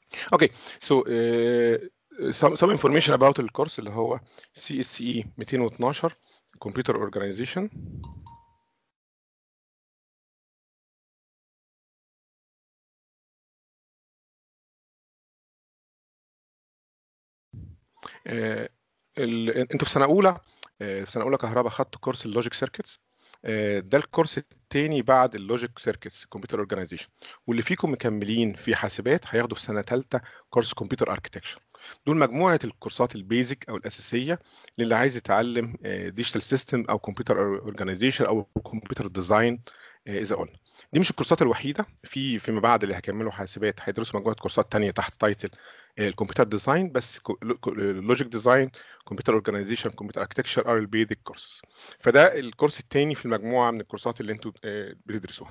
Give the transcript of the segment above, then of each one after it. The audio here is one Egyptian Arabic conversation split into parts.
Okay, so uh, some some information about الكورس اللي هو CSE 212 Computer Organization آه، ال- انتوا في سنه اولى آه، في سنه اولى كهرباء خدتوا كورس اللوجيك سيركتس ده الكورس الثاني بعد اللوجيك سيركتس كمبيوتر اورجانيزيشن واللي فيكم مكملين في حاسبات هياخدوا في سنه ثالثه كورس كمبيوتر اركتكشر دول مجموعه الكورسات البيزك او الاساسيه للي عايز يتعلم ديجيتال سيستم او كمبيوتر اورجانيزيشن او كمبيوتر ديزاين اذا قلنا دي مش الكورسات الوحيده في فيما بعد اللي هيكملوا حاسبات هيدرسوا مجموعه كورسات تانية تحت تايتل الكمبيوتر ديزاين بس لوجيك ديزاين كمبيوتر اورجانيزيشن كمبيوتر اركتكشر ار البيزك كورسز فده الكورس الثاني في المجموعه من الكورسات اللي انتوا آه، بتدرسوها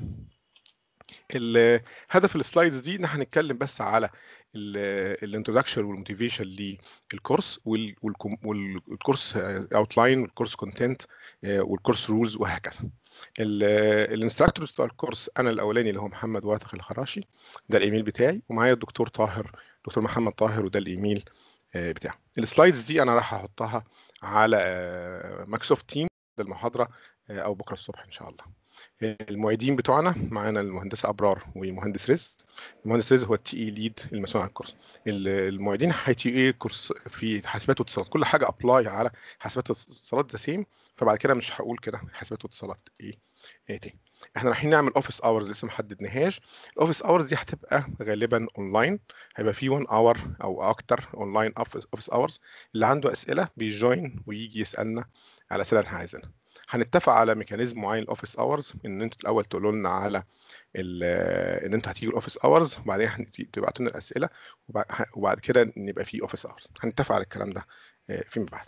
هدف السلايدز دي ان احنا هنتكلم بس على الانترودكشن والموتيفيشن للكورس وال- والكم- والكورس اوتلاين والكورس كونتنت والكورس رولز وهكذا الانستراكتور بتاع الكورس انا الاولاني اللي هو محمد واتخ الخراشي ده الايميل بتاعي ومعايا الدكتور طاهر دكتور محمد طاهر وده الايميل آه، بتاعه السلايدز دي انا راح احطها على مايكروسوفت تيم المحاضره آه، او بكره الصبح ان شاء الله المعيدين بتوعنا معانا المهندسه ابرار ومهندس رزق المهندس رزق هو التي اي ليد المسؤول عن الكورس ال- المعيدين هيتي اي كورس في حاسبات واتصالات كل حاجه ابلاي على حاسبات واتصالات ذا سيم فبعد كده مش هقول كده حاسبات واتصالات ايه ايه تاني احنا رايحين نعمل اوفيس اورز لسه ما حددناهاش الاوفيس اورز دي هتبقى غالبا اونلاين هيبقى في 1 اور او اكتر اونلاين اوفيس اورز اللي عنده اسئله بيجوين ويجي يسالنا على اسئله احنا عايزينها هنتفق على ميكانيزم معين الاوفيس اورز ان انتوا الاول تقولوا لنا على ال- ان انتوا هتيجوا الاوفيس اورز وبعدين هنبتدي تبعتوا لنا الاسئله وبع- وبعد كده نبقى في اوفيس اورز هنتفق على الكلام ده آه، فيما بعد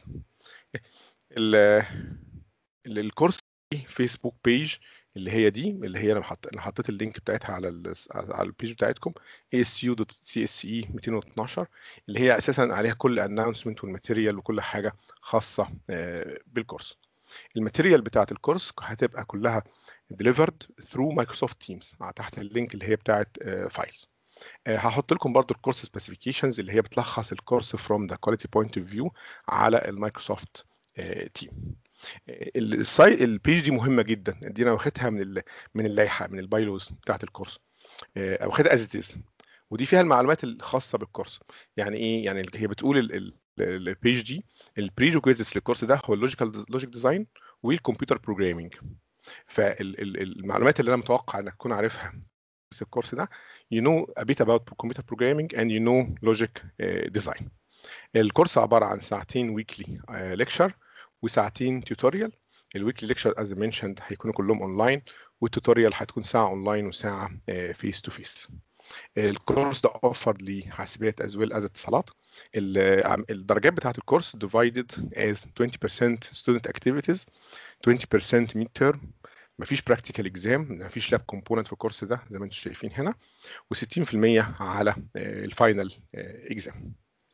ال- ال- الكورس دي فيسبوك بيج اللي هي دي اللي هي انا حط... انا حطيت اللينك بتاعتها على ال... على البيج بتاعتكم asu.cse 212 اللي هي اساسا عليها كل اناونسمنت والماتيريال وكل حاجه خاصه آه، بالكورس الماتيريال بتاعت الكورس هتبقى كلها delivered through مايكروسوفت تيمز تحت اللينك اللي هي بتاعت فايلز هحط لكم برضو الكورس سبيسيفيكيشنز اللي هي بتلخص الكورس from the quality point of view على المايكروسوفت تيم السايت البيج دي مهمه جدا دي انا واخدها من ال- من اللائحه من البايلوز بتاعت الكورس آه، واخدها از اتز ودي فيها المعلومات الخاصه بالكورس يعني ايه يعني هي بتقول ال- ال- البيج دي البري ريكويزيتس للكورس ده هو اللوجيكال لوجيك ديزاين والكمبيوتر بروجرامينج فالمعلومات اللي انا متوقع انك تكون عارفها في الكورس ده you know a bit about computer programming and you know logic uh, design الكورس عبارة عن ساعتين ويكلي ليكشر وساعتين توتوريال الويكلي ليكشر از منشند هيكونوا كلهم اونلاين والتوتوريال هتكون ساعة اونلاين وساعة فيس تو فيس الكورس ده اوفر لحاسبات از ويل از اتصالات ال- عم- الدرجات بتاعت الكورس divided as 20% student activities 20% mid term مفيش براكتيكال اكزام مفيش لاب كومبوننت في الكورس ده زي ما انتم شايفين هنا و60% على الفاينل اكزام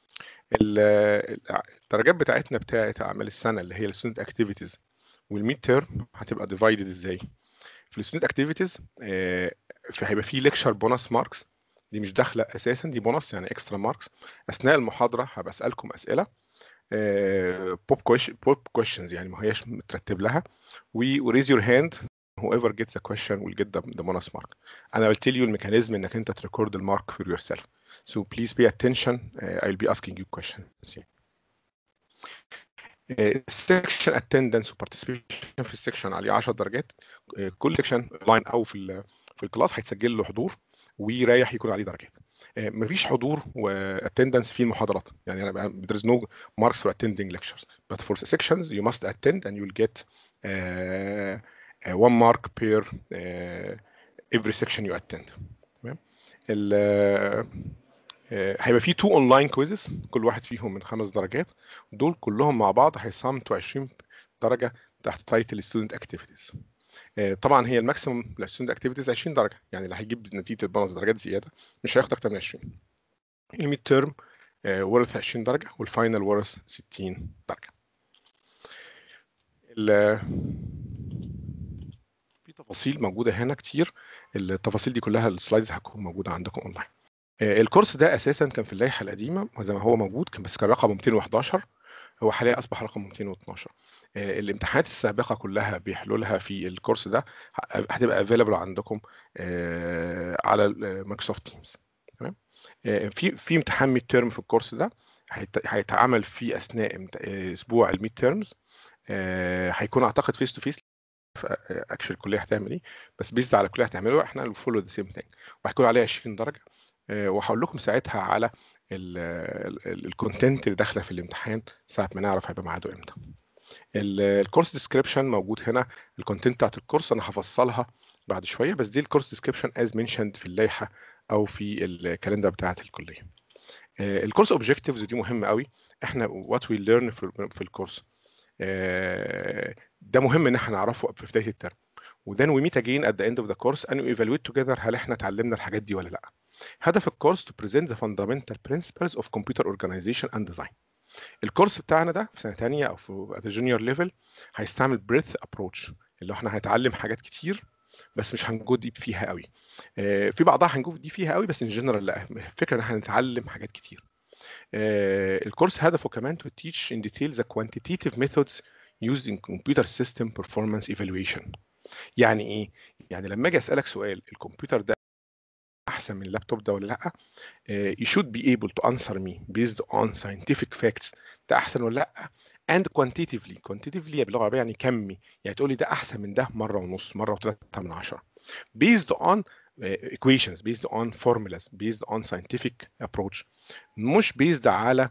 الدرجات بتاعتنا بتاعت اعمال السنه اللي هي الستودنت اكتيفيتيز والميد تيرم هتبقى ديفايدد ازاي في الستودنت اكتيفيتيز هيبقى في ليكشر بونص ماركس دي مش داخله اساسا دي بونص يعني اكسترا ماركس اثناء المحاضره هبقى اسالكم اسئله بوب بوب كويشنز يعني ما هياش مترتب لها وريز يور هاند whoever gets the question will get the, the bonus mark and I will tell you الميكانيزم انك انت تريكورد المارك for yourself so please pay attention uh, I'll be asking you questions السكشن اتندنس وبارتيسيبيشن في السكشن عليه 10 درجات آه، كل سكشن لاين او في ال في الكلاس هيتسجل له حضور ورايح يكون عليه درجات آه، مفيش حضور واتندنس في المحاضرات يعني انا there is no marks for attending lectures but for the sections you must attend and you'll get uh, uh, one mark per uh, every section you attend تمام ال آه، هيبقى في تو اونلاين كويزز كل واحد فيهم من خمس درجات دول كلهم مع بعض هيصمتوا 20 درجه تحت تايتل ستودنت اكتيفيتيز طبعا هي الماكسيموم للستودنت اكتيفيتيز 20 درجه يعني اللي هيجيب نتيجه البونص درجات زياده مش هياخد اكتر من 20 الميد تيرم ورث 20 درجه والفاينل ورث 60 درجه ال- في تفاصيل موجوده هنا كتير التفاصيل دي كلها السلايدز هتكون موجوده عندكم اونلاين آه، الكورس ده اساسا كان في اللائحه القديمه زي ما هو موجود كان بس كان رقمه 211 هو حاليا اصبح رقم 212 آه، الامتحانات السابقه كلها بحلولها في الكورس ده هتبقى افيلبل عندكم آه، على مايكروسوفت تيمز تمام في في امتحان ميد تيرم في الكورس ده هيتعمل فيه اثناء اسبوع الميد تيرمز هيكون اعتقد فيس تو فيس اكشن الكليه هتعمل ايه بس بيزد على الكليه هتعمله احنا فولو ذا سيم ثينج وهيكون عليه 20 درجه آه، وهقول لكم ساعتها على الكونتنت اللي داخله في الامتحان ساعه ما نعرف هيبقى ميعاده امتى الكورس ديسكريبشن موجود هنا الكونتنت بتاعت الكورس انا هفصلها بعد شويه بس دي الكورس ديسكريبشن از منشند في اللائحه او في الكالندر بتاعت الكليه الكورس اوبجكتيفز دي مهمه قوي احنا وات وي ليرن في الكورس ده مهم ان احنا نعرفه في بدايه الترم وذن وي ميت اجين ات ذا اند اوف ذا كورس ان ايفالويت توجذر هل احنا اتعلمنا الحاجات دي ولا لا هدف الكورس to present the fundamental principles of computer organization and design الكورس بتاعنا ده في سنه ثانيه او في at the junior level هيستعمل breadth approach اللي هو احنا هنتعلم حاجات كتير بس مش هنجو ديب فيها قوي في بعضها هنجو ديب فيها قوي بس ان جنرال لا الفكره ان احنا هنتعلم حاجات كتير الكورس هدفه كمان to teach in detail the quantitative methods used in computer system performance evaluation يعني ايه يعني لما اجي اسالك سؤال الكمبيوتر ده احسن من اللابتوب ده ولا لا you should be able to answer me based on scientific facts ده احسن ولا لا and quantitatively quantitatively باللغه العربيه يعني كمي يعني تقول لي ده احسن من ده مره ونص مره وثلاثه من عشره based on equations based on formulas based on scientific approach مش based على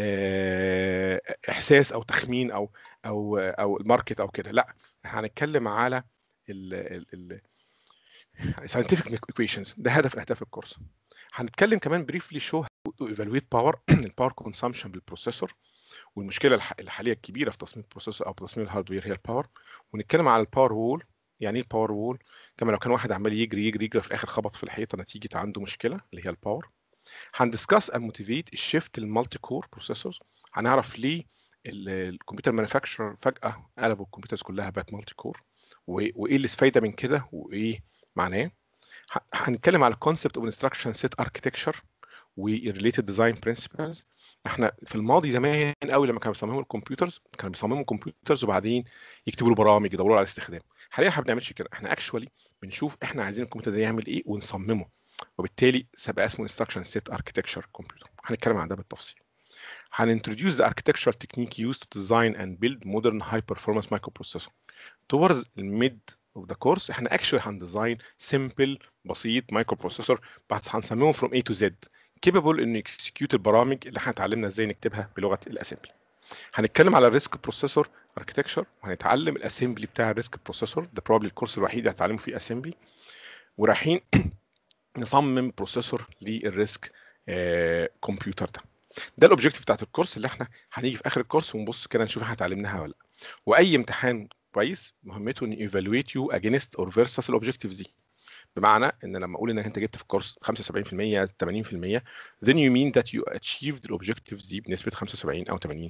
احساس او تخمين او او او الماركت او كده لا هنتكلم على ال ال scientific equations ده هدف من اهداف الكورس هنتكلم كمان بريفلي شو تو ايفالويت باور الباور كونسامشن بالبروسيسور والمشكله الحاليه الكبيره في تصميم البروسيسور او تصميم الهاردوير هي الباور ونتكلم على الباور وول يعني ايه الباور وول كما لو كان واحد عمال يجري يجري يجري في الاخر خبط في الحيطه نتيجه عنده مشكله اللي هي الباور هندسكاس اند موتيفيت الشيفت المالتي كور بروسيسورز هنعرف ليه الكمبيوتر مانيفاكتشر فجاه قلبوا الكمبيوترز كلها بقت مالتي كور وايه اللي الفايده من كده وايه معناه هنتكلم على الكونسبت اوف انستراكشن سيت اركتكتشر وريليتد ديزاين برنسبلز احنا في الماضي زمان قوي لما كانوا بيصمموا الكمبيوترز كانوا بيصمموا كمبيوترز وبعدين يكتبوا له برامج يدوروا على استخدام حاليا احنا ما بنعملش كده احنا اكشولي بنشوف احنا عايزين الكمبيوتر ده يعمل ايه ونصممه وبالتالي سبق اسمه انستراكشن سيت اركتكتشر كمبيوتر هنتكلم عن ده بالتفصيل هنintroduce the architectural technique used to design and build modern high performance microprocessor towards الميد of the course احنا actually هنديزاين simple بسيط مايكرو بروسيسور بس هنسميهم from A to Z capable انه يكسكيوت البرامج اللي احنا اتعلمنا ازاي نكتبها بلغه الاسمبلي هنتكلم على الريسك بروسيسور اركتكتشر وهنتعلم الاسمبلي بتاع الريسك بروسيسور ده بروبلي الكورس الوحيد اللي هتعلمه فيه اسمبلي ورايحين نصمم بروسيسور للريسك كمبيوتر ده ده الاوبجيكتيف بتاعت الكورس اللي احنا هنيجي في اخر الكورس ونبص كده نشوف احنا اتعلمناها ولا لا واي امتحان كويس مهمته ان ايفالويت يو اجينست اور فيرسس الاوبجيكتيفز دي بمعنى ان لما اقول انك انت جبت في الكورس 75% 80% then you mean that you achieved the objectives دي بنسبه 75 او 80%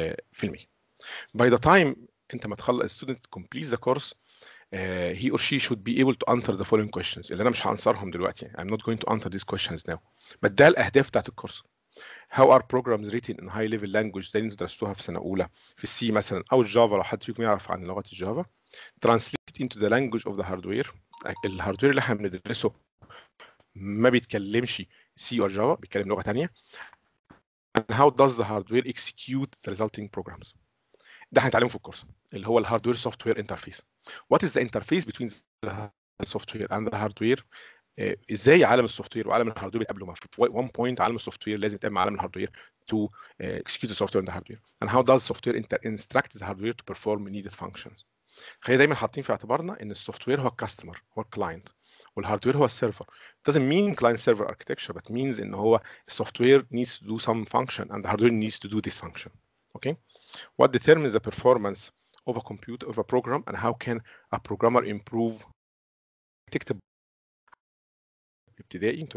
by the time انت ما تخلص student complete the course uh, he or she should be able to answer the following questions اللي انا مش هانسرهم دلوقتي I'm not going to answer these questions now but ده الاهداف بتاعت الكورس how are programs written in high level language زي اللي انتوا درستوها في سنه اولى في السي مثلا او الجافا لو حد فيكم يعرف عن لغه الجافا translate into the language of the hardware الهاردوير اللي احنا بندرسه ما بيتكلمش سي او جافا بيتكلم لغه ثانيه and how does the hardware execute the resulting programs ده هنتعلمه في الكورس اللي هو الهاردوير سوفت وير انترفيس what is the interface between the software and the hardware ازاي عالم السوفت وير وعالم الهاردوير بيتقابلوا في one point عالم السوفت وير لازم يتقابل مع عالم الهاردوير to uh, execute the software and the hardware and how does software instruct the hardware to perform needed functions خلينا دايما حاطين في اعتبارنا ان السوفت وير هو الكاستمر هو الكلاينت والهاردوير هو السيرفر doesn't mean client server architecture but means ان هو السوفت وير needs to do some function and the hardware needs to do this function okay what determines the performance of a computer of a program and how can a programmer improve تكتب ابتدائي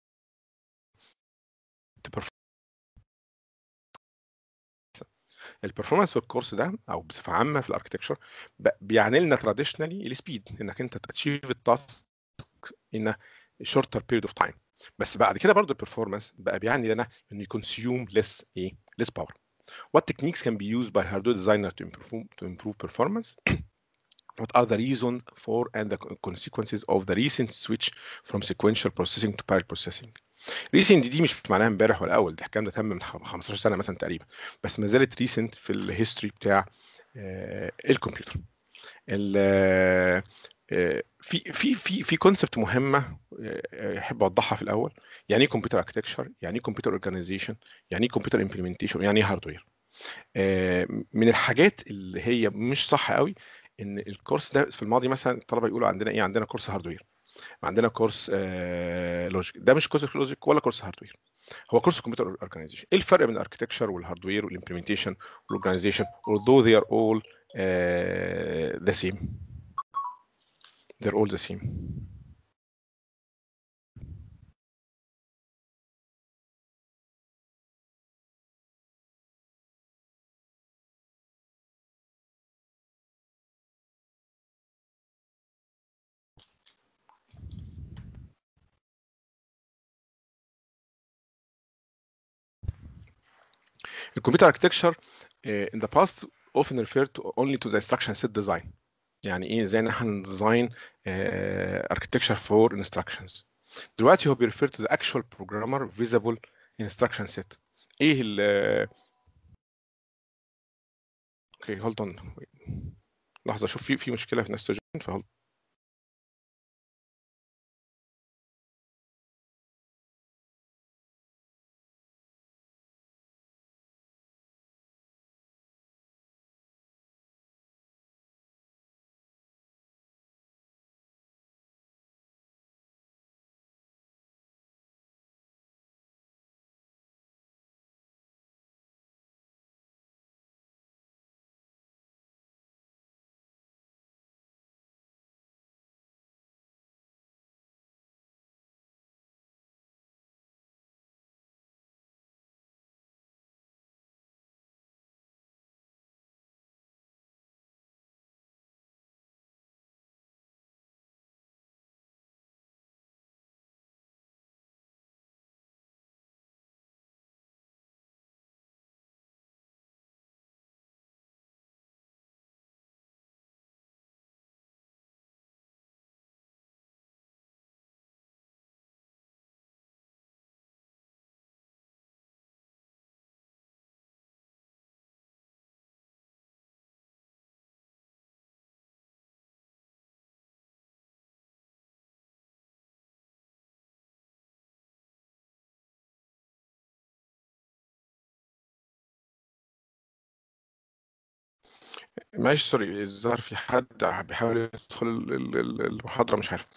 البرفورمانس في الكورس ده او بصفه عامه في الاركتكشر بيعني لنا تراديشنالي السبيد انك انت تاتشيف التاسك ان شورتر بيريد اوف تايم بس بعد كده برضه البرفورمانس بقى بيعني لنا انه يكونسيوم less ايه less power what techniques can be used by hardware designer to improve to improve performance what are the reasons for and the consequences of the recent switch from sequential processing to parallel processing ريسنت دي مش معناها امبارح ولا اول ده الكلام ده تم من 15 سنه مثلا تقريبا بس ما زالت ريسنت في الهيستوري بتاع آه الكمبيوتر في في في في كونسبت مهمه احب اوضحها في الاول يعني ايه كمبيوتر اركتكشر يعني ايه كمبيوتر اورجانيزيشن يعني ايه كمبيوتر امبلمنتيشن يعني ايه هاردوير من الحاجات اللي هي مش صح قوي ان الكورس ده في الماضي مثلا الطلبه يقولوا عندنا ايه عندنا كورس هاردوير عندنا كورس آه لوجيك ده مش كورس لوجيك ولا كورس هاردوير هو كورس كمبيوتر اورجانيزيشن ايه الفرق بين الاركتكشر والهاردوير والامبلمنتيشن والاورجانيزيشن although they are all uh, the same they're all the same The computer architecture uh, in the past often referred to only to the instruction set design. يعني ايه ازاي ان احنا نديزاين architecture for instructions. دلوقتي هو بيرفير to the actual programmer visible instruction set. ايه ال اوكي هولد اون لحظه اشوف في في مشكله في نستوجين فهولد معلش سوري الظاهر في حد بيحاول يدخل المحاضره مش عارف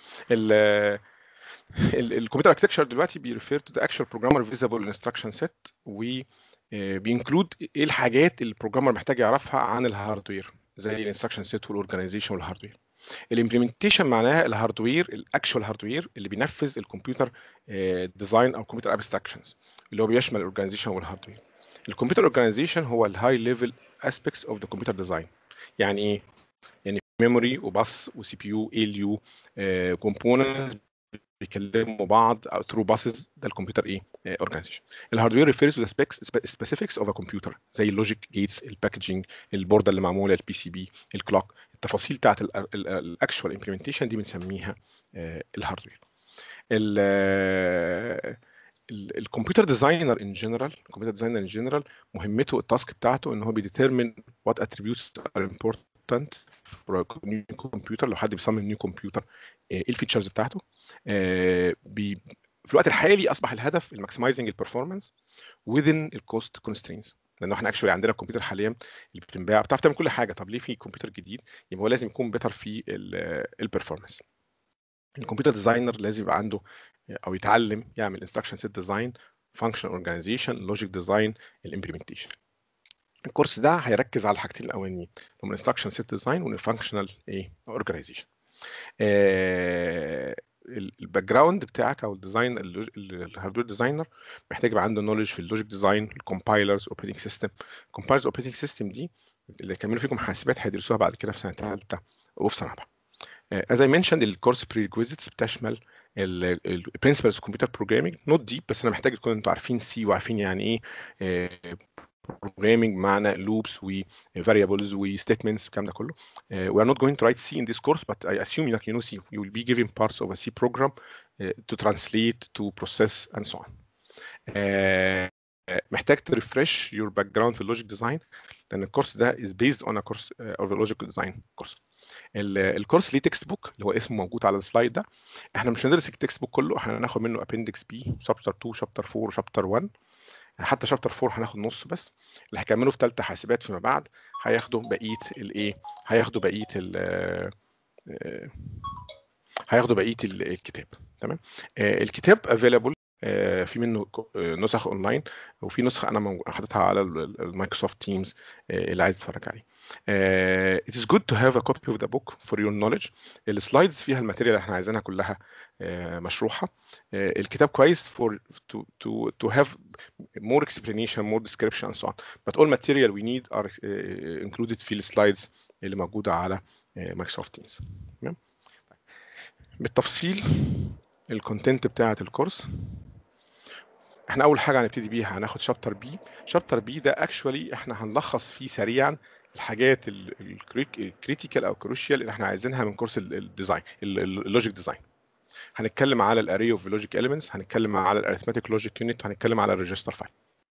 الكمبيوتر اركتكشر دلوقتي بيرفير تو ذا اكشوال بروجرامر فيزابل انستراكشن سيت و بينكلود ايه الحاجات اللي البروجرامر محتاج يعرفها عن الهاردوير زي الانستراكشن سيت والاورجنايزيشن والهاردوير الامبلمنتيشن معناها الهاردوير الاكشوال هاردوير اللي بينفذ الكمبيوتر ديزاين او كمبيوتر ابستراكشنز اللي هو بيشمل الاورجنايزيشن والهاردوير الكمبيوتر اورجنايزيشن هو الهاي ليفل aspects of the computer design يعني ايه يعني ميموري وباص وسي بي يو اي ال يو كومبوننتس بيكلموا بعض او ثرو باسز ده الكمبيوتر ايه اورجانيزيشن الهاردوير ريفيرز تو ذا سبيسيفيكس اوف ا كمبيوتر زي اللوجيك جيتس الباكجينج البورده اللي معموله البي سي بي الكلوك التفاصيل بتاعت الاكشوال امبلمنتيشن دي بنسميها الهاردوير الكمبيوتر ديزاينر ان جنرال الكمبيوتر ديزاينر ان جنرال مهمته التاسك بتاعته ان هو بيديترمن وات اتريبيوتس ار امبورتنت فور نيو كمبيوتر لو حد بيصمم نيو كمبيوتر ايه الفيتشرز بتاعته بي في الوقت الحالي اصبح الهدف الماكسمايزنج البرفورمانس within الكوست كونسترينز لانه احنا اكشولي عندنا الكمبيوتر حاليا اللي بتنباع بتعرف تعمل كل حاجه طب ليه في كمبيوتر جديد يبقى هو لازم يكون بيتر في البرفورمانس الكمبيوتر ديزاينر لازم يبقى عنده او يتعلم يعمل انستراكشن سيت ديزاين فانكشن اورجانيزيشن لوجيك ديزاين الامبلمنتيشن الكورس ده هيركز على الحاجتين الاولانيين هم الانستراكشن سيت ديزاين والفانكشنال ايه اورجانيزيشن الباك جراوند بتاعك او الديزاين الهاردوير ديزاينر محتاج يبقى عنده نولج في اللوجيك ديزاين الكومبايلرز اوبريتنج سيستم الكومبايلرز اوبريتنج سيستم دي اللي كملوا فيكم حاسبات هيدرسوها بعد كده في سنه ثالثه وفي سنه رابعه as I mentioned الكورس prerequisites بتشمل البرنسبلز اوف كمبيوتر بروجرامينج نوت ديب بس انا محتاج تكونوا انتوا عارفين سي وعارفين يعني ايه programming معنى loops و variables و statements الكلام ده كله. Uh, we are not going to write C in this course, but I assume that you know C. You will be given parts of a C program uh, to translate, to process, and so on. Uh, محتاج تريفرش your background في اللوجيك ديزاين لان الكورس ده is based on a course uh, of a logic design course. الكورس ليه تكست بوك اللي هو اسمه موجود على السلايد ده احنا مش هندرس التكست بوك كله احنا هناخد منه ابندكس بي شابتر 2 شابتر 4 وشابتر 1 حتى شابتر 4 هناخد نص بس اللي هيكملوا في ثالثه حاسبات فيما بعد هياخدوا بقيه الايه هياخدوا بقيه ال هياخدوا بقيه الكتاب تمام الكتاب افيلابل في منه نسخ اونلاين وفي نسخه انا حاططها على المايكروسوفت تيمز اللي عايز يتفرج عليه. It is good to have a copy of the book for your knowledge. السلايدز فيها الماتيريال اللي احنا عايزينها كلها مشروحه. الكتاب كويس for to to to have more explanation, more description and so on. But all material we need are included في السلايدز اللي موجوده على مايكروسوفت تيمز. تمام؟ بالتفصيل الكونتنت بتاعه الكورس احنا اول حاجه هنبتدي بيها هناخد شابتر بي شابتر بي ده اكشولي احنا هنلخص فيه سريعا الحاجات الكريتيكال او كروشيال اللي احنا عايزينها من كورس الديزاين اللوجيك ديزاين هنتكلم على الاري اوف لوجيك اليمنتس هنتكلم على الاريثماتيك لوجيك يونت هنتكلم على الريجستر فايل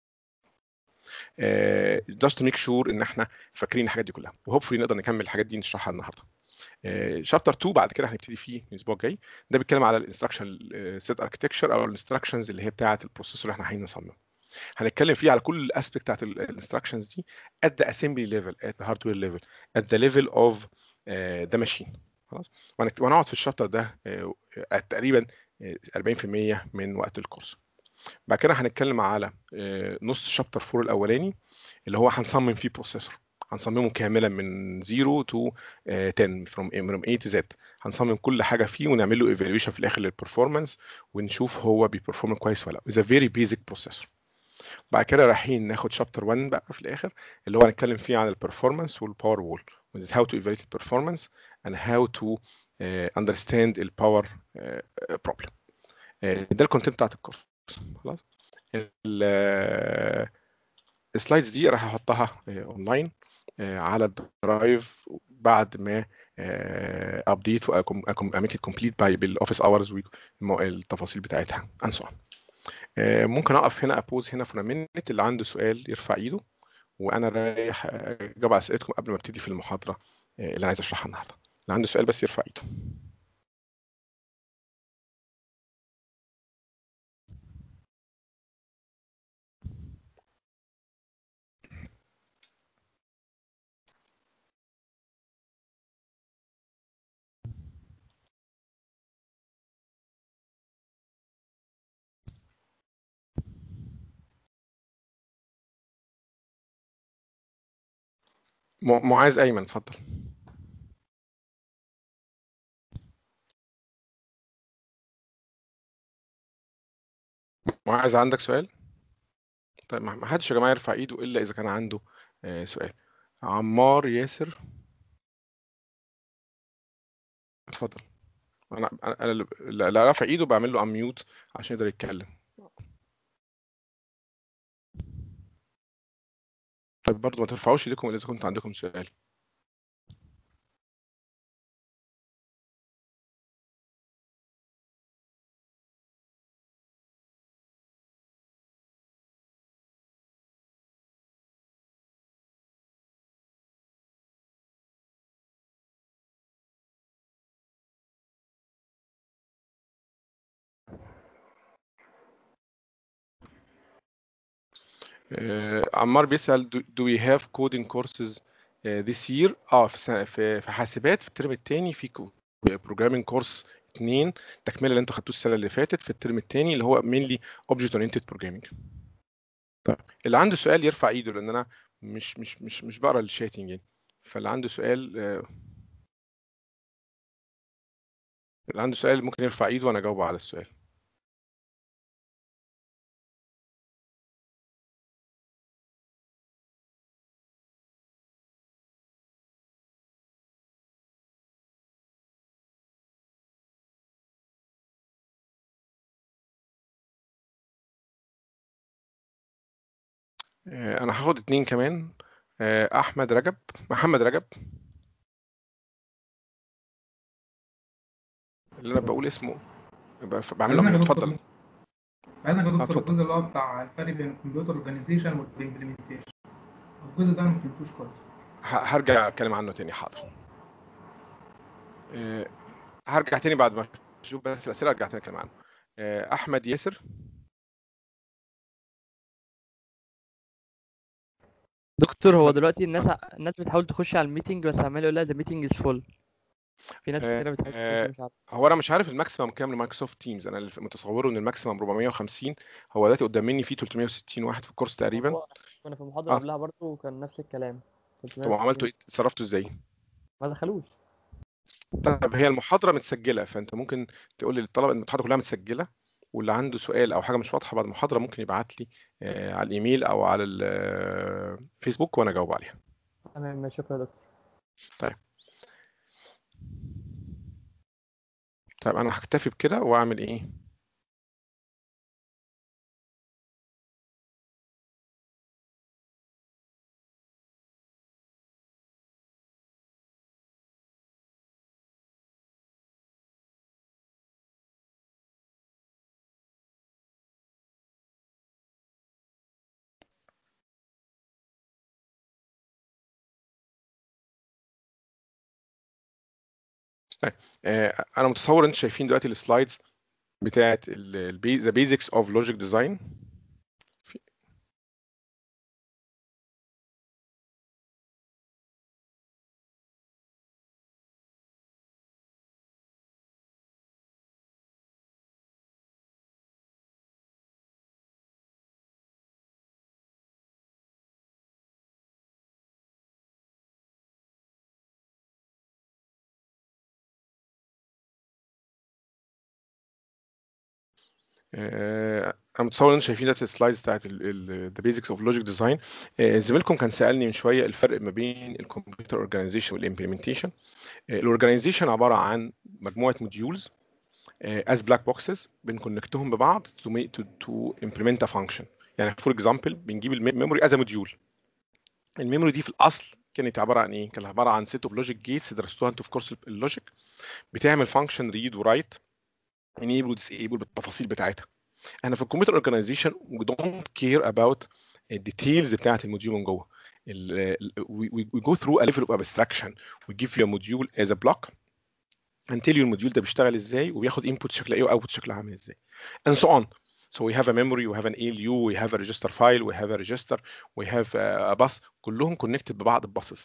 جاست تو ميك شور ان احنا فاكرين الحاجات دي كلها وهوبفلي نقدر نكمل الحاجات دي نشرحها النهارده شابتر 2 بعد كده هنبتدي فيه الاسبوع الجاي ده بيتكلم على الانستراكشن سيت اركتكتشر او الانستراكشنز اللي هي بتاعه البروسيسور اللي احنا عايزين نصممه هنتكلم فيه على كل الاسبكت بتاعت الانستراكشنز دي at the assembly level at the hardware level at the level of uh, the machine خلاص وهنقعد في الشابتر ده uh, تقريبا 40% من وقت الكورس بعد كده هنتكلم على uh, نص شابتر 4 الاولاني اللي هو هنصمم فيه بروسيسور هنصممه كاملا من 0 تو 10 from from A to Z هنصمم كل حاجه فيه ونعمل له ايفالويشن في الاخر للبرفورمانس ونشوف هو بيبرفورم كويس ولا لا. It's a very basic processor. بعد كده رايحين ناخد شابتر 1 بقى في الاخر اللي هو هنتكلم فيه عن البرفورمانس والباور وول how to evaluate the performance and how to uh, understand the power uh, problem. Uh, ده الكونتنت بتاعت الكورس خلاص السلايدز دي راح احطها اونلاين على الدرايف بعد ما ابديت واميك كومبليت باي بالاوفيس اورز والتفاصيل بتاعتها اند سو ممكن اقف هنا ابوز هنا فور مينت اللي عنده سؤال يرفع ايده وانا رايح اجاوب على اسئلتكم قبل ما ابتدي في المحاضره اللي انا عايز اشرحها النهارده اللي عنده سؤال بس يرفع ايده معاذ ايمن اتفضل معاذ عندك سؤال طيب ما حدش يا جماعه يرفع ايده الا اذا كان عنده سؤال عمار ياسر اتفضل انا انا اللي رافع ايده بعمل له اميوت عشان يقدر يتكلم طيب برضه ما ترفعوش ايديكم الا اذا كنت عندكم سؤال آه، عمار بيسأل do, do we have coding courses uh, this year اه في سنة في في حاسبات في الترم الثاني في programming كورس 2 تكمله اللي انتوا خدتوه السنه اللي فاتت في الترم الثاني اللي هو mainly object oriented programming طيب اللي عنده سؤال يرفع ايده لان انا مش مش مش مش بقرا الشاتنج يعني فاللي عنده سؤال آه، اللي عنده سؤال ممكن يرفع ايده وانا اجاوبه على السؤال آه، انا هاخد اتنين كمان آه، احمد رجب محمد رجب اللي انا بقول اسمه ب- بعمل عايزينك له يا اتفضل دكتور عايزك يا اه دكتور اتفضل الجزء اللي هو بتاع الفرق بين الكمبيوتر اورجانيزيشن والامبلمنتيشن الجزء ده انا ما فهمتوش كويس ه- هرجع اتكلم عنه تاني حاضر آه، هرجع تاني بعد ما اشوف بس الاسئله ارجع تاني اتكلم عنه آه، احمد ياسر دكتور هو احمد دلوقتي الناس ع- الناس بتحاول تخش على الميتنج بس عمال يقول لها ذا ميتنج از فول في ناس آه، كتيرة بتحاول آه، تخش مش عارفة هو انا مش عارف الماكسيمم كام لمايكروسوفت تيمز انا اللي متصوره ان الماكسيمم 450 هو دلوقتي قدام مني فيه 360 واحد في الكورس ما تقريبا هو كنا في المحاضرة اه قبلها برضه كان نفس الكلام طب عملتوا 360 ايه اتصرفتوا ازاي ما دخلوش طب هي المحاضره متسجله فانت ممكن تقول للطلبه ان المحاضره كلها متسجله واللي عنده سؤال او حاجه مش واضحه بعد المحاضره ممكن يبعت لي آه، على الايميل او على الفيسبوك وانا اجاوب عليها تمام ماشي شكرا يا دكتور طيب طيب انا هكتفي بكده واعمل ايه طيب آه، انا متصور انتوا شايفين دلوقتي السلايدز بتاعت ذا بيزكس اوف لوجيك ديزاين آه، انا متصور ان انتوا شايفين دلوقتي السلايدز بتاعت ذا بيزكس اوف لوجيك ديزاين زميلكم كان سالني من شويه الفرق ما بين الكمبيوتر اورجانيزيشن والامبلمنتيشن الاورجانيزيشن عباره عن مجموعه موديولز از بلاك بوكسز بنكونكتهم ببعض to make to, to implement a function يعني فور اكزامبل بنجيب الميموري از موديول الميموري دي في الاصل كانت عباره عن ايه؟ كانت عباره عن سيت اوف لوجيك جيتس درستوها انتوا في كورس اللوجيك بتعمل فانكشن ريد ورايت انيبل وديسيبل بالتفاصيل بتاعتها احنا في الكمبيوتر اورجانيزيشن we don't care about الديتيلز بتاعت الموديول من جوه ال- ال- we, we we go through a level of abstraction we give you a module as a block and tell you الموديول ده بيشتغل ازاي وبياخد input شكل ايه واوتبوت شكلها عامل ازاي and so on so we have a memory we have an ALU we have a register file we have a register we have a, a bus كلهم connected ببعض بباسز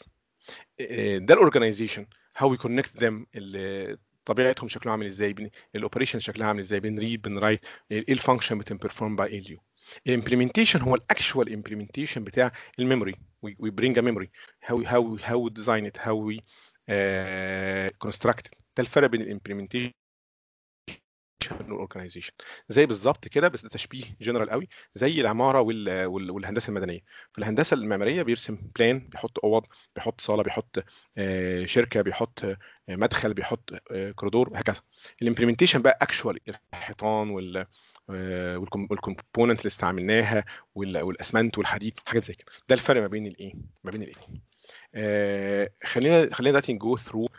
ده الاورجانيزيشن how we connect them ال- طبيعتهم شكلها عامل ازاي بن- الاوبريشن شكلها عامل ازاي بنريد بنرايت ايه الفانكشن بتنبرفورم باي اليو الامبلمنتيشن هو الاكشوال امبلمنتيشن بتاع الميموري we, we bring a memory how how how we design it how we uh, construct it ده الفرق بين الامبلمنتيشن والاورجنايزيشن زي بالظبط كده بس ده تشبيه جنرال قوي زي العماره وال... وال... والهندسه المدنيه في الهندسه المعماريه بيرسم بلان بيحط اوض بيحط صاله بيحط آه، شركه بيحط آه، مدخل بيحط آه، كوريدور وهكذا الامبلمنتيشن بقى اكشوال الحيطان وال والكومبوننت اللي استعملناها وال- والاسمنت والحديد حاجات زي كده ده الفرق ما بين الايه ما بين الاثنين آه خلينا خلينا دلوقتي نجو ثرو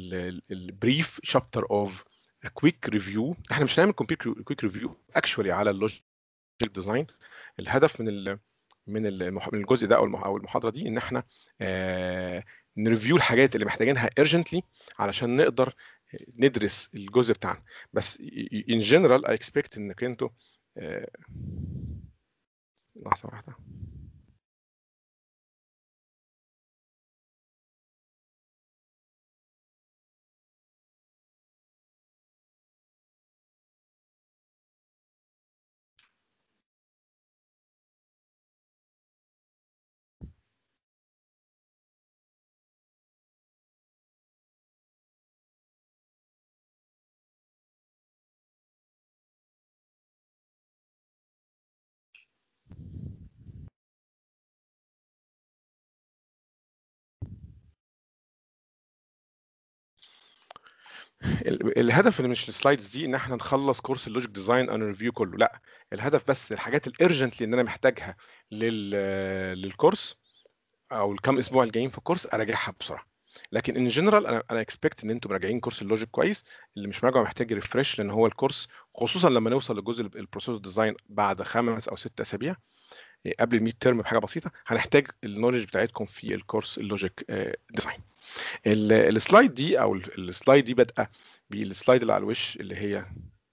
البريف شابتر اوف كويك ريفيو احنا مش هنعمل كويك ريفيو اكشولي على اللوجيك ديزاين الهدف من ال من المح- من الجزء ده او المح- أو المحاضره دي ان احنا آه نريفيو الحاجات اللي محتاجينها urgently علشان نقدر ندرس الجزء بتاعنا بس ان جنرال اي اكسبكت انك انتوا آه، لحظه واحده ال- الهدف اللي مش السلايدز دي ان احنا نخلص كورس اللوجيك ديزاين اند ريفيو كله لا الهدف بس الحاجات الارجنتلي ان انا محتاجها لل للكورس او الكام اسبوع الجايين في الكورس اراجعها بسرعه لكن ان جنرال انا انا اكسبكت ان انتم مراجعين كورس اللوجيك كويس اللي مش مراجعه محتاج ريفرش لان هو الكورس خصوصا لما نوصل للجزء البروسيس ديزاين بعد خمس او ست اسابيع إيه، قبل الميد ترم بحاجه بسيطه هنحتاج النولج بتاعتكم في الكورس اللوجيك ديزاين السلايد دي او ال- السلايد دي بادئه بالسلايد اللي على الوش اللي هي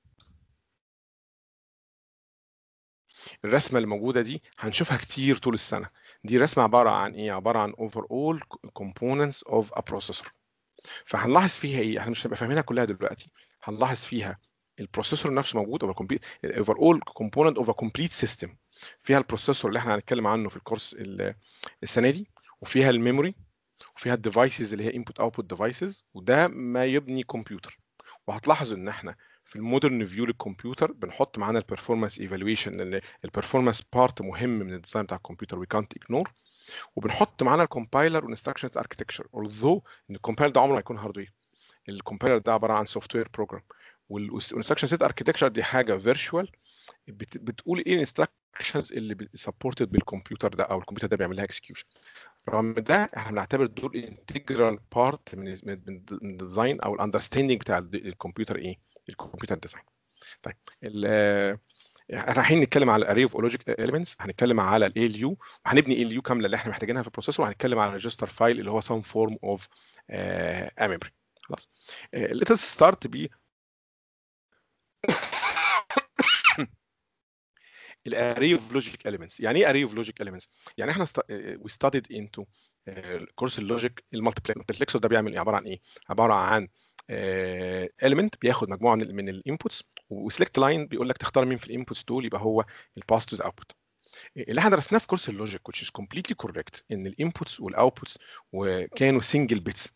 الرسمه اللي موجوده دي هنشوفها كتير طول السنه دي رسمه عباره عن ايه عباره عن overall components of a processor فهنلاحظ فيها ايه احنا مش هنبقى فاهمينها كلها دلوقتي هنلاحظ فيها البروسيسور نفسه موجود او الاوفر اول كومبوننت اوف ا كومبليت سيستم فيها البروسيسور اللي احنا هنتكلم عنه في الكورس ال- السنه دي وفيها الميموري وفيها الديفايسز اللي هي انبوت اوتبوت ديفايسز وده ما يبني كمبيوتر وهتلاحظوا ان احنا في المودرن فيو للكمبيوتر بنحط معانا البرفورمانس ايفالويشن لان البرفورمانس بارت مهم من الديزاين بتاع الكمبيوتر وي كانت اجنور وبنحط معانا الكومبايلر والانستراكشنز اركتكتشر although ان الكومبايلر ده عمره ما يكون هاردوير الكومبايلر ده عباره عن سوفت وير بروجرام والانستراكشن سيت اركتكتشر دي حاجه فيرتشوال بتقول ايه الانستراكشنز اللي سبورتد بالكمبيوتر ده او الكمبيوتر ده بيعمل لها اكسكيوشن رغم ده احنا بنعتبر دول انتجرال بارت من من من الديزاين او الاندرستاندينج بتاع ال- الكمبيوتر ايه الكمبيوتر ديزاين طيب ال- احنا رايحين نتكلم على الاري اوف لوجيك اليمنتس هنتكلم على الاي ال يو وهنبني ال يو كامله اللي احنا محتاجينها في البروسيسور وهنتكلم على الريجستر فايل اللي هو some form of uh, memory خلاص uh, let us start ب الاري اوف لوجيك اليمنتس يعني ايه اري اوف لوجيك اليمنتس يعني احنا وي ستاديد انتو كورس اللوجيك المالتيبلكسور ده بيعمل ايه عباره عن ايه عباره عن اليمنت بياخد مجموعه من من الانبوتس وسلكت لاين بيقول لك تختار مين في الانبوتس دول يبقى هو الباس تو اوتبوت اللي احنا درسناه في كورس اللوجيك which is completely correct ان الانبوتس والاوتبوتس وكانوا سنجل بيتس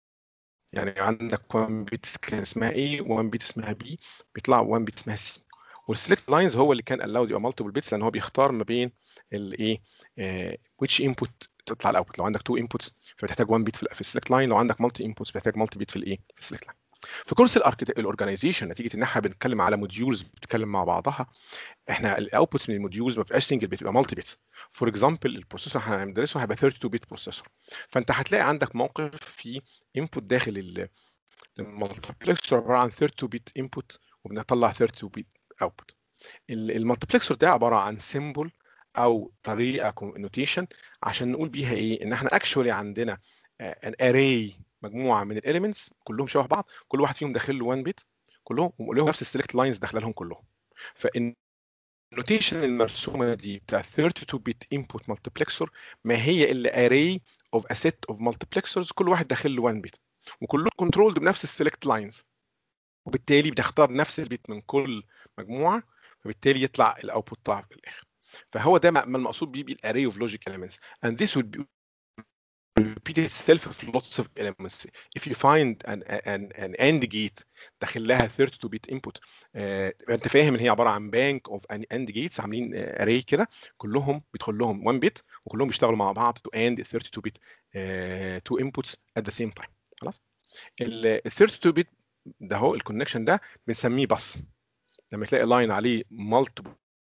يعني عندك 1 بيت كان اسمها A 1 بيت اسمها B بيطلع 1 بيت اسمها C والسلكت لاينز هو اللي كان allowed يبقى مالتيبل بيتس لان هو بيختار ما بين الايه which input تطلع الاوتبوت لو عندك 2 inputs فبتحتاج 1 بيت في السلكت لاين لو عندك مالتي انبوتس بتحتاج مالتي بيت في الايه في السلكت لاين في كورس الاورجنايزيشن نتيجه ان احنا بنتكلم على موديولز بتتكلم مع بعضها احنا الاوتبوتس من الموديولز ما بتبقاش سنجل بتبقى مالتي بيتس فور اكزامبل البروسيسور احنا هندرسه هيبقى 32 بيت بروسيسور فانت هتلاقي عندك موقف في انبوت داخل المالتيبلكسور عباره عن 32 بيت انبوت وبنطلع 32 بيت اوتبوت المالتيبلكسور ده عباره عن سيمبل او طريقه نوتيشن عشان نقول بيها ايه ان احنا اكشولي عندنا ان اري مجموعه من الاليمنتس كلهم شبه بعض كل واحد فيهم داخل له 1 بت كلهم ولهم نفس السلكت لاينز داخله لهم كلهم فان النوتيشن المرسومه دي بتاع 32 بت انبوت مالتيبلكسور ما هي الا اري اوف ا سيت اوف مالتيبلكسورز كل واحد داخل له 1 بت وكلهم كنترولد بنفس السلكت لاينز وبالتالي بتختار نفس البيت من كل مجموعه فبالتالي يطلع الاوتبوت بتاعها في الاخر فهو ده ما المقصود بيه بالاري اوف لوجيك elements and this would be repeat itself في lots of elements if you find an an an AND gate داخل لها 32 bit input آه، انت فاهم ان هي عباره عن بانك اوف AND gates عاملين اري كده كلهم بيدخل لهم 1 bit وكلهم بيشتغلوا مع بعض to AND 32 bit آه، two inputs at the same time خلاص ال 32 bit ده هو الكونكشن ده بنسميه بس لما تلاقي لاين عليه multiple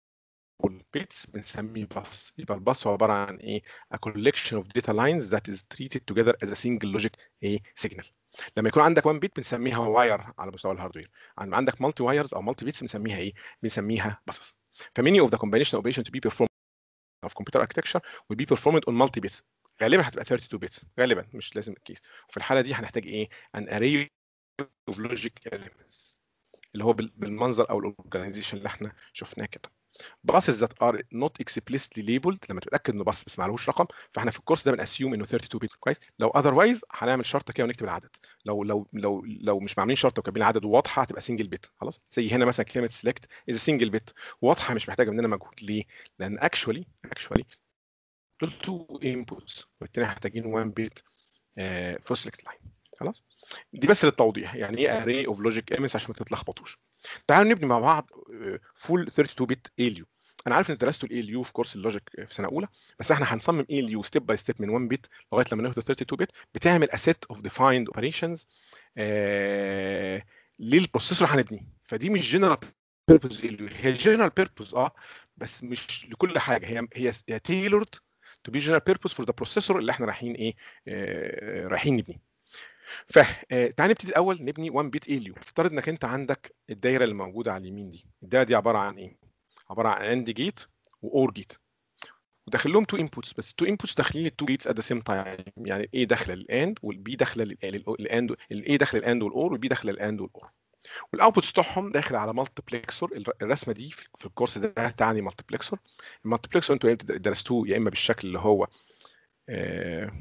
بيتس بنسميه باس يبقى الباس هو عباره عن ايه a collection of data lines that is treated together as a single logic ايه signal لما يكون عندك 1 بيت بنسميها واير على مستوى الهاردوير عندما عندك مالتي وايرز او مالتي بيتس بنسميها ايه بنسميها باس فماني اوف ذا combination operation to be performed of computer architecture will be performed on multi bits غالبا هتبقى 32 بيتس غالبا مش لازم الكيس وفي الحاله دي هنحتاج ايه an array of logic elements اللي هو بالمنظر او الاورجنايزيشن اللي احنا شفناه كده buses that are not explicitly labeled لما تتاكد انه بس بس معلوش رقم فاحنا في الكورس ده بنأسيوم انه 32 بيت كويس لو otherwise هنعمل شرطه كده ونكتب العدد لو لو لو لو مش عاملين شرطه وكاتبين العدد واضحه هتبقى سنجل بيت خلاص زي هنا مثلا كلمه select is a single bit واضحه مش محتاجه مننا مجهود ليه؟ لان actually actually دول تو inputs وبالتالي محتاجين 1 بيت فور select line خلاص دي بس للتوضيح يعني ايه array of logic elements عشان ما تتلخبطوش تعالوا نبني مع بعض فول 32 بت اليو انا عارف ان درستوا الاي اليو في كورس اللوجيك في سنه اولى بس احنا هنصمم اي اليو ستيب باي ستيب من 1 بت لغايه لما ناخد 32 بت بتعمل a set of defined operations آه للبروسيسور هنبني فدي مش جنرال بيربوز هي جنرال بيربوز اه بس مش لكل حاجه هي هي هي تيلورد تو بي جنرال بيربوز فور ذا بروسيسور اللي احنا رايحين ايه آه رايحين نبني فتعالى نبتدي الاول نبني 1 بيت اليو افترض انك انت عندك الدايره اللي موجوده على اليمين دي الدايره دي عباره عن ايه عباره عن اند جيت واور جيت وداخل لهم تو انبوتس بس التو انبوتس داخلين التو جيتس ات ذا سيم تايم يعني الاي داخله للاند والبي داخله للاند الاي داخله للاند والاور والبي داخله للاند والاور والاوتبوتس بتوعهم داخل على مالتيبلكسور الرسمه دي في الكورس ده تعني مالتيبلكسور المالتيبلكسور انتوا درستوه يا اما بالشكل اللي هو آه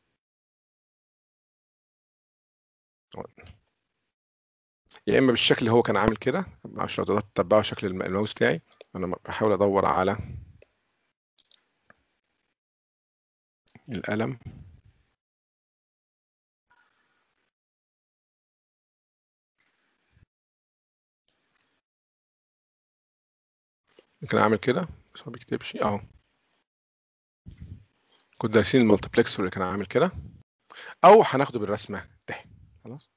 يا اما بالشكل اللي هو كان عامل كده معرفش لو تقدروا تتبعوا شكل الماوس بتاعي انا بحاول ادور على القلم ممكن اعمل كده بس هو ما بيكتبش اهو كنت دارسين المالتيبلكسور اللي كان عامل كده او هناخده بالرسمه ده خلاص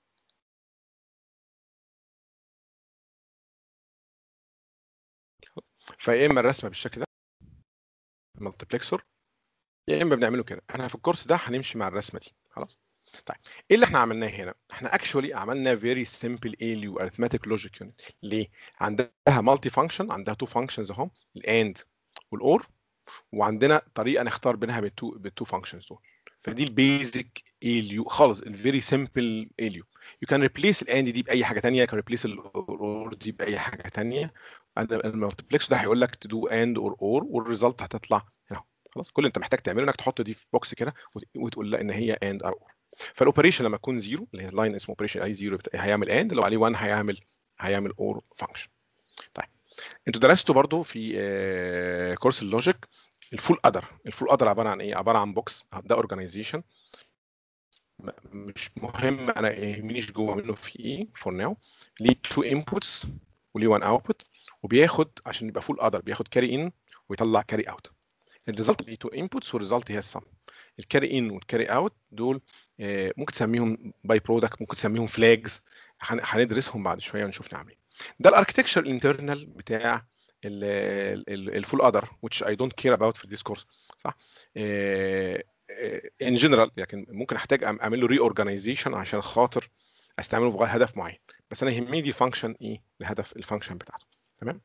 فيا اما الرسمه بالشكل ده المالتيبلكسور يا اما بنعمله كده احنا في الكورس ده هنمشي مع الرسمه دي خلاص طيب ايه اللي احنا عملناه هنا احنا اكشولي عملنا فيري سمبل اليو ارثماتيك لوجيك يونت ليه عندها مالتي فانكشن عندها تو فانكشنز اهم الاند والاور وعندنا طريقه نختار بينها بالتو بالتو فانكشنز دول فدي البيزك اليو خالص الفيري سمبل اليو يو كان ريبليس الاند دي باي حاجه ثانيه كان ريبليس الاور دي باي حاجه ثانيه المالتيبلكس ده هيقول لك تدو اند اور اور والريزلت هتطلع هنا خلاص كل اللي انت محتاج تعمله انك تحط دي في بوكس كده وتقول لا ان هي اند ار اور فالاوبريشن لما يكون زيرو اللي هي لاين اسمه اوبريشن اي زيرو هيعمل اند لو عليه 1 هيعمل هيعمل اور فانكشن طيب انتوا درستوا برضو في آه كورس اللوجيك الفول ادر الفول ادر عباره عن ايه عباره عن بوكس ده اورجانيزيشن مش مهم انا يهمنيش جوه منه في ايه فور ناو ليه تو انبوتس وليه 1 اوتبوت وبياخد عشان يبقى فول ادر بياخد كاري ان ويطلع كاري اوت الريزلت ليه تو انبوتس والريزلت هي السم الكاري ان والكاري اوت دول ممكن تسميهم باي برودكت ممكن تسميهم فلاجز هندرسهم بعد شويه ونشوف نعمل ايه ده الاركتكتشر الانترنال بتاع الفول ادر which I don't care about في this course صح ان جنرال لكن ممكن احتاج اعمل له ري اورجانيزيشن عشان خاطر استعمله في هدف معين بس انا يهمني دي فانكشن ايه الهدف الفانكشن بتاعته تمام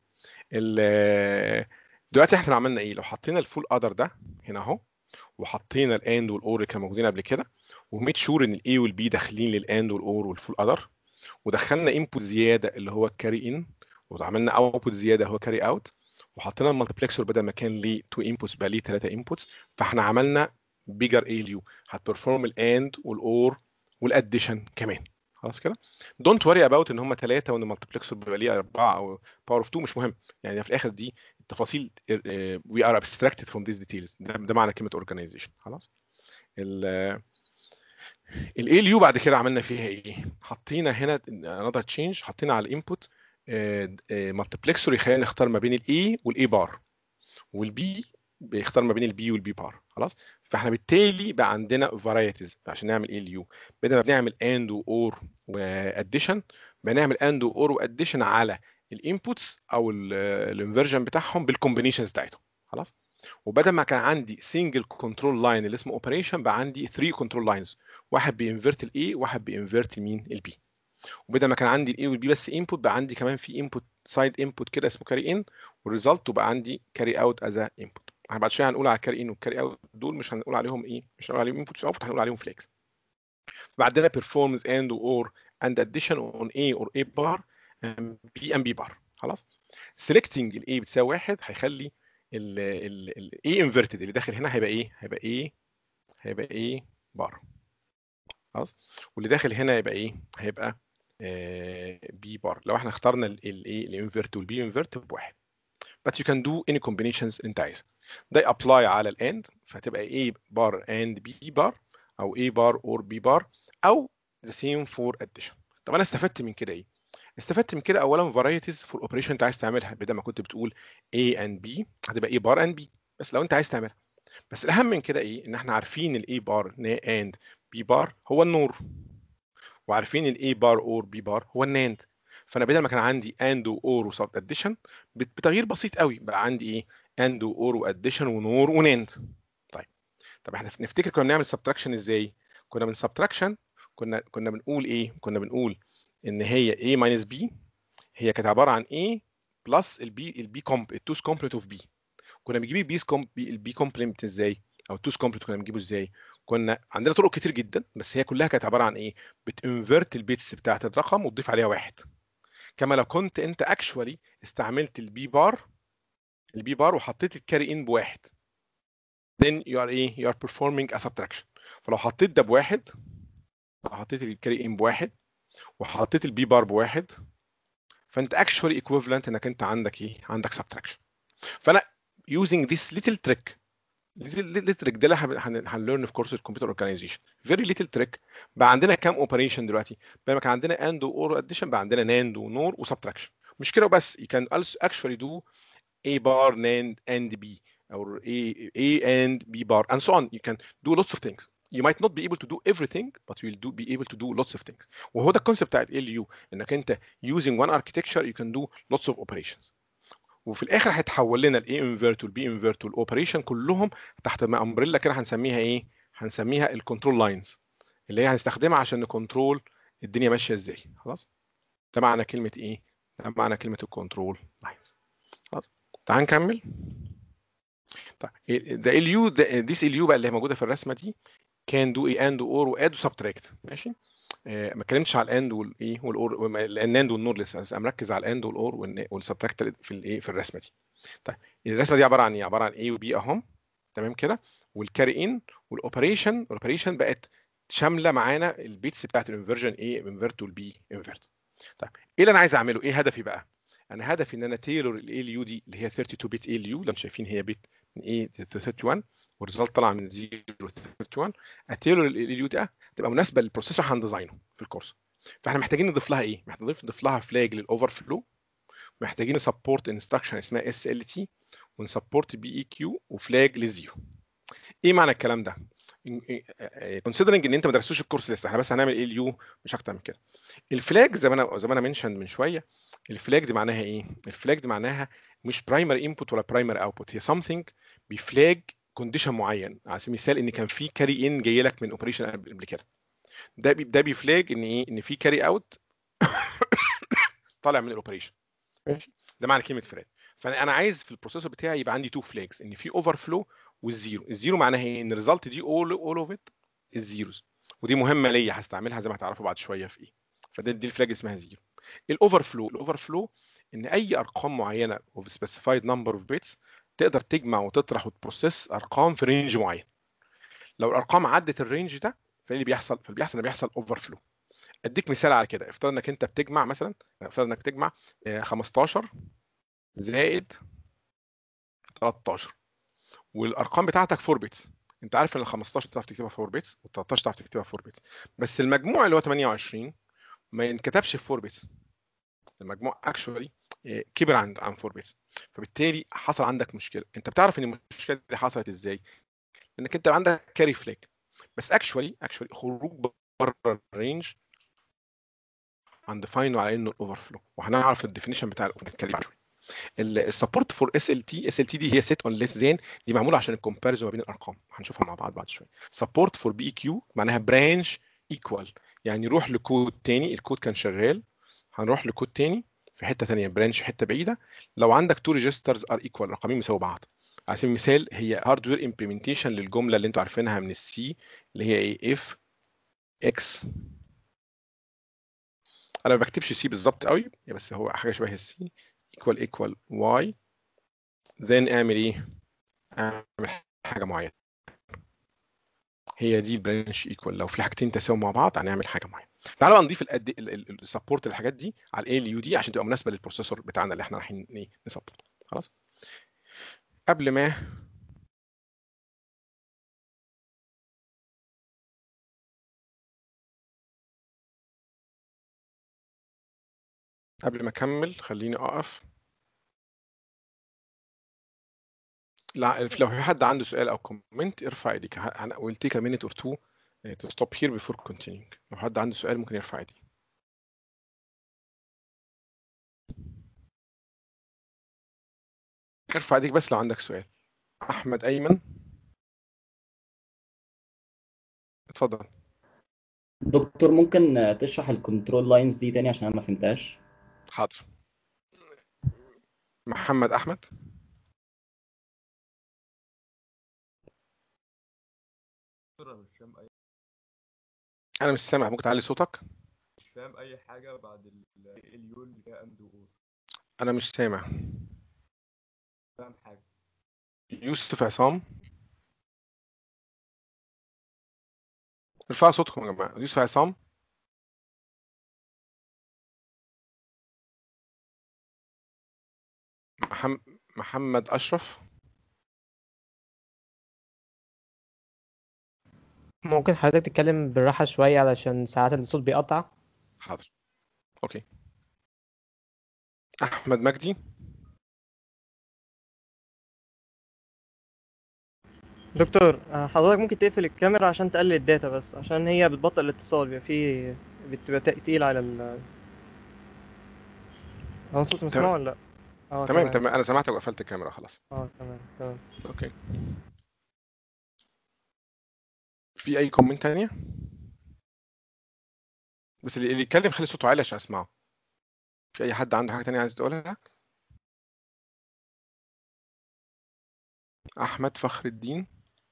دلوقتي احنا عملنا ايه لو حطينا الفول ادر ده هنا اهو وحطينا الاند والاور اللي كانوا موجودين قبل كده وميد شور ان الاي والبي داخلين للاند والاور والفول ادر ودخلنا انبوت زياده اللي هو الكاري ان وعملنا اوتبوت زياده هو كاري اوت وحطينا المالتيبلكسور بدل ما كان ليه 2 انبوتس بقى ليه 3 انبوتس فاحنا عملنا بيجر اي اليو هتبرفورم الاند والاور والاديشن كمان خلاص كده دونت وري اباوت ان هم ثلاثه وان المالتيبلكسور بيبقى ليه اربعه او باور اوف 2 مش مهم يعني في الاخر دي التفاصيل وي ار abstracted from these details ده, ده معنى كلمه organization خلاص ال الاي اليو بعد كده عملنا فيها ايه حطينا هنا another change حطينا على الانبوت مالتيبلكسور يخلينا نختار ما بين الاي والاي بار والبي بيختار ما بين البي والبي بار خلاص فاحنا بالتالي بقى عندنا فرايتيز عشان نعمل اي اليو بدل ما بنعمل اند واور واديشن بنعمل اند واور واديشن على الانبوتس او الانفرجن بتاعهم بالكومبينيشنز بتاعتهم خلاص وبدل ما كان عندي سنجل كنترول لاين اللي اسمه اوبريشن بقى عندي 3 كنترول لاينز واحد بينفرت الاي واحد بينفرت مين البي وبدل ما كان عندي الاي والبي بس انبوت بقى عندي كمان في انبوت سايد انبوت كده اسمه كاري ان والريزلت وبقى عندي كاري اوت از انبوت احنا بعد شويه هنقول على الكاري ان والكاري اوت دول مش هنقول عليهم ايه مش هنقول عليهم انبوتس اوتبوت هنقول عليهم فليكس بعدنا performance and or and addition on A or A bar B and B bar خلاص selecting ال A بتساوي واحد هيخلي ال ال ال A inverted اللي داخل هنا هيبقى ايه هيبقى ايه هيبقى ايه بار خلاص واللي داخل هنا هيبقى ايه هيبقى بي بار لو احنا اخترنا الايه الانفرت والبي انفرت بواحد but you can do any combinations انت عايزها ده ابلاي على الاند فهتبقى A بار and B بار او A بار or B بار او the same for addition طب انا استفدت من كده ايه استفدت من كده اولا varieties for operation انت عايز تعملها بدل ما كنت بتقول A and B هتبقى A بار and B بس لو انت عايز تعملها بس الاهم من كده ايه ان احنا عارفين ال A بار and B بار هو النور وعارفين الاي بار اور بي بار هو الناند فانا بدل ما كان عندي اند واور وسب اديشن بتغيير بسيط قوي بقى عندي ايه اند واور واديشن ونور وناند طيب طب احنا نفتكر كنا بنعمل سبتراكشن ازاي كنا من سبتراكشن كنا كنا بنقول ايه كنا بنقول ان هي a ماينس b هي كانت عباره عن a بلس البي البي كومب التوز كومبلمنت اوف b كنا بنجيب البي كومب البي كومبلمنت ازاي او التوز كومبلمنت كنا بنجيبه ازاي كنا عندنا طرق كتير جدا بس هي كلها كانت عباره عن ايه بتنفرت البيتس بتاعت الرقم وتضيف عليها واحد كما لو كنت انت اكشوالي استعملت البي بار البي بار وحطيت الكاري ان بواحد then you are ايه you are performing a subtraction فلو حطيت ده بواحد لو حطيت الكاري ان بواحد وحطيت البي بار بواحد فانت اكشوالي equivalent انك انت عندك ايه عندك subtraction فانا using this little trick little trick ده اللي هنليرن في كورس الكمبيوتر اورجانيزيشن فيري ليتل تريك بقى عندنا كام اوبريشن دلوقتي بقى كان عندنا اند اور اديشن بقى عندنا ناند ونور وسبتراكشن مش كده وبس you can also actually do a bar nand and b or a a and b bar and so on you can do lots of things you might not be able to do everything but you will do be able to do lots of things وهو ده الكونسيبت بتاعت ال يو انك انت using one architecture you can do lots of operations وفي الاخر هيتحول لنا الاي انفيرت والبي انفيرت والاوبريشن كلهم تحت امبريلا كده هنسميها ايه هنسميها الكنترول لاينز اللي هي هنستخدمها عشان نكنترول الدنيا ماشيه ازاي خلاص ده معنى كلمه ايه ده معنى كلمه الكنترول لاينز خلاص تعال نكمل طيب ده اليو ديس اليو بقى اللي هي موجوده في الرسمه دي كان دو ايه اند اور واد وسبتراكت ماشي آه ما اتكلمتش على الاند والايه والاور الاند والنور لسه بس مركز على الاند والاور والسبتراكت في الايه في الرسمه دي طيب الرسمه دي عباره عن ايه عباره عن ايه وبي اهم تمام كده والكاري ان والاوبريشن الاوبريشن بقت شامله معانا البيتس بتاعت الانفرجن ايه انفرت والبي انفرت طيب ايه اللي انا عايز اعمله ايه هدفي بقى انا هدفي ان انا تيلور الاي اليو دي اللي هي 32 بت اي اليو اللي شايفين هي بت من ايه 31 والريزلت طلع من 0 31 اتيلور اليو ده تبقى مناسبه للبروسيسور هنديزاينه في الكورس فاحنا محتاجين نضيف لها ايه محتاجين نضيف لها فلاج للاوفر فلو محتاجين نسبورت انستراكشن اسمها اس ال تي ونسبورت بي اي كيو وفلاج للزيرو ايه معنى الكلام ده كونسيدرنج ان انت ما درستوش الكورس لسه احنا بس هنعمل ايه اليو مش اكتر من كده الفلاج زي ما انا زي ما انا منشن من شويه الفلاج دي معناها ايه الفلاج دي معناها مش برايمري انبوت ولا برايمري اوتبوت هي something بيفلاج كونديشن معين على سبيل المثال ان كان في كاري ان جاي لك من اوبريشن قبل كده ده بي ده بيفلاج ان ايه ان في كاري اوت طالع من الاوبريشن ماشي ده معنى كلمه فلاج فانا عايز في البروسيسور بتاعي يبقى عندي تو فلاجز ان في اوفر فلو والزيرو الزيرو معناها ايه ان الريزلت دي اول اول اوف ات الزيروز ودي مهمه ليا هستعملها زي ما هتعرفوا بعد شويه في ايه فده دي الفلاج اسمها زيرو الاوفر فلو الاوفر فلو ان اي ارقام معينه اوف سبيسيفايد نمبر اوف بيتس تقدر تجمع وتطرح وتبروسيس ارقام في رينج معين لو الارقام عدت الرينج ده فايه اللي بيحصل فاللي بيحصل ان بيحصل اوفر فلو اديك مثال على كده افترض انك انت بتجمع مثلا افترض انك بتجمع 15 زائد 13 والارقام بتاعتك 4 بيتس انت عارف ان ال 15 تعرف تكتبها في 4 بيتس وال 13 تعرف تكتبها في 4 بيتس بس المجموع اللي هو 28 ما ينكتبش في 4 بيتس المجموع اكشولي كبر عن عن 4 بيتس فبالتالي حصل عندك مشكله انت بتعرف ان المشكله دي حصلت ازاي انك انت عندك كاري فلاج بس اكشولي اكشولي خروج بره الرينج هندفاينه على انه الاوفر فلو وهنعرف الديفينيشن بتاع الكاري السبورت فور اس ال تي اس ال تي دي هي سيت اون ليس زين دي معموله عشان الكومباريزون ما بين الارقام هنشوفها مع بعض بعد شويه سبورت فور بي اي كيو معناها برانش ايكوال يعني روح لكود تاني الكود كان شغال هنروح لكود تاني في حته ثانيه برانش في حته بعيده لو عندك تو ريجسترز ار ايكوال رقمين بيساوي بعض على سبيل المثال هي هاردوير امبلمنتيشن للجمله اللي انتوا عارفينها من السي اللي هي ايه اف اكس انا ما بكتبش سي بالظبط قوي بس هو حاجه شبه السي equal equal y then اعمل ايه اعمل حاجه معينه هي دي البرانش ايكوال لو في حاجتين تساوي مع بعض هنعمل حاجه معينه تعالوا بقى نضيف السبورت للحاجات دي على الاي ال يو دي عشان تبقى مناسبه للبروسيسور بتاعنا اللي احنا رايحين نسبورت خلاص قبل ما قبل ما اكمل خليني اقف لا لو في حد عنده سؤال او كومنت ارفع ايديك ويل تيك ا مينيت اور تو to stop here before continuing لو حد عنده سؤال ممكن يرفع ايديه ارفع ايديك بس لو عندك سؤال احمد ايمن اتفضل دكتور ممكن تشرح الكنترول لاينز دي تاني عشان انا ما فهمتهاش حاضر محمد احمد دكتور انا مش فاهم اي انا مش سامع ممكن تعلي صوتك مش فاهم اي حاجه بعد ال- اليو اللي فيها اند اور انا مش سامع مش فاهم حاجه يوسف عصام ارفعوا صوتكم يا جماعه يوسف عصام محم... محمد اشرف ممكن حضرتك تتكلم بالراحة شوية علشان ساعات الصوت بيقطع حاضر اوكي احمد مجدي دكتور آه، حضرتك ممكن تقفل الكاميرا عشان تقلل الداتا بس عشان هي بتبطئ الاتصال بيبقى فيه بتبقى تقيل على ال هو الصوت مسموع ولا لا؟ اه تمام تمام انا سمعتك وقفلت الكاميرا خلاص اه تمام تمام اوكي في اي كومنت تانية بس اللي اللي يتكلم خلي صوته عالي عشان اسمعه في اي حد عنده حاجة تانية عايز تقولها احمد فخر الدين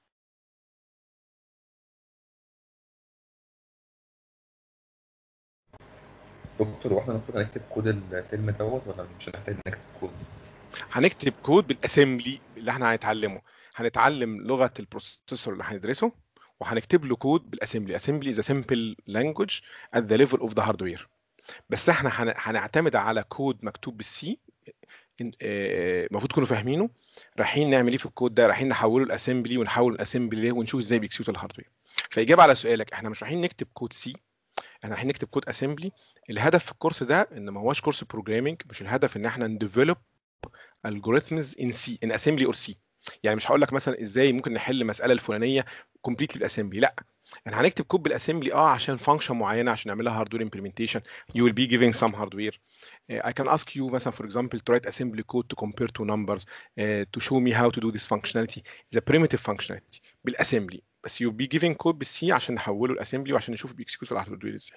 دكتور واحنا المفروض هنكتب كود الترم دوت ولا مش هنحتاج نكتب كود؟ هنكتب كود بالاسمبلي اللي احنا هنتعلمه هنتعلم لغة البروسيسور اللي هندرسه وهنكتب له كود بالاسمبلي اسمبلي is a simple language at the level of the hardware بس احنا هن- هنعتمد على كود مكتوب بالسي المفروض تكونوا فاهمينه رايحين نعمل ايه في الكود ده رايحين نحوله لاسمبلي ونحول الاسمبلي ليه ونشوف ازاي بيكسيوت الهاردوير فاجابه على سؤالك احنا مش رايحين نكتب كود سي احنا رايحين نكتب كود اسمبلي الهدف في الكورس ده ان ما هوش كورس بروجرامنج مش الهدف ان احنا نديفلوب algorithms in C in assembly or C يعني مش هقول لك مثلا ازاي ممكن نحل المساله الفلانيه كومبليتلي بالاسمبلي لا احنا هنكتب كود بالاسمبلي اه عشان فانكشن معينه عشان نعملها هاردوير implementation you will be giving some hardware uh, I can ask you مثلا for example to write assembly code to compare two numbers uh, to show me how to do this functionality the primitive functionality بالاسمبلي بس you'll be giving code بالسي عشان نحوله الاسمبلي وعشان نشوف بيكسكيوت الهاردوير ازاي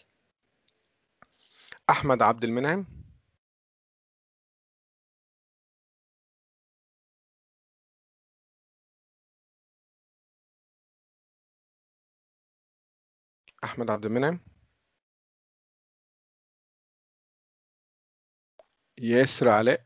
احمد عبد المنعم احمد عبد المنعم ياسر علاء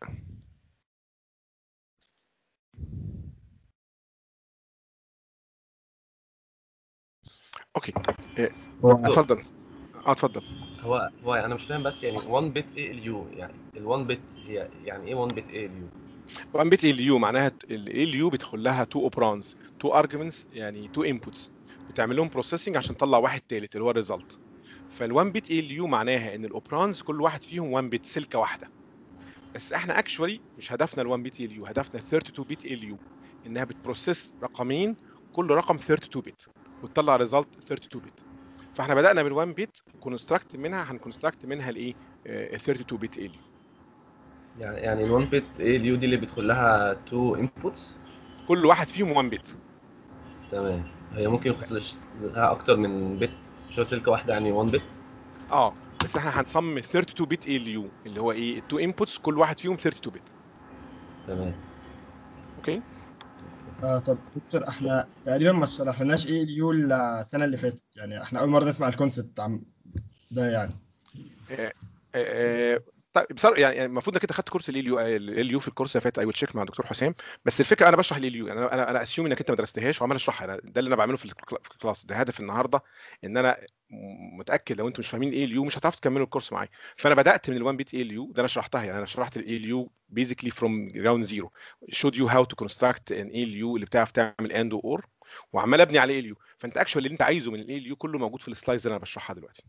اوكي إيه، اتفضل اه اتفضل هو هو انا مش فاهم بس يعني 1 بت ايه اليو يعني ال 1 بت هي يعني ايه 1 بت ايه اليو 1 بت ال يو معناها ال يو بيدخل لها تو اوبرانز تو ارجمنتس يعني تو انبوتس بتعمل لهم بروسيسنج عشان تطلع واحد تالت اللي هو الريزلت فال1 بت ال يو معناها ان الاوبرانز كل واحد فيهم 1 بت سلكه واحده بس احنا اكشولي مش هدفنا ال1 بت ال يو هدفنا 32 بت ال يو انها بتبروسيس رقمين كل رقم 32 بت وتطلع ريزلت 32 بت فاحنا بدانا بال1 بت كونستراكت منها هنكونستراكت منها الايه آه، 32 بت ال يو يعني يعني ال 1 بت ايه اليو دي اللي بيدخل لها 2 انبوتس كل واحد فيهم 1 بت تمام هي ممكن يخش لها اكتر من بت مش هو سلكه واحده يعني 1 بت اه بس احنا هنصمم 32 بت ال يو اللي هو ايه التو انبوتس كل واحد فيهم 32 بت تمام اوكي آه طب دكتور احنا تقريبا ما شرحناش ايه اليو السنه اللي فاتت يعني احنا اول مره نسمع الكونسيبت عم ده يعني آه، آه، طيب بصراحه يعني يعني المفروض انك انت خدت كورس ال يو ال يو في الكورس اللي فات اي ويل تشيك مع الدكتور حسام بس الفكره انا بشرح ال يو يعني انا انا انا اسيوم انك انت ما درستهاش وعمال اشرحها أنا- ده اللي انا بعمله في الكلا- في الكلاس ده هدف النهارده ان انا م- متاكد لو انتم مش فاهمين ايه اليو مش هتعرفوا تكملوا الكورس معايا فانا بدات من ال1 بت اي اليو ده انا شرحتها يعني انا شرحت الاي اليو بيزيكلي فروم جراوند زيرو شود يو هاو تو كونستراكت ان اي اليو اللي بتعرف تعمل اند اور وعمال ابني على اي اليو فانت اكشوال اللي انت عايزه من الاي اليو كله موجود في السلايدز اللي انا بشرحها دلوقتي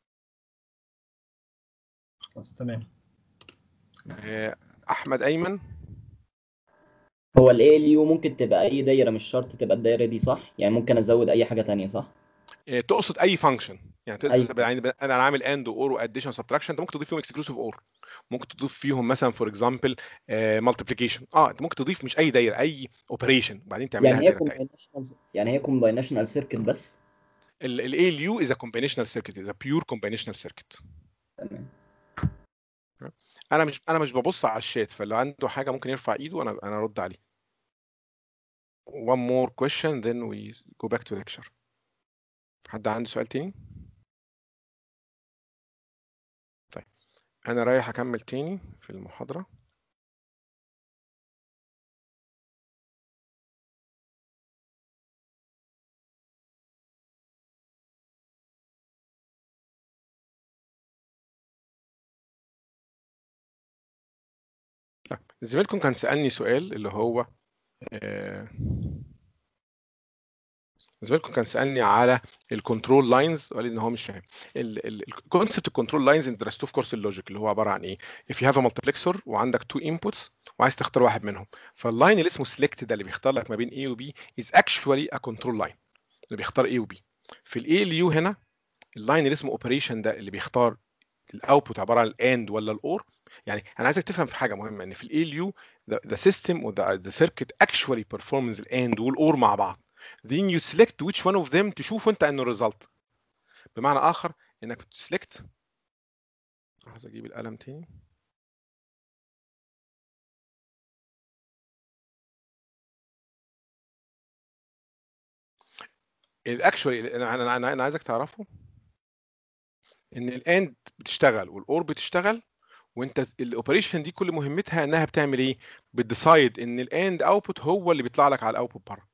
خلاص تمام آه، احمد ايمن هو ال ALU ممكن تبقى اي دايره مش شرط تبقى الدايره دي صح يعني ممكن ازود اي حاجه تانية صح آه، تقصد اي فانكشن يعني تقدر أيوة. يعني انا عامل اند اور واديشن سبتراكشن انت ممكن تضيف فيهم اكسكلوسيف اور ممكن تضيف فيهم مثلا فور اكزامبل مالتيبليكيشن اه انت ممكن تضيف مش اي دايره اي اوبريشن وبعدين تعملها يعني هي دايره بتاعتها combinational يعني هي combinational circuit بس الاي ال يو از ا كومبينيشنال سيركت از ا بيور كومبينيشنال سيركت تمام انا مش انا مش ببص على الشات فلو عنده حاجه ممكن يرفع ايده وانا انا ارد عليه one more question then we go back to lecture حد عنده سؤال تاني طيب انا رايح اكمل تاني في المحاضره طيب زميلكم كان سألني سؤال اللي هو آه، زميلكم كان سألني على الكنترول لاينز وقال لي ان هو مش فاهم الكونسبت الكنترول لاينز انت درستوه في كورس اللوجيك اللي هو عباره عن ايه if you have a multiplexer وعندك two inputs وعايز تختار واحد منهم فاللاين اللي اسمه select ده اللي بيختار لك ما بين A و B is actually a control line اللي بيختار A و B في الاي ال يو هنا اللاين اللي اسمه اوبريشن ده اللي بيختار الاوتبوت عباره عن الاند ولا الاور يعني انا عايزك تفهم في حاجه مهمه ان في الاي ال يو the system or the, the circuit actually performs الاند والاور مع بعض then you select which one of them تشوف انت انه result بمعنى اخر انك بتسلكت عايز اجيب القلم تاني الاكشوالي انا انا انا أنا عايزك تعرفه ان الاند بتشتغل والاور بتشتغل وانت الاوبريشن دي كل مهمتها انها بتعمل ايه بتديسايد ان الاند اوتبوت هو اللي بيطلع لك على الاوتبوت بره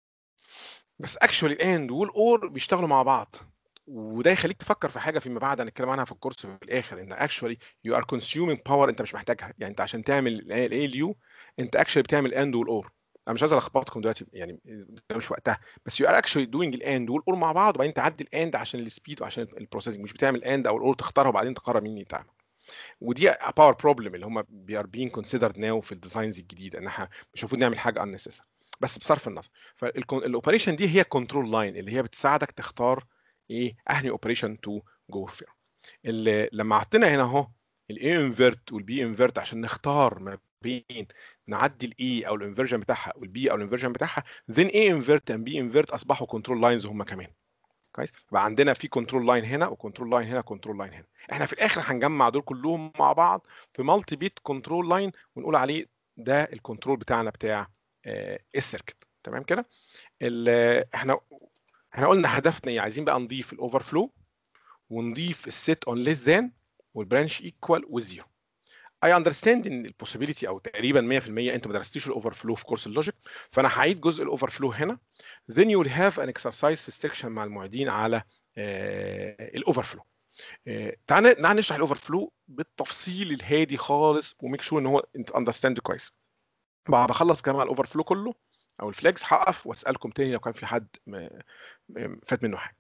بس اكشوالي الاند والاور بيشتغلوا مع بعض وده يخليك تفكر في حاجه فيما بعد هنتكلم عنها في الكورس في الاخر ان اكشوالي يو ار كونسيومينج باور انت مش محتاجها يعني انت عشان تعمل الاي ال يو انت اكشوالي بتعمل اند والاور انا مش عايز الخبطكم دلوقتي يعني ده مش وقتها بس يو ار اكشوالي دوينج الاند والاور مع بعض وبعدين تعدي الاند عشان السبيد وعشان البروسيسنج مش بتعمل اند او الاور تختارها وبعدين تقرر مين اللي يتعمل ودي باور بروبلم اللي هم بي ار بين كونسيدرد ناو في الديزاينز الجديده ان احنا مش المفروض نعمل حاجه unnecessary بس بصرف النظر فالاوبريشن دي هي كنترول لاين اللي هي بتساعدك تختار ايه اهني اوبريشن تو جو فيها اللي لما حطينا هنا اهو الاي انفيرت والبي انفيرت عشان نختار ما بين نعدي الاي او الانفيرجن بتاعها والبي او الانفيرجن بتاعها then A انفيرت and B انفيرت اصبحوا كنترول لاينز هم كمان كويس يبقى عندنا في كنترول لاين هنا وكنترول لاين هنا كنترول لاين هنا احنا في الاخر هنجمع دول كلهم مع بعض في مالتي بيت كنترول لاين ونقول عليه ده الكنترول بتاعنا بتاع آه، السيركت تمام كده ال- احنا احنا قلنا هدفنا ايه عايزين بقى نضيف الاوفر فلو ونضيف السيت اون ليس ذان والبرانش ايكوال وزيرو اي اندرستاند ان البوسيبيليتي او تقريبا 100% انت ما درستيش الاوفر فلو في كورس اللوجيك فانا هعيد جزء الاوفر فلو هنا then you will have an exercise في السكشن مع المعيدين على الاوفر فلو تعال تعال نشرح الاوفر فلو بالتفصيل الهادي خالص وميك شور ان هو انت اندرستاند كويس بعد بخلص كمان الاوفر فلو كله او الفلاجز هقف واسالكم تاني لو كان في حد م- م- فات منه حاجه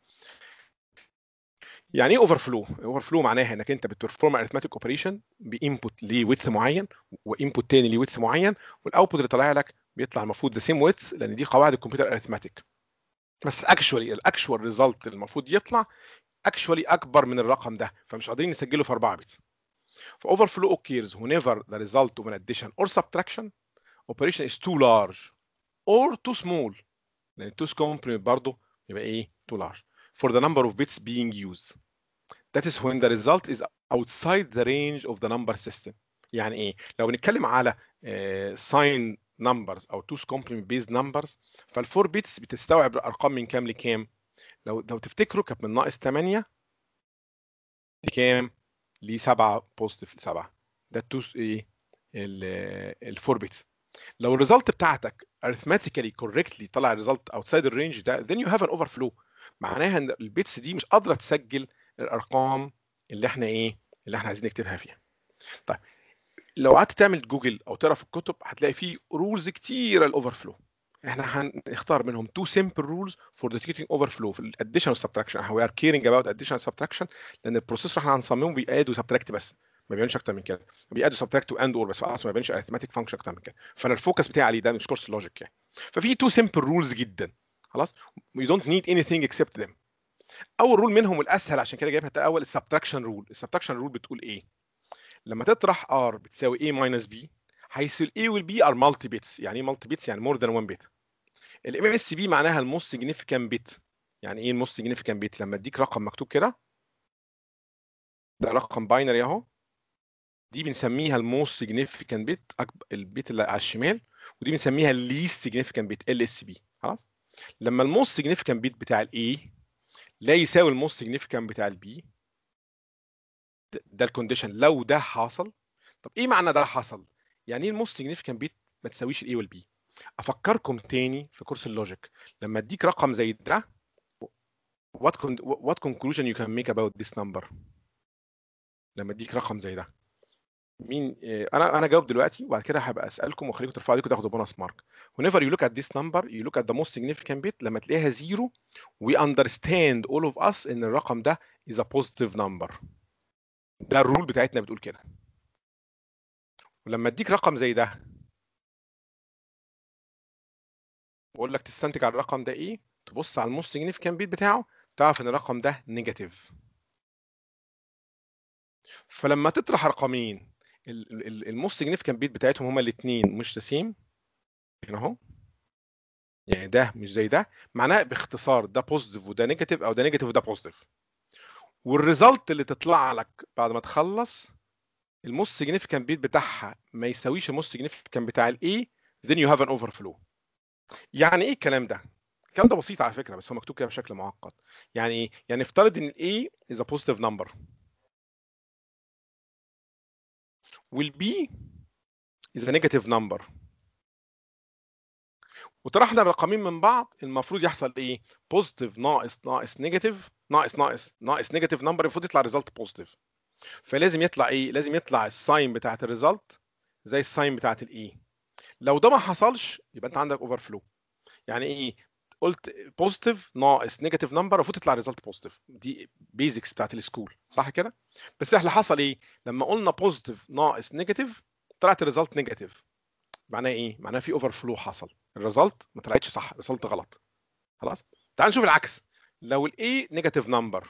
يعني ايه اوفر فلو اوفر فلو معناها انك انت بتبرفورم اريثماتيك اوبريشن بانبوت ليه ويدث معين وانبوت تاني ليه ويدث معين والاوتبوت اللي طالع لك بيطلع المفروض ذا سيم ويدث لان دي قواعد الكمبيوتر اريثماتيك بس اكشولي الاكشوال ريزلت المفروض يطلع اكشولي اكبر من الرقم ده فمش قادرين نسجله في 4 بت فاوفر فلو occurs whenever the result of an addition or subtraction operation is too large or too small لان too complement برضه يبقى ايه too large for the number of bits being used that is when the result is outside the range of the number system يعني ايه لو بنتكلم على uh, sign numbers او two complement based numbers فالفور بيتس بتستوعب الارقام من كام لكام لو لو تفتكروا كانت من ناقص 8 لكام ل 7 بوزيتيف 7 ده التوس ايه الفور بيتس لو الريزلت بتاعتك arithmetically correctly طلع الريزلت outside الرينج ده then you have an overflow معناها ان البيتس دي مش قادره تسجل الارقام اللي احنا ايه اللي احنا عايزين نكتبها فيها طيب لو قعدت تعمل جوجل او تقرا في الكتب هتلاقي فيه رولز كتيره الاوفر فلو احنا هنختار منهم تو سمبل رولز فور ديتكتنج اوفر فلو في الاديشن والسبتراكشن وي ار كيرنج اباوت اديشن وسبتراكشن لان البروسيسور احنا هنصممه بياد وسبتراكت بس ما بيعملش اكتر من كده بياد وسبتراكت واند اور بس اصلا ما بيعملش اريثماتيك فانكشن اكتر من كده فانا الفوكس بتاعي عليه ده مش كورس لوجيك يعني ففي تو سمبل رولز جدا خلاص يو دونت نيد اني ثينج اكسبت ذم اول رول منهم الاسهل عشان كده جايبها الاول السبتراكشن رول السبتراكشن رول بتقول ايه لما تطرح r بتساوي a minus b حيث ال a وال b are multi bits يعني ايه multi bits يعني more than one bit ال MSB معناها الموست significant bit يعني ايه الموست significant bit لما اديك رقم مكتوب كده ده رقم باينري اهو دي بنسميها الموست significant bit أكبر البيت اللي على الشمال ودي بنسميها least significant bit LSB خلاص لما الموست significant bit بتاع ال A لا يساوي الموست significant بتاع ال B ده- ده الكونديشن لو ده حصل طب ايه معنى ده حصل يعني ايه الموست significant bit ما تساويش ال A وال B افكركم تاني في كورس اللوجيك لما اديك رقم زي ده what con- what conclusion you can make about this number لما اديك رقم زي ده مين إيه، انا انا جاوب دلوقتي وبعد كده هبقى اسالكم واخليكم ترفعوا ايديكم تاخدوا بونص مارك whenever you look at this number you look at the most significant bit لما تلاقيها زيرو we understand all of us ان الرقم ده is a positive number ده الرول بتاعتنا بتقول كده ولما اديك رقم زي ده واقول لك تستنتج على الرقم ده ايه تبص على الموست significant بيت بتاعه تعرف ان الرقم ده نيجاتيف فلما تطرح رقمين الموست significant بيت بتاعتهم هما الاثنين مش تسيم هنا اهو يعني ده مش زي ده معناه باختصار ده بوزيتيف وده نيجاتيف او ده نيجاتيف وده بوزيتيف والريزلت اللي تطلع لك بعد ما تخلص الموست significant بيت بتاعها ما يساويش الموست significant بتاع الاي then you have an overflow يعني ايه الكلام ده الكلام ده بسيط على فكره بس هو مكتوب كده بشكل معقد يعني ايه يعني افترض ان الاي is a positive number والبي is a negative number وطرحنا الرقمين من بعض المفروض يحصل ايه بوزيتيف ناقص ناقص نيجاتيف ناقص ناقص ناقص نيجاتيف نمبر المفروض يطلع ريزلت بوزيتيف فلازم يطلع ايه لازم يطلع الساين بتاعت الريزلت زي الساين بتاعت الاي لو ده ما حصلش يبقى انت عندك اوفر فلو يعني ايه قلت بوزيتيف ناقص نيجاتيف نمبر المفروض تطلع ريزلت بوزيتيف دي بيزكس بتاعت السكول صح كده بس احنا حصل ايه لما قلنا بوزيتيف ناقص نيجاتيف طلعت الريزلت نيجاتيف معناه ايه معناه في اوفر فلو حصل الريزلت ما طلعتش صح الريزلت غلط خلاص تعال نشوف العكس لو الاي نيجاتيف نمبر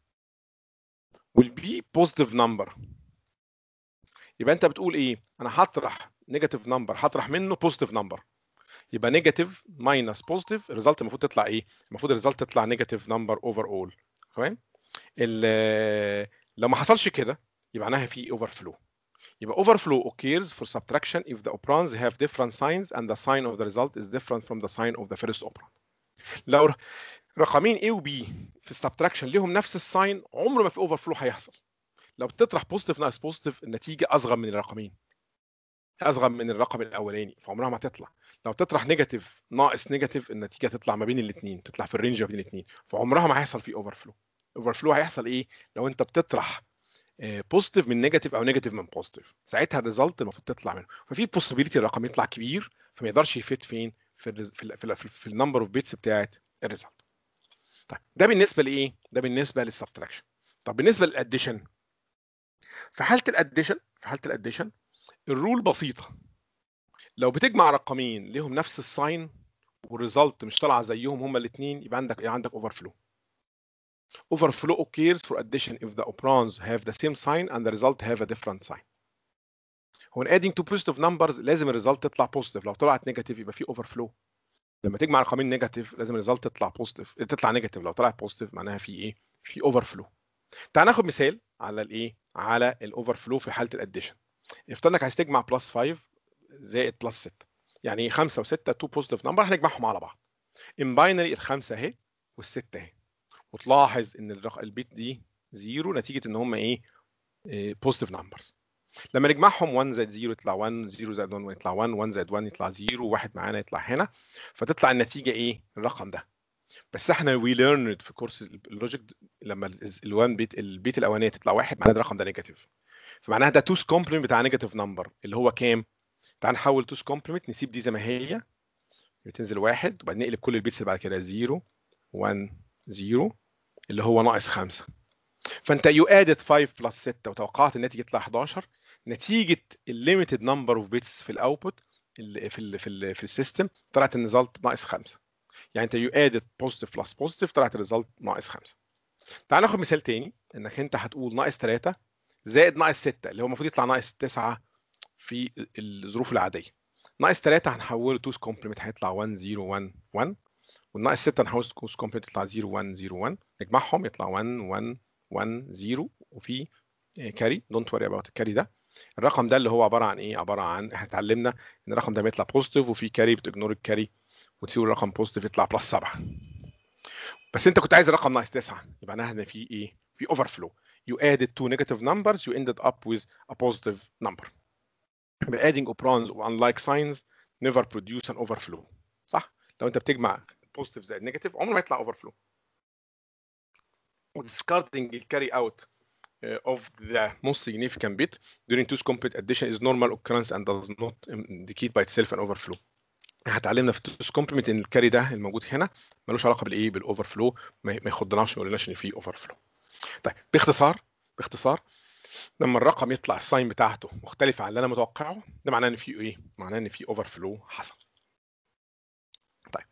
والبي بوزيتيف نمبر يبقى انت بتقول ايه انا هطرح نيجاتيف نمبر هطرح منه بوزيتيف نمبر يبقى نيجاتيف ماينس بوزيتيف الريزلت المفروض تطلع ايه المفروض الريزلت تطلع نيجاتيف نمبر اوفر اول تمام ال- لو ما حصلش كده يبقى معناها في اوفر فلو يبقى overflow occurs for subtraction if the operands have different signs and the sign of the result is different from the sign of the first operand. لو ر- رقمين A و B في subtraction ليهم نفس الساين عمره ما في overflow هيحصل. لو بتطرح بوزيتيف ناقص بوزيتيف النتيجة أصغر من الرقمين. أصغر من الرقم الأولاني فعمرها ما تطلع. لو تطرح نيجاتيف ناقص نيجاتيف النتيجة تطلع ما بين الاثنين تطلع في الرينج ما بين الاثنين فعمرها ما هيحصل في overflow. overflow هيحصل إيه؟ لو أنت بتطرح بوزيتيف من نيجاتيف او نيجاتيف من بوزيتيف ساعتها الريزلت المفروض تطلع منه ففي بوسيبيليتي الرقم يطلع كبير فما يقدرش يفيت فين في ال في ال في, ال في النمبر اوف بيتس بتاعت الريزلت طيب ده بالنسبه لايه ده بالنسبه للسبتراكشن طب بالنسبه للاديشن في حاله الاديشن في حاله الاديشن الرول بسيطه لو بتجمع رقمين ليهم نفس الساين والريزلت مش طالعه زيهم هما الاثنين يبقى عندك يبقى عندك اوفر فلو overflow occurs for addition if the operands have the same sign and the result have a different sign. When adding two positive numbers لازم الريزلت تطلع positive لو طلعت نيجاتيف يبقى في overflow. لما تجمع رقمين نيجاتيف لازم الريزلت تطلع positive تطلع نيجاتيف لو طلعت positive معناها في ايه؟ في overflow. تعال ناخد مثال على الايه؟ على الاوفرفلو في حاله الاديشن. افترض انك عايز تجمع بلس 5 زائد بلس 6 يعني 5 و6 تو بوزيتيف نمبر هنجمعهم على بعض. ان باينري الخمسه اهي والسته اهي. وتلاحظ ان الرق... البيت دي زيرو نتيجه ان هم ايه بوزيتيف نمبرز لما نجمعهم 1 زائد 0 يطلع 1 0 زائد 1 يطلع 1 1 زائد 1 يطلع 0 واحد معانا يطلع هنا فتطلع النتيجه ايه الرقم ده بس احنا وي ليرند في كورس اللوجيك لما ال1 بيت البيت الاولانيه تطلع واحد معناها الرقم ده نيجاتيف فمعناها ده توس كومبلمنت بتاع نيجاتيف نمبر اللي هو كام تعال نحول توس كومبلمنت نسيب دي زي ما هي تنزل واحد وبعدين نقلب كل البيتس اللي بعد كده 0 1 0 اللي هو ناقص 5 فانت يو ادد 5 بلس 6 وتوقعت الناتج يطلع 11 نتيجه الليميتد نمبر اوف بيتس في الاوتبوت في ال في ال في السيستم طلعت الريزلت ناقص 5 يعني انت يو ادد بوزيتيف بلس بوزيتيف طلعت الريزلت ناقص 5 تعال ناخد مثال تاني انك انت هتقول ناقص 3 زائد ناقص 6 اللي هو المفروض يطلع ناقص 9 في الظروف العاديه ناقص 3 هنحوله توز كومبلمنت هيطلع 1 0 1 1 والناقص 6 هنحوله توز كومبلمنت يطلع 0 1 0 1 نجمعهم يطلع 1 1 1 0 وفي كاري دونت وري اباوت الكاري ده الرقم ده اللي هو عباره عن ايه عباره عن احنا اتعلمنا ان الرقم ده بيطلع بوزيتيف وفي كاري بتجنور الكاري وتسيب الرقم بوزيتيف يطلع بلس 7 بس انت كنت عايز الرقم ناقص 9 يبقى معناها ان في ايه في اوفر فلو you added two negative numbers you ended up with a positive number يبقى adding operands of unlike signs never produce an overflow صح لو انت بتجمع positive زائد negative عمره ما يطلع overflow discarding the carry out uh, of the most significant bit during two's complete addition is normal occurrence and does not indicate by itself an overflow هتعلمنا في التوس كومبلمنت ان الكاري ده الموجود هنا ملوش علاقه بالايه بالاوفر فلو ما يخضناش ما يقولناش ان في اوفر فلو طيب باختصار باختصار لما الرقم يطلع الساين بتاعته مختلفه عن اللي انا متوقعه ده معناه ان في ايه معناه ان في اوفر فلو حصل طيب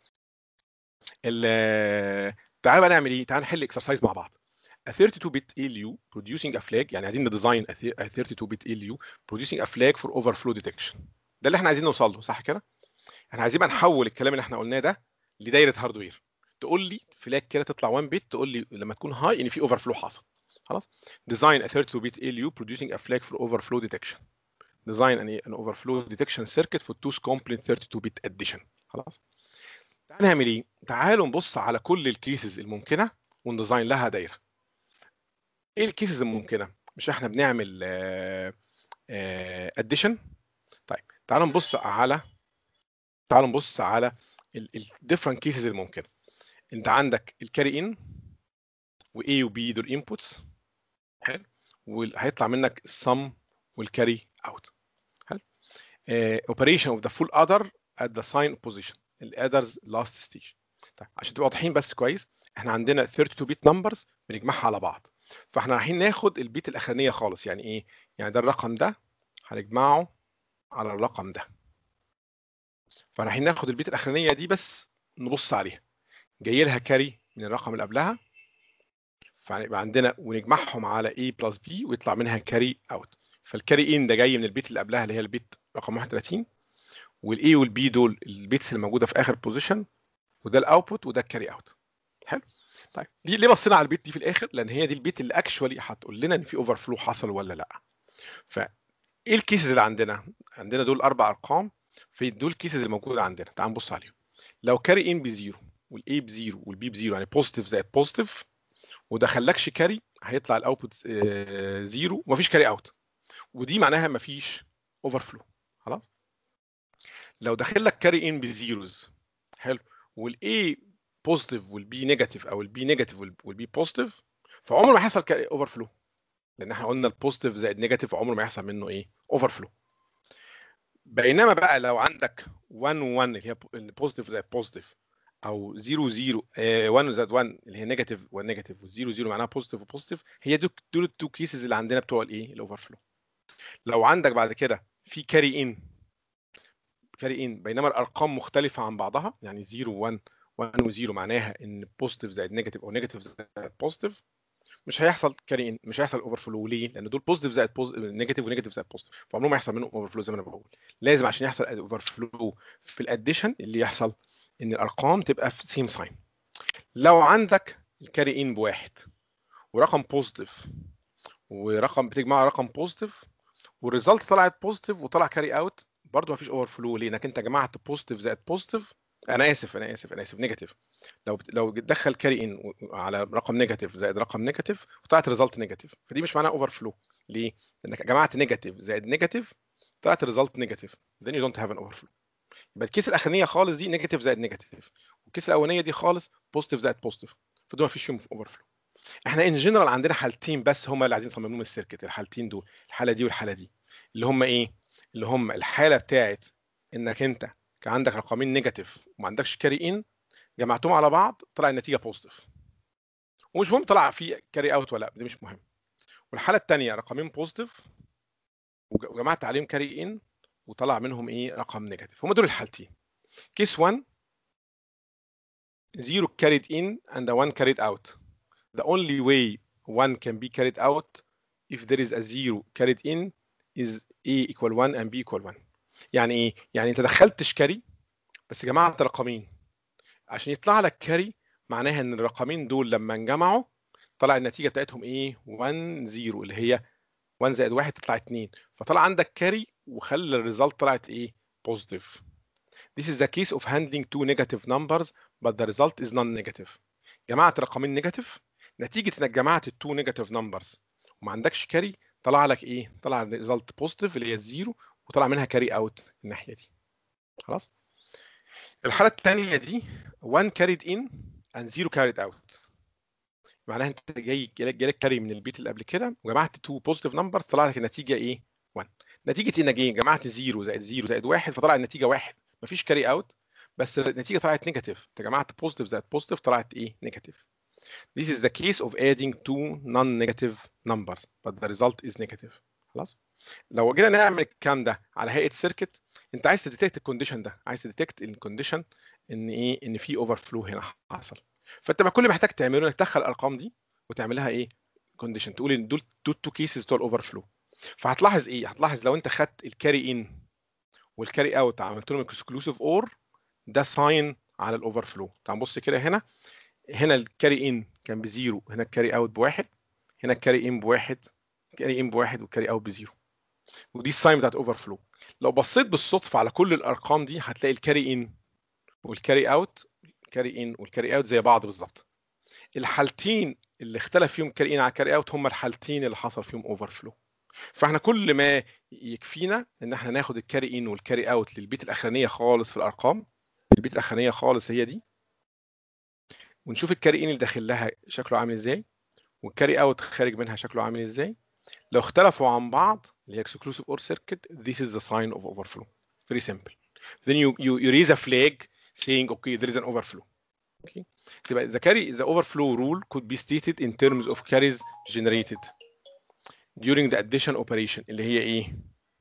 تعالوا بقى نعمل ايه تعالوا نحل اكسرسايز مع بعض a 32 bit ALU producing a flag يعني عايزين نديزاين a 32 bit ALU producing a flag for overflow detection ده اللي احنا عايزين نوصل له صح كده احنا عايزين بقى نحول الكلام اللي احنا قلناه ده لدايره هاردوير تقول لي فلاج كده تطلع 1 بت تقول لي لما تكون هاي ان في اوفر فلو حصل خلاص design a 32 bit ALU producing a flag for overflow detection design an, an overflow detection circuit for two's complete 32 bit addition خلاص تعال نعمل ايه تعالوا نبص على كل الكيسز الممكنه ونديزاين لها دايره ايه الكيسز الممكنه مش احنا بنعمل اديشن طيب تعالوا نبص على تعالوا نبص على الديفرنت كيسز الممكنه انت عندك الكاري ان واي وبي دول انبوتس حلو وهيطلع منك السم والكاري اوت حلو اوبريشن اوف ذا فول ادر ات ذا ساين بوزيشن الادرز لاست ستيج طيب عشان تبقوا واضحين بس كويس احنا عندنا 32 بيت نمبرز بنجمعها على بعض فاحنا رايحين ناخد البيت الاخرانيه خالص يعني ايه يعني ده الرقم ده هنجمعه على الرقم ده فرايحين ناخد البيت الاخرانيه دي بس نبص عليها جاي لها كاري من الرقم اللي قبلها فهيبقى عندنا ونجمعهم على A بلس B ويطلع منها كاري اوت فالكاري ان ده جاي من البيت اللي قبلها اللي هي البيت رقم 31 والاي والبي دول البيتس اللي موجوده في اخر بوزيشن وده الاوتبوت وده الكاري اوت حلو طيب دي ليه بصينا على البيت دي في الاخر لان هي دي البيت اللي اكشولي هتقول لنا ان في اوفر فلو حصل ولا لا ف ايه الكيسز اللي عندنا عندنا دول اربع ارقام في دول الكيسز اللي موجوده عندنا تعال نبص عليهم لو كاري ان بزيرو والاي بزيرو والبي بزيرو يعني بوزيتيف زائد بوزيتيف وده خلاكش كاري هيطلع الاوتبوت زيرو ومفيش كاري اوت ودي معناها مفيش اوفر فلو خلاص لو داخل لك كاري ان بزيروز حلو والاي بوزيتيف والبي نيجاتيف او البي نيجاتيف والبي بوزيتيف فعمره ما هيحصل كاري اوفر فلو لان احنا قلنا البوزيتيف زائد نيجاتيف عمره ما يحصل منه ايه اوفر فلو بينما بقى لو عندك 1 1 اللي هي البوزيتيف زائد بوزيتيف او 0 0 1 زائد 1 اللي هي نيجاتيف والنيجاتيف و0 0 معناها بوزيتيف وبوزيتيف هي دول دول التو كيسز اللي عندنا بتوع الايه الاوفر فلو لو عندك بعد كده في كاري ان كاري ان بينما الارقام مختلفه عن بعضها يعني 0 1 1 و0 معناها ان بوزيتيف زائد نيجاتيف او نيجاتيف زائد بوزيتيف مش هيحصل كاري ان مش هيحصل اوفر فلو ليه؟ لان دول بوزيتيف زائد نيجاتيف ونيجاتيف زائد بوزيتيف فعمرهم ما يحصل منهم اوفر فلو زي ما انا بقول لازم عشان يحصل اوفر فلو في الاديشن اللي يحصل ان الارقام تبقى في سيم ساين لو عندك الكاري ان بواحد ورقم بوزيتيف ورقم بتجمع رقم بوزيتيف والريزلت طلعت بوزيتيف وطلع كاري اوت برضه ما فيش اوفر فلو ليه؟ انك انت جمعت بوزيتيف زائد بوزيتيف انا اسف انا اسف انا اسف نيجاتيف لو لو دخل كاري ان على رقم نيجاتيف زائد رقم نيجاتيف وطلعت ريزلت نيجاتيف فدي مش معناها اوفر فلو ليه؟ لانك جمعت نيجاتيف زائد نيجاتيف طلعت ريزلت نيجاتيف then you don't have an overflow يبقى الكيس الاخرانيه خالص دي نيجاتيف زائد نيجاتيف والكيس الاولانيه دي خالص بوزيتيف زائد بوزيتيف فدول ما فيش فيهم اوفر فلو احنا ان جنرال عندنا حالتين بس هم اللي عايزين نصمم لهم السيركت الحالتين دول الحاله دي والحاله دي اللي هم ايه؟ اللي هم الحاله بتاعت انك انت كان عندك رقمين نيجاتيف وما عندكش كاري ان جمعتهم على بعض طلع النتيجه بوزيتيف ومش مهم طلع في كاري اوت ولا لا دي مش مهم والحاله الثانيه رقمين بوزيتيف وجمعت عليهم كاري ان وطلع منهم ايه رقم نيجاتيف هم دول الحالتين كيس 1 0 carried in and 1 carried out the only way one can be carried out if there is a zero carried in is a equal 1 and b equal 1 يعني ايه يعني انت دخلتش كاري بس جمعت رقمين عشان يطلع لك كاري معناها ان الرقمين دول لما انجمعوا طلع النتيجه بتاعتهم ايه 1 0 اللي هي 1 زائد 1 تطلع 2 فطلع عندك كاري وخلى الريزلت طلعت ايه بوزيتيف This is the case of handling two negative numbers but the result is non-negative جمعت رقمين نيجاتيف نتيجه انك جمعت التو نيجاتيف نمبرز وما عندكش كاري طلع لك ايه طلع الريزلت بوزيتيف اللي هي الزيرو وطلع منها كاري اوت الناحيه دي خلاص الحاله الثانيه دي 1 كاريد ان and 0 كاريد اوت معناها انت جاي جالك جالك كاري من البيت اللي قبل كده وجمعت تو بوزيتيف نمبرز طلع لك النتيجه ايه 1 نتيجه انك ايه جمعت 0 زائد 0 زائد 1 فطلع النتيجه 1 مفيش كاري اوت بس النتيجه طلعت نيجاتيف انت جمعت بوزيتيف زائد بوزيتيف طلعت ايه نيجاتيف This is the case of adding two non-negative numbers but the result is negative خلاص لو جينا نعمل الكلام ده على هيئه سيركت انت عايز تديتكت الكونديشن ده عايز تديتكت الكونديشن ان ايه ان في اوفر فلو هنا حصل فانت بقى كل اللي محتاج تعمله انك تدخل الارقام دي وتعملها ايه كونديشن تقول ان دول دول تو كيسز بتوع الاوفر فلو فهتلاحظ ايه هتلاحظ لو انت خدت الكاري ان والكاري اوت عملت لهم اكسكلوسيف اور ده ساين على الاوفر فلو تعال نبص كده هنا هنا الكاري ان كان بزيرو هنا الكاري اوت بواحد هنا الكاري ان بواحد الكاري ان بواحد والكاري اوت بزيرو ودي الساين بتاعت اوفر فلو لو بصيت بالصدفه على كل الارقام دي هتلاقي الكاري ان والكاري اوت الكاري ان والكاري اوت زي بعض بالظبط الحالتين اللي اختلف فيهم كاري ان على كاري اوت هم الحالتين اللي حصل فيهم اوفر فلو فاحنا كل ما يكفينا ان احنا ناخد الكاري ان والكاري اوت للبيت الاخرانيه خالص في الارقام البيت الاخرانيه خالص هي دي ونشوف الكاري ان اللي داخل لها شكله عامل ازاي والكاري اوت خارج منها شكله عامل ازاي لو اختلفوا عن بعض اللي هي exclusive or circuit this is the sign of overflow very simple then you you, you raise a flag saying okay there is an overflow okay يبقى the carry the overflow rule could be stated in terms of carries generated during the addition operation اللي هي ايه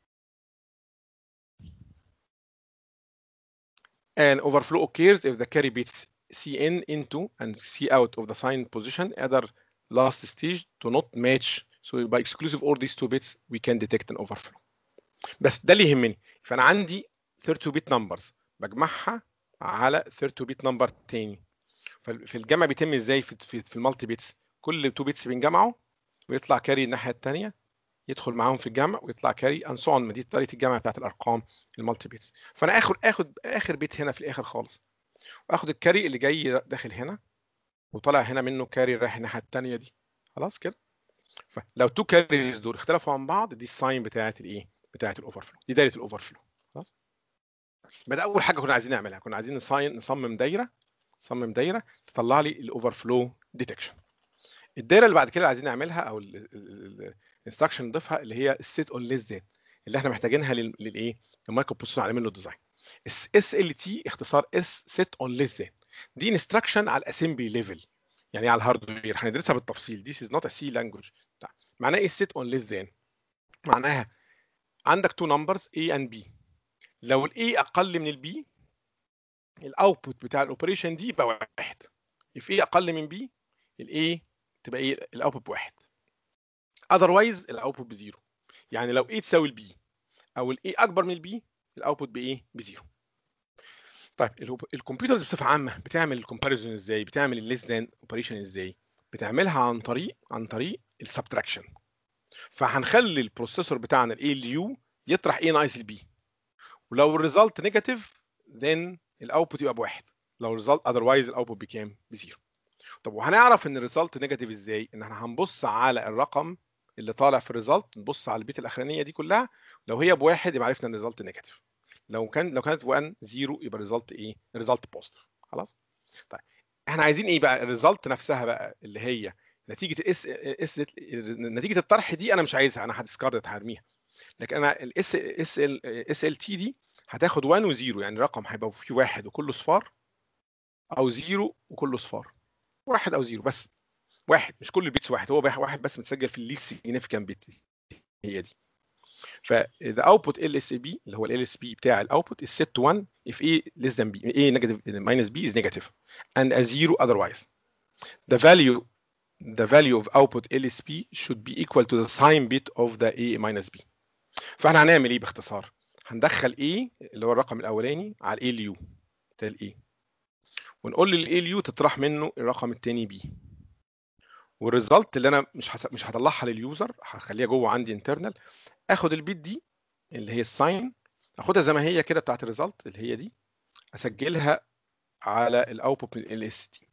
an overflow occurs if the carry bits cn into and c out of the sign position either last stage do not match so by exclusive or these two bits we can detect an overflow بس ده اللي يهمني فانا عندي 32 bit numbers بجمعها على 32 bit number تاني ففي الجمع بيتم ازاي في في, في المالتي بيتس كل 2 بيتس بينجمعوا ويطلع كاري الناحيه الثانيه يدخل معاهم في الجمع ويطلع كاري ان سو دي طريقه الجمع بتاعت الارقام المالتي بيتس فانا اخد اخد اخر بيت هنا في الاخر خالص واخد الكاري اللي جاي داخل هنا وطالع هنا منه كاري رايح الناحيه الثانيه دي خلاص كده فلو تو كاريز دول اختلفوا عن بعض دي الساين بتاعت الايه بتاعت الاوفر فلو دي دايره الاوفر فلو خلاص يبقى ده اول حاجه كنا عايزين نعملها كنا عايزين نصين نصمم دايره نصمم دايره تطلع لي الاوفر فلو ديتكشن الدايره اللي بعد كده عايزين نعملها او الانستراكشن نضيفها اللي هي السيت اون ليس ذان اللي احنا محتاجينها للايه المايكرو بروسيسور على منه ديزاين اس ال تي اختصار اس سيت اون ليس ذان دي انستراكشن على الاسمبلي ليفل يعني على الهاردوير هندرسها بالتفصيل this is not a C language معناها ايه set on less than معناها عندك two numbers A and B لو ال A اقل من ال B الاوتبوت بتاع الاوبريشن دي يبقى واحد if A اقل من B ال A تبقى ايه الاوتبوت بواحد otherwise الاوتبوت بزيرو يعني لو A تساوي ال B او ال A اكبر من ال B الاوتبوت بايه بزيرو طيب الكمبيوترز بصفه عامه بتعمل الكومباريزون ازاي بتعمل الليس ذان اوبريشن ازاي بتعملها عن طريق عن طريق السبتراكشن فهنخلي البروسيسور بتاعنا الاي ال يو يطرح ايه ناقص البي ولو الريزلت نيجاتيف then الاوتبوت يبقى بواحد لو الريزلت اذروايز الاوتبوت بكام بزيرو طب وهنعرف ان الريزلت نيجاتيف ازاي ان احنا هنبص على الرقم اللي طالع في الريزلت نبص على البيت الاخرانيه دي كلها لو هي بواحد يبقى عرفنا ان الريزلت نيجاتيف لو كان لو كانت 1 0 يبقى الريزلت ايه الريزلت بوزيتيف خلاص طيب احنا عايزين ايه بقى الريزلت نفسها بقى اللي هي نتيجه اس اس نتيجه الطرح دي انا مش عايزها انا هديسكارد هرميها لكن انا الاس اس ال اس ال تي دي هتاخد 1 و0 يعني رقم هيبقى فيه واحد وكله صفار او 0 وكله صفار واحد او 0 بس واحد مش كل البيتس واحد هو واحد بس متسجل في الليست سيجنيفيكانت بيت هي دي فذا اوتبوت ال اس بي اللي هو ال اس بي بتاع الاوتبوت is set to 1 if a less than b a negative minus b is negative and a zero otherwise the value the value of output LSP should be equal to the sign bit of the A minus B فاحنا هنعمل ايه باختصار هندخل A اللي هو الرقم الاولاني على ال ALU ده ال A ونقول لل ALU تطرح منه الرقم الثاني B والريزلت اللي انا مش هس... مش هطلعها لليوزر هخليها جوه عندي انترنال اخد البيت دي اللي هي الساين اخدها زي ما هي كده بتاعت الريزلت اللي هي دي اسجلها على الاوتبوت من ال اس تي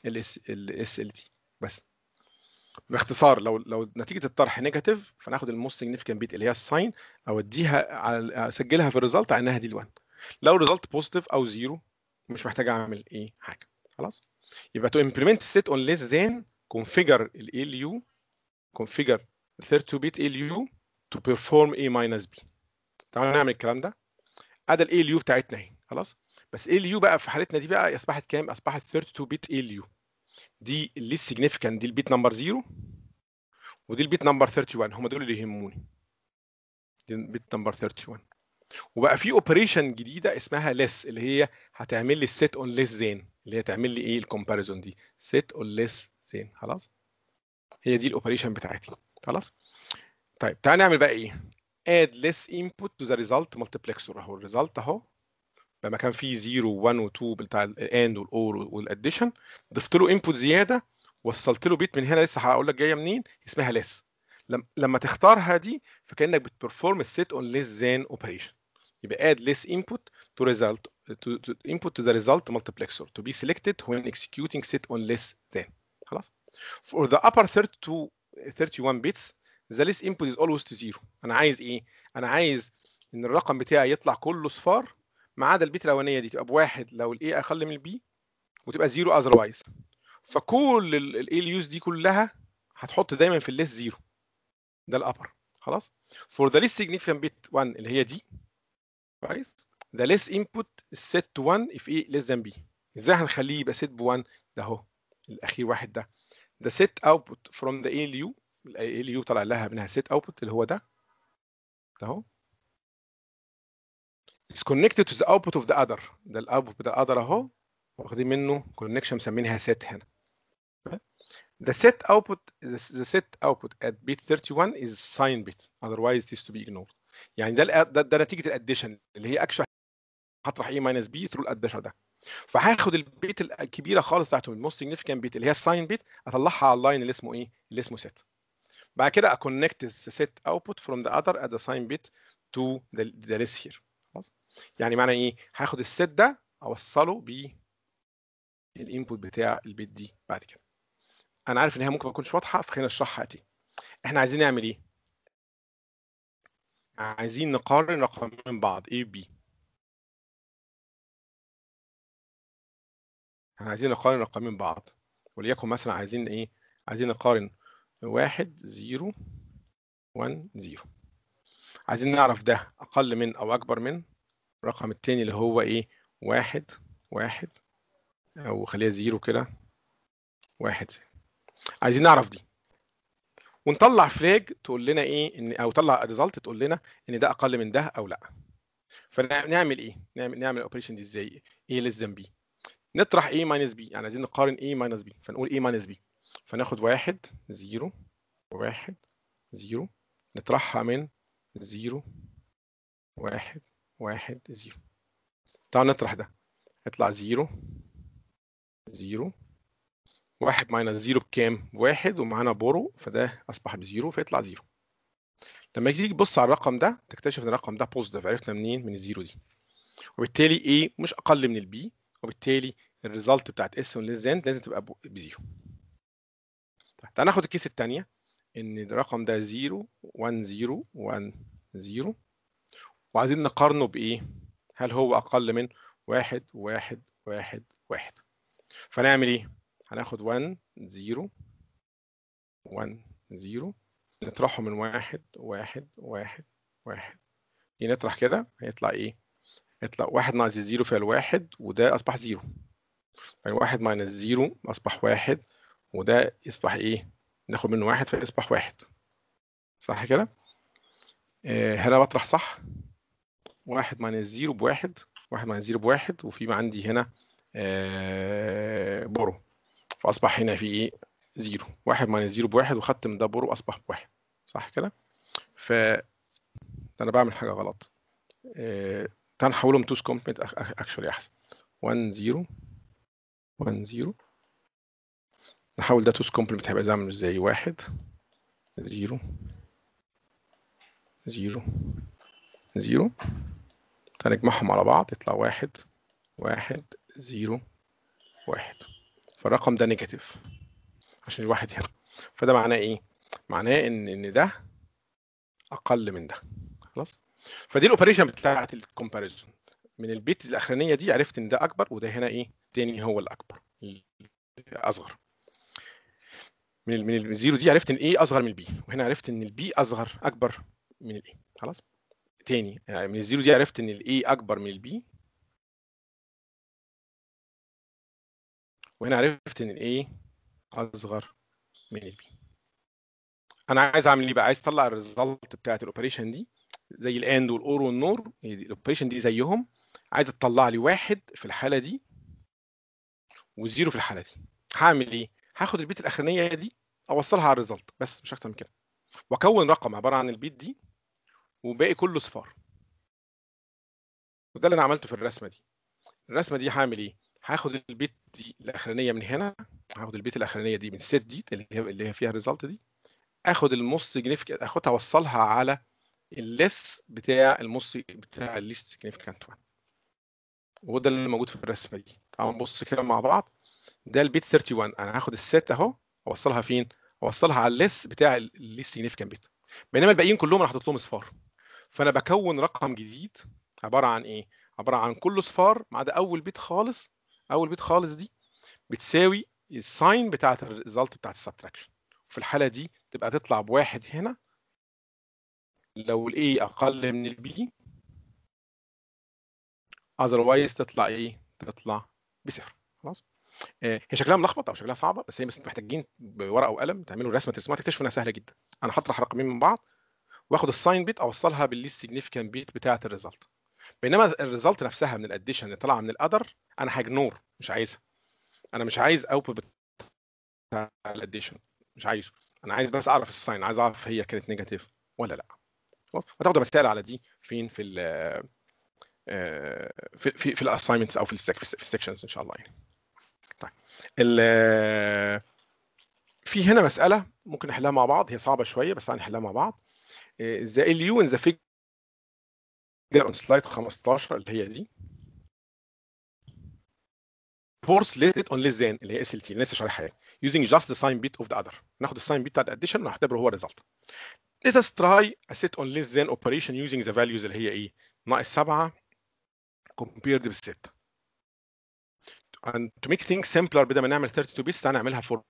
الاس ال تي بس باختصار لو لو نتيجه الطرح نيجاتيف فناخد الموست سيجنيفيكانت بيت اللي هي الساين اوديها على اسجلها في الريزلت على انها دي ال1 لو الريزلت بوزيتيف او زيرو مش محتاج اعمل ايه حاجه خلاص يبقى تو امبلمنت set on less than configure ال ALU configure 32 bit ALU to perform A minus B تعالوا نعمل الكلام ده ادي ال ALU بتاعتنا اهي خلاص بس ALU بقى في حالتنا دي بقى اصبحت كام اصبحت 32 bit ALU دي اللي significant دي البيت نمبر 0 ودي البيت نمبر 31 هم دول اللي يهموني دي البيت نمبر 31 وبقى في اوبريشن جديده اسمها less اللي هي هتعمل لي set on less than اللي هي تعمل لي ايه الكومباريزون دي set on less than خلاص هي دي الاوبريشن بتاعتي خلاص طيب تعال نعمل بقى ايه add less input to the result multiplexer اهو الريزلت اهو لما كان فيه 0 1 و 2 بتاع الاند والاور والاديشن ضفت له انبوت زياده وصلت له بيت من هنا لسه هقول لك جايه منين اسمها less لما تختارها دي فكانك بتبرفورم السيت اون less than operation يبقى add less input to result to, to input to the result multiplexer to be selected when executing set on less than خلاص for the upper 32 31 bits the less input is always to zero انا عايز ايه انا عايز ان الرقم بتاعي يطلع كله صفار ما عدا البيت الاولانيه دي تبقى بواحد لو الاي اقل من البي وتبقى زيرو اذروايز فكل الاي اليوز دي كلها هتحط دايما في الليس زيرو ده الابر خلاص for the least significant bit 1 اللي هي دي كويس the less input is set to 1 if a less than b ازاي هنخليه يبقى set ب 1 ده اهو الاخير واحد ده the set output from the ALU ال ALU طلع لها منها set output اللي هو ده ده اهو is connected to the output of the other ده الاوتبوت بتاع other اهو واخدين منه connection مسمينها set هنا the set output the set output at bit 31 is sign bit otherwise it is to be ignored يعني ده ده, ده نتيجه الاديشن اللي هي اكشن هطرح اي ماينس بي ثرو الاديشن ده فهاخد البيت الكبيره خالص بتاعته الموست سيجنيفيكانت بيت اللي هي الساين بيت اطلعها على اللاين اللي اسمه ايه اللي اسمه set بعد كده اكونكت السيت اوتبوت فروم ذا اذر at the sign bit to the, the list here خلاص يعني معنى ايه هاخد السيت ده اوصله ب الانبوت بتاع البيت دي بعد كده انا عارف ان هي ممكن ما تكونش واضحه فخلينا نشرحها تاني احنا عايزين نعمل ايه عايزين نقارن رقمين من بعض A و B احنا عايزين نقارن رقمين من بعض وليكن مثلا عايزين ايه عايزين نقارن واحد زيرو وان زيرو عايزين نعرف ده اقل من او اكبر من الرقم التاني اللي هو ايه واحد واحد او خليها زيرو كده واحد عايزين نعرف دي ونطلع فلاج تقول لنا ايه ان او طلع ريزلت تقول لنا ان ده اقل من ده او لا فنعمل ايه نعمل نعمل الاوبريشن دي ازاي ايه ليس ذان بي نطرح a ماينس بي يعني عايزين نقارن a ماينس بي فنقول a ماينس بي فناخد واحد زيرو واحد زيرو نطرحها من زيرو واحد واحد زيرو تعال نطرح ده يطلع زيرو زيرو واحد ماينس زيرو بكام؟ بواحد ومعانا بورو فده أصبح بزيرو فيطلع زيرو. لما تيجي تبص على الرقم ده تكتشف إن الرقم ده بوزيتيف عرفنا منين؟ من الزيرو دي. وبالتالي A مش أقل من البي وبالتالي الريزلت بتاعت اس وليزان لازم تبقى بزيرو. طيب تعال ناخد الكيس الثانية إن الرقم ده زيرو 1 0 1 0 وعايزين نقارنه بإيه؟ هل هو أقل من واحد واحد واحد واحد. فنعمل إيه؟ هناخد 1 0 1 0 نطرحه من واحد واحد واحد واحد نطرح كده هيطلع ايه؟ هيطلع واحد ناقص الزيرو فيها الواحد وده اصبح زيرو يعني واحد ماينس زيرو اصبح واحد وده يصبح ايه؟ ناخد منه واحد فيصبح واحد صح كده؟ آه هنا بطرح صح واحد ماينس زيرو بواحد واحد ماينس زيرو بواحد وفي عندي هنا آه بورو فاصبح هنا في ايه زيرو واحد ماينس زيرو بواحد وخدت من ده برو اصبح بواحد صح كده ف انا بعمل حاجه غلط آه، تعال نحولهم توز كومبلمنت اكشولي احسن 1 0 1 0 نحول ده توز كومبلمنت هيبقى زي عامل ازاي واحد زيرو زيرو زيرو هنجمعهم على بعض يطلع واحد واحد زيرو واحد فالرقم ده نيجاتيف عشان الواحد هنا فده معناه ايه؟ معناه ان ان ده اقل من ده خلاص فدي الاوبريشن بتاعت الكومباريزون من البيت الاخرانيه دي عرفت ان ده اكبر وده هنا ايه تاني هو الاكبر اصغر من ال- من الزيرو دي عرفت ان ايه اصغر من البي وهنا عرفت ان البي اصغر اكبر من الايه خلاص تاني يعني من الزيرو دي عرفت ان الايه اكبر من البي وهنا عرفت ان الايه اصغر من البي انا عايز اعمل ايه بقى عايز اطلع الريزلت بتاعت الاوبريشن دي زي الاند والاور والنور الاوبريشن دي زيهم عايز تطلع لي واحد في الحاله دي وزيرو في الحاله دي هعمل ايه هاخد البيت الاخرانيه دي اوصلها على الريزلت بس مش اكتر من كده واكون رقم عباره عن البيت دي وباقي كله صفار وده اللي انا عملته في الرسمه دي الرسمه دي هعمل ايه هاخد البيت دي الاخرانيه من هنا هاخد البيت الاخرانيه دي من الست دي اللي هي اللي هي فيها الريزلت دي اخد الموست سيجنيفيكانت اخدها اوصلها على الليس بتاع الموست بتاع الليست سيجنيفيكانت 1 وهو ده اللي موجود في الرسمه دي تعالوا نبص كده مع بعض ده البيت 31 انا هاخد الست اهو اوصلها فين اوصلها على الليس بتاع الليست سيجنيفيكانت بيت بينما الباقيين كلهم انا حاطط لهم اصفار فانا بكون رقم جديد عباره عن ايه عباره عن كله صفار ما عدا اول بيت خالص اول بيت خالص دي بتساوي الساين بتاعت الريزلت بتاعت السبتراكشن في الحاله دي تبقى تطلع بواحد هنا لو الاي اقل من البي اذروايز تطلع ايه تطلع بصفر خلاص آه، هي شكلها ملخبط او شكلها صعبه بس هي بس محتاجين بورقه وقلم تعملوا رسمه ترسموها تكتشفوا انها سهله جدا انا هطرح رقمين من بعض واخد الساين بيت اوصلها بالليست سيجنيفيكانت بيت بتاعه الريزلت بينما الريزلت نفسها من الاديشن اللي طالعه من الادر انا هجنور مش عايزها انا مش عايز اوتبوت بتاع الاديشن مش عايزه انا عايز بس اعرف الساين عايز اعرف هي كانت نيجاتيف ولا لا خلاص هتاخدوا مسائل على دي فين في ال آه، في في, في الاساينمنتس او في السك في السكشنز ان شاء الله يعني طيب ال في هنا مساله ممكن نحلها مع بعض هي صعبه شويه بس هنحلها مع بعض ذا اليو ان ذا فيجر اون سلايد 15 اللي هي دي فورس ليت اون ليس ذان اللي هي اس ال تي لسه شارحها يعني using just the sign bit of the other ناخد الساين بيت بتاع الاديشن ونعتبره هو الريزلت let us try a set on less than operation using the values اللي هي ايه ناقص 7 compared بالستة and to make things simpler بدل ما نعمل 32 بيتس تعالى نعملها 4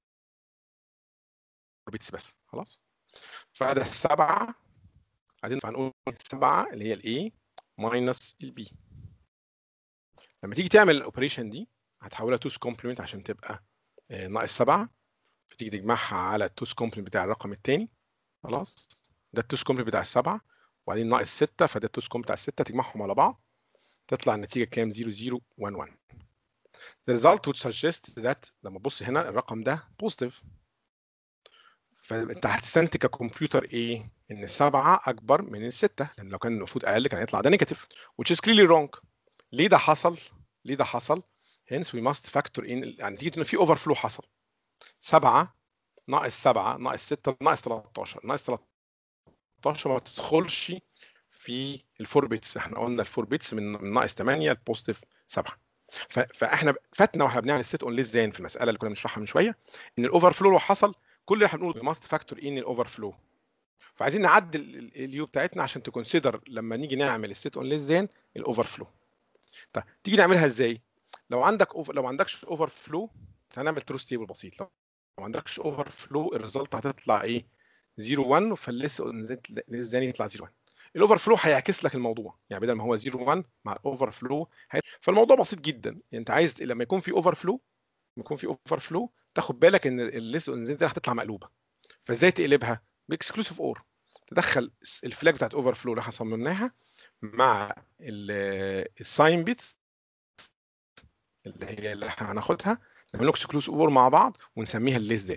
بيتس بس خلاص فده 7 بعدين هنقول 7 اللي هي الاي ماينس البي لما تيجي تعمل الاوبريشن دي هتحولها توس كومبلمنت عشان تبقى آه، ناقص 7 فتيجي تجمعها على التوس كومبلمنت بتاع الرقم الثاني خلاص ده التوس كومبلمنت بتاع السبعه وبعدين ناقص 6 فده التوس كومبلمنت بتاع السته تجمعهم على بعض تطلع النتيجه كام 0 0 1 1 The result would suggest that لما تبص هنا الرقم ده بوزيتيف فانت هتستنتج ككمبيوتر ايه؟ ان السبعه اكبر من السته لان لو كان المفروض اقل كان هيطلع ده نيجاتيف which is clearly wrong ليه ده حصل؟ ليه ده حصل؟ hence we must factor in يعني نتيجه انه في اوفر فلو حصل 7 ناقص 7 ناقص 6 ناقص 13 ناقص 13 ما تدخلش في الفور بيتس احنا قلنا الفور بيتس من من ناقص 8 لبوزيتيف 7 ف- فاحنا فاتنا واحنا بنعمل الست اون ليس زان في المساله اللي كنا بنشرحها من شويه ان الاوفر فلو لو حصل كل اللي احنا بنقوله ماست فاكتور ان الاوفر فلو فعايزين نعدل ال- اليو بتاعتنا عشان تكونسيدر لما نيجي نعمل الست اون ليس زان الاوفر فلو طيب تيجي نعملها ازاي لو عندك أوفر لو ما عندكش اوفر فلو هنعمل تروس تيبل بسيط لو ما عندكش اوفر فلو الريزلت هتطلع ايه 0 1 فالليس ليس زان يطلع 0 1 الاوفر فلو هيعكس لك الموضوع يعني بدل ما هو 0 1 مع الاوفر فلو هي... فالموضوع بسيط جدا يعني انت عايز لما يكون في اوفر فلو لما يكون في اوفر فلو تاخد بالك ان الليس زين دي هتطلع مقلوبه فازاي تقلبها باكسكلوسيف اور تدخل الفلاج بتاعت اوفر فلو اللي احنا صممناها مع الساين بيتس اللي هي اللي احنا هناخدها نعمل اكسكلوسيف اور مع بعض ونسميها الليس زان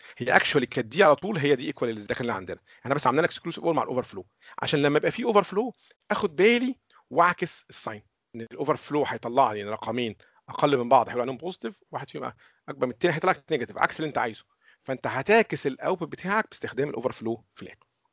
هي اكشوالي كانت دي على طول هي دي ايكوال اللي كان اللي عندنا احنا بس عاملين اكسكلوسيف اور مع الاوفر فلو عشان لما يبقى في اوفر فلو اخد بالي واعكس الساين ان الاوفر فلو هيطلع لي رقمين اقل من بعض هيبقى عليهم بوزيتيف واحد فيهم اكبر من الثاني هيطلع لك نيجاتيف عكس اللي انت عايزه فانت هتعكس الاوتبوت بتاعك باستخدام الاوفر فلو فلاج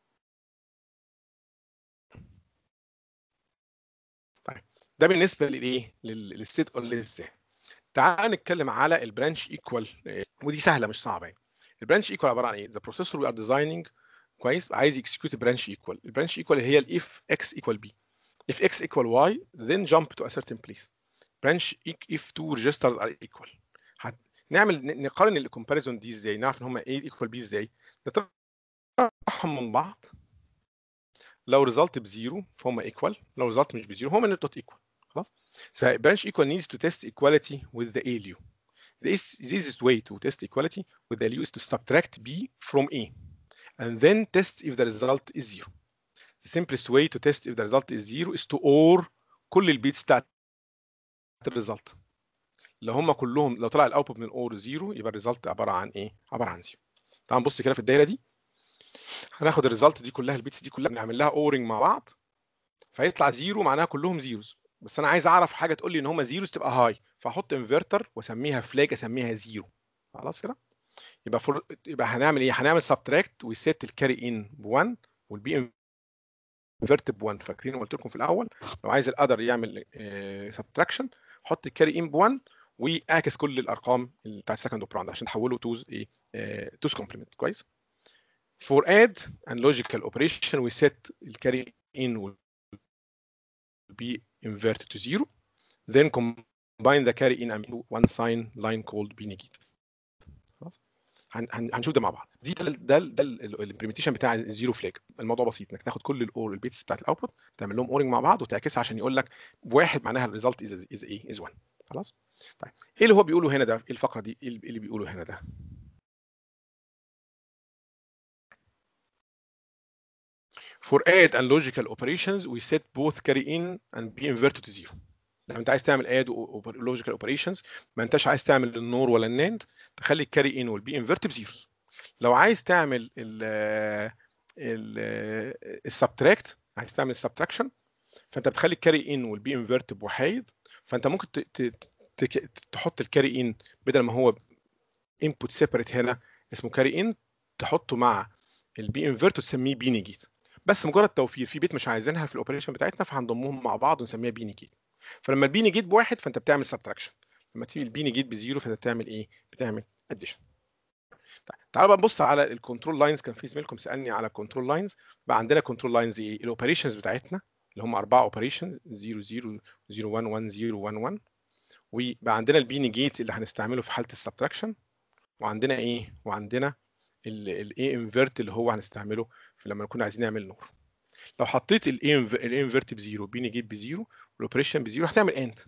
طيب ده بالنسبه للايه للستيت اون ازاي تعال نتكلم على البرانش ايكوال ودي سهله مش صعبه يعني البرانش ايكوال عباره عن ايه ذا بروسيسور وي ار ديزايننج كويس عايز يكسكيوت برانش ايكوال البرانش ايكوال هي الاف اكس ايكوال بي if x equal y then jump to a certain place branch if two registers are equal هت... نعمل نقارن الكومباريزون دي ازاي نعرف ان هم ايه ايكوال بي ازاي نطرحهم من بعض لو ريزلت بزيرو فهم ايكوال لو ريزلت مش بزيرو هم نوت ايكوال خلاص so branch equal needs to test equality with the ALU the easiest way to test equality with the ALU is to subtract b from a and then test if the result is zero the simplest way to test if the result is zero is to OR كل البيتس بتاعت الريزلت لو هم كلهم لو طلع الاوتبوت من اور زيرو يبقى الريزلت عباره عن ايه؟ عباره عن زيرو. تعال نبص كده في الدايره دي هناخد الريزلت دي كلها البيتس دي كلها بنعمل لها اورنج مع بعض فيطلع زيرو معناها كلهم زيروز بس انا عايز اعرف حاجه تقول لي ان هم زيروز تبقى هاي فاحط انفرتر واسميها فلاج اسميها زيرو خلاص كده؟ يبقى فور... يبقى هنعمل ايه؟ هنعمل سبتراكت ويسيت الكاري ان ب 1 والبي انفرت ب 1 فاكرين قلت لكم في الاول لو عايز الادر يعمل سبتراكشن حط الكاري ان ب 1 واعكس كل الارقام بتاع السكند اوبراند عشان تحوله توز ايه توز كومبلمنت كويس for add and logical operation we set الكاري in will be inverted to zero then combine the carry in and one sign line called b negative خلاص هنشوف ده مع بعض دي ده ده, ده الامبلمنتيشن بتاع الزيرو فلاج الموضوع بسيط انك تاخد كل الاور البيتس بتاعت الاوتبوت تعمل لهم اورنج مع بعض وتعكسها عشان يقول لك واحد معناها الريزلت از از ايه از 1 خلاص طيب ايه اللي هو بيقوله هنا ده ايه الفقره دي ايه اللي بيقوله هنا ده For add and logical operations we set both carry in and be inverted to zero. لو انت عايز تعمل add و logical operations ما انتش عايز تعمل النور ولا الناند تخلي الكاري ان والبي انفرت بزيروز. لو عايز تعمل ال ال السبتراكت عايز تعمل السبتراكشن فانت بتخلي الكاري ان والبي انفرت بوحايد فانت ممكن تحط الكاري ان بدل ما هو انبوت سيبريت هنا اسمه كاري ان تحطه مع البي انفرت وتسميه بي نيجيت بس مجرد توفير في بيت مش عايزينها في الاوبريشن بتاعتنا فهنضمهم مع بعض ونسميها بي نيجيت فلما البي نيجيت بواحد فانت بتعمل سبتراكشن لما تيجي البي نيجيت بزيرو فانت بتعمل ايه؟ بتعمل اديشن طيب تعالوا بقى نبص على الكنترول لاينز كان في زميلكم سالني على الكنترول لاينز بقى عندنا كنترول لاينز ايه؟ الاوبريشنز بتاعتنا اللي هم اربعه اوبريشن 0 0 0 1 1 0 1 1 وبقى عندنا البي نيجيت اللي هنستعمله في حاله السبتراكشن وعندنا ايه؟ وعندنا الاي انفرت اللي هو هنستعمله في لما نكون عايزين نعمل نور لو حطيت الاي انفرت بزيرو بي نيجيت بزيرو والاوبريشن بزيرو هتعمل اند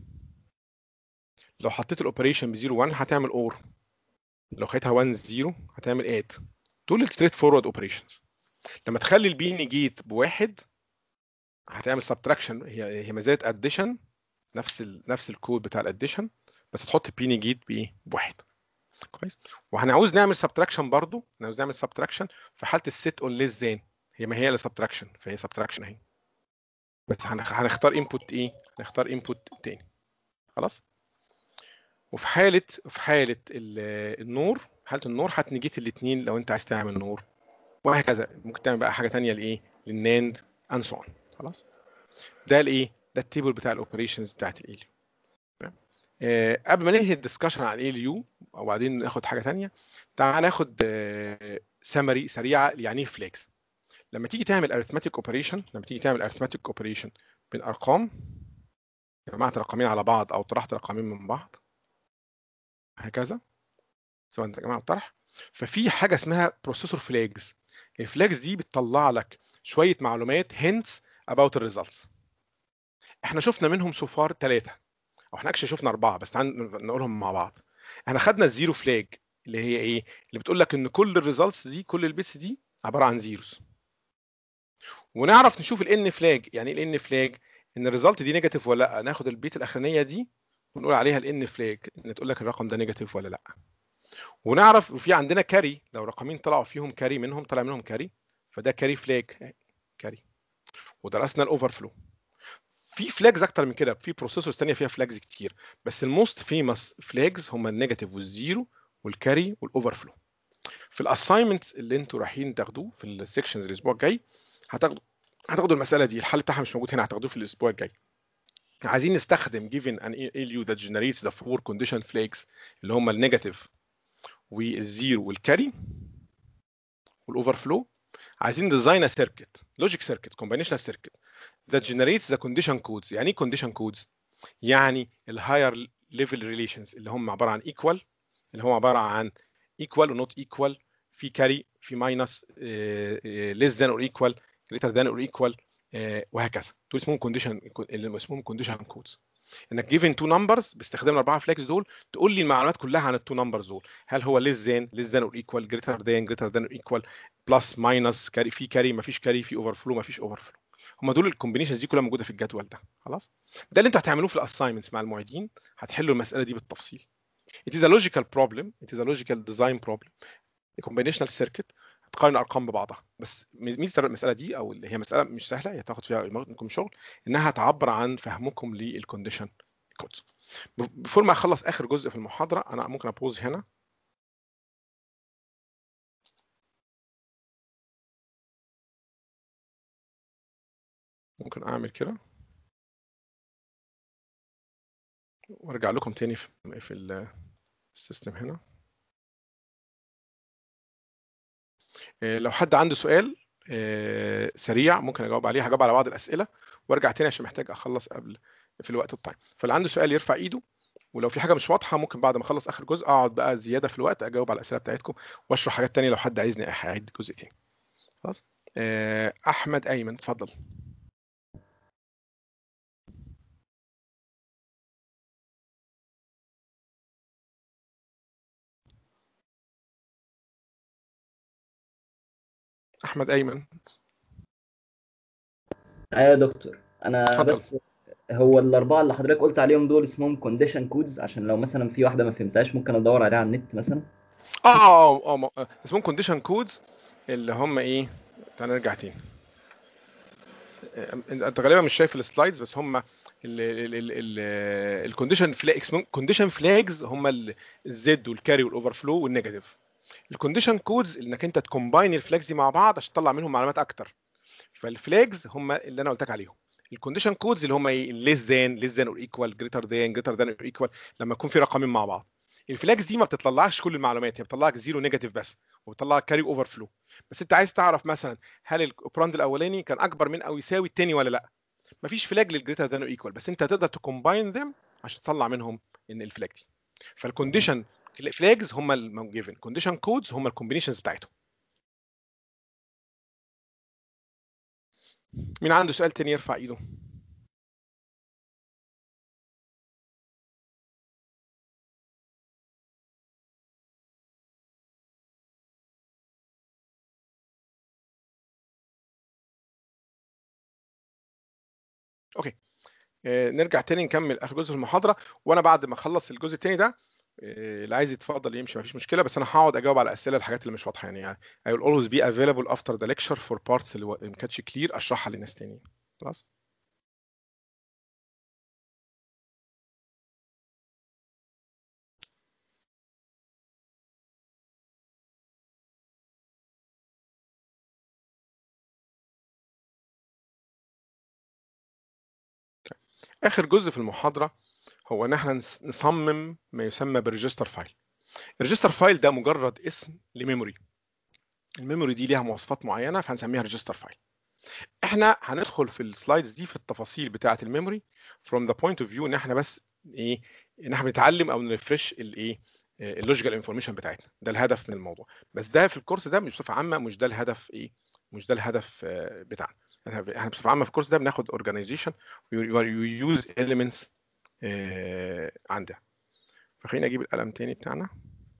لو حطيت الاوبريشن بزيرو 1 هتعمل اور لو خليتها 1 0 هتعمل اد دول الستريت فورورد اوبريشنز لما تخلي البي نيجيت بواحد هتعمل سبتراكشن هي هي ما زالت اديشن نفس ال نفس الكود بتاع الاديشن بس تحط بي نيجيت بايه بواحد كويس وهنعوز نعمل سبتراكشن برضو هنعوز نعمل سبتراكشن في حاله السيت اون ليس زين هي ما هي الا سبتراكشن فهي سبتراكشن اهي بس هنختار انبوت ايه هنختار انبوت تاني خلاص وفي حاله في حاله النور حاله النور هتنجيت الاثنين لو انت عايز تعمل نور وهكذا ممكن تعمل بقى حاجه ثانيه لايه للناند اند سو خلاص ده الايه ده التيبل بتاع الاوبريشنز بتاعت الاليو أه قبل ما ننهي الدسكشن عن الاليو وبعدين ناخد حاجه ثانيه تعال ناخد أه سمري سريعه يعني ايه فليكس لما تيجي تعمل arithmetic اوبريشن لما تيجي تعمل arithmetic اوبريشن بين ارقام جمعت رقمين على بعض او طرحت رقمين من بعض هكذا سواء انت جماعه طرح ففي حاجه اسمها بروسيسور فلاجز الفلاجز دي بتطلع لك شويه معلومات hints about the results احنا شفنا منهم سوفار ثلاثه او احنا اكشلي شفنا اربعه بس تعال نقولهم مع بعض احنا خدنا الزيرو فلاج اللي هي ايه اللي بتقول لك ان كل الريزلتس دي كل البيتس دي عباره عن زيروز ونعرف نشوف الان فلاج يعني ايه الان فلاج ان الريزلت دي نيجاتيف ولا لا ناخد البيت الاخرانيه دي ونقول عليها الان فلاج ان تقول لك الرقم ده نيجاتيف ولا لا ونعرف وفي عندنا كاري لو رقمين طلعوا فيهم كاري منهم طلع منهم كاري فده كاري فلاج كاري ودرسنا الاوفر فلو في فلاجز اكتر من كده في بروسيسورز ثانيه فيها فلاجز كتير بس الموست فيمس فلاجز هم النيجاتيف والزيرو والكاري والاوفر فلو في الاساينمنت اللي انتوا رايحين تاخدوه في السكشنز الاسبوع الجاي هتاخدوا هتاخدوا المساله دي الحل بتاعها مش موجود هنا هتاخدوه في الاسبوع الجاي عايزين نستخدم given an ALU that generates the four condition flags اللي هم النيجاتيف والزيرو والكاري والاوفر فلو عايزين ديزاين سيركت لوجيك سيركت كومبينيشنال سيركت that generates the condition codes يعني ايه condition codes يعني الهاير ليفل ريليشنز اللي هم عباره عن equal اللي هم عباره عن equal و not equal في carry في minus uh, less than or equal greater than or equal uh, وهكذا دول اسمهم condition اللي اسمهم condition codes انك given two numbers باستخدام الاربعه فلاكس دول تقول لي المعلومات كلها عن التو نمبرز دول هل هو less than less than or equal greater than greater than or equal plus minus carry في carry ما فيش carry في overflow ما فيش overflow هم دول الكومبينيشنز دي كلها موجوده في الجدول ده خلاص ده اللي انتوا هتعملوه في الاساينمنتس مع المعيدين هتحلوا المساله دي بالتفصيل it is a logical problem it is a logical design problem a combinational circuit هتقارن ارقام ببعضها بس ميزه المساله دي او اللي هي مساله مش سهله هي تاخد فيها منكم شغل انها تعبر عن فهمكم للكونديشن كودز بفور ما اخلص اخر جزء في المحاضره انا ممكن ابوز هنا ممكن اعمل كده وارجع لكم تاني في في السيستم هنا لو حد عنده سؤال سريع ممكن اجاوب عليه هجاوب على بعض الاسئله وارجع تاني عشان محتاج اخلص قبل في الوقت التايم فاللي عنده سؤال يرفع ايده ولو في حاجه مش واضحه ممكن بعد ما اخلص اخر جزء اقعد بقى زياده في الوقت اجاوب على الاسئله بتاعتكم واشرح حاجات تانية لو حد عايزني اعيد جزء تاني خلاص احمد ايمن اتفضل احمد ايمن ايوه يا دكتور انا اتفضل. بس هو الاربعه اللي حضرتك قلت عليهم دول اسمهم كونديشن كودز عشان لو مثلا في واحده ما فهمتهاش ممكن ادور عليها على النت مثلا اه اه اه م- آه، اسمهم كونديشن كودز اللي هم ايه تعال نرجع تاني آه، انت غالبا مش شايف السلايدز بس هم الكونديشن فلاجز كونديشن فلاجز هم الزد والكاري والاوفر فلو والنيجاتيف الكونديشن كودز انك انت تكومباين الفلاجز دي مع بعض عشان تطلع منهم معلومات اكتر فالفلاجز هم اللي انا قلت لك عليهم الكونديشن كودز اللي هم ايه ليس ذان ليس ذان اور ايكوال جريتر ذان جريتر ذان اور ايكوال لما يكون في رقمين مع بعض الفلاجز دي ما بتطلعش كل المعلومات هي بتطلع لك زيرو نيجاتيف بس وبتطلع كاري اوفر فلو بس انت عايز تعرف مثلا هل الاوبراند الاولاني كان اكبر من او يساوي الثاني ولا لا مفيش فلاج للجريتر ذان اور ايكوال بس انت هتقدر تكومباين ذم عشان تطلع منهم ان الفلاج دي فالكونديشن فلاجز هم الجيفن كونديشن كودز هم الكومبينيشنز بتاعتهم مين عنده سؤال تاني يرفع ايده اوكي آه، نرجع تاني نكمل اخر جزء في المحاضره وانا بعد ما اخلص الجزء التاني ده آه، اللي عايز يتفضل يمشي مفيش مشكله بس انا هقعد اجاوب على اسئله الحاجات اللي مش واضحه يعني I will always be available after the lecture for parts اللي ما كانتش كلير اشرحها للناس تانيين خلاص اخر جزء في المحاضره هو ان احنا نس- نصمم ما يسمى بالريجستر فايل الريجستر فايل ده مجرد اسم لميموري الميموري دي ليها مواصفات معينه فهنسميها ريجستر فايل احنا هندخل في السلايدز دي في التفاصيل بتاعه الميموري from the point of view ان احنا بس ايه ان احنا بنتعلم او نرفرش الايه اللوجيكال انفورميشن بتاعتنا ده الهدف من الموضوع بس ده في الكورس ده مش بصفه عامه مش ده الهدف ايه مش ده الهدف آه، بتاعنا احنا احنا بصفه عامه في الكورس ده بناخد organization و use elements آه، عندها فخليني اجيب القلم تاني بتاعنا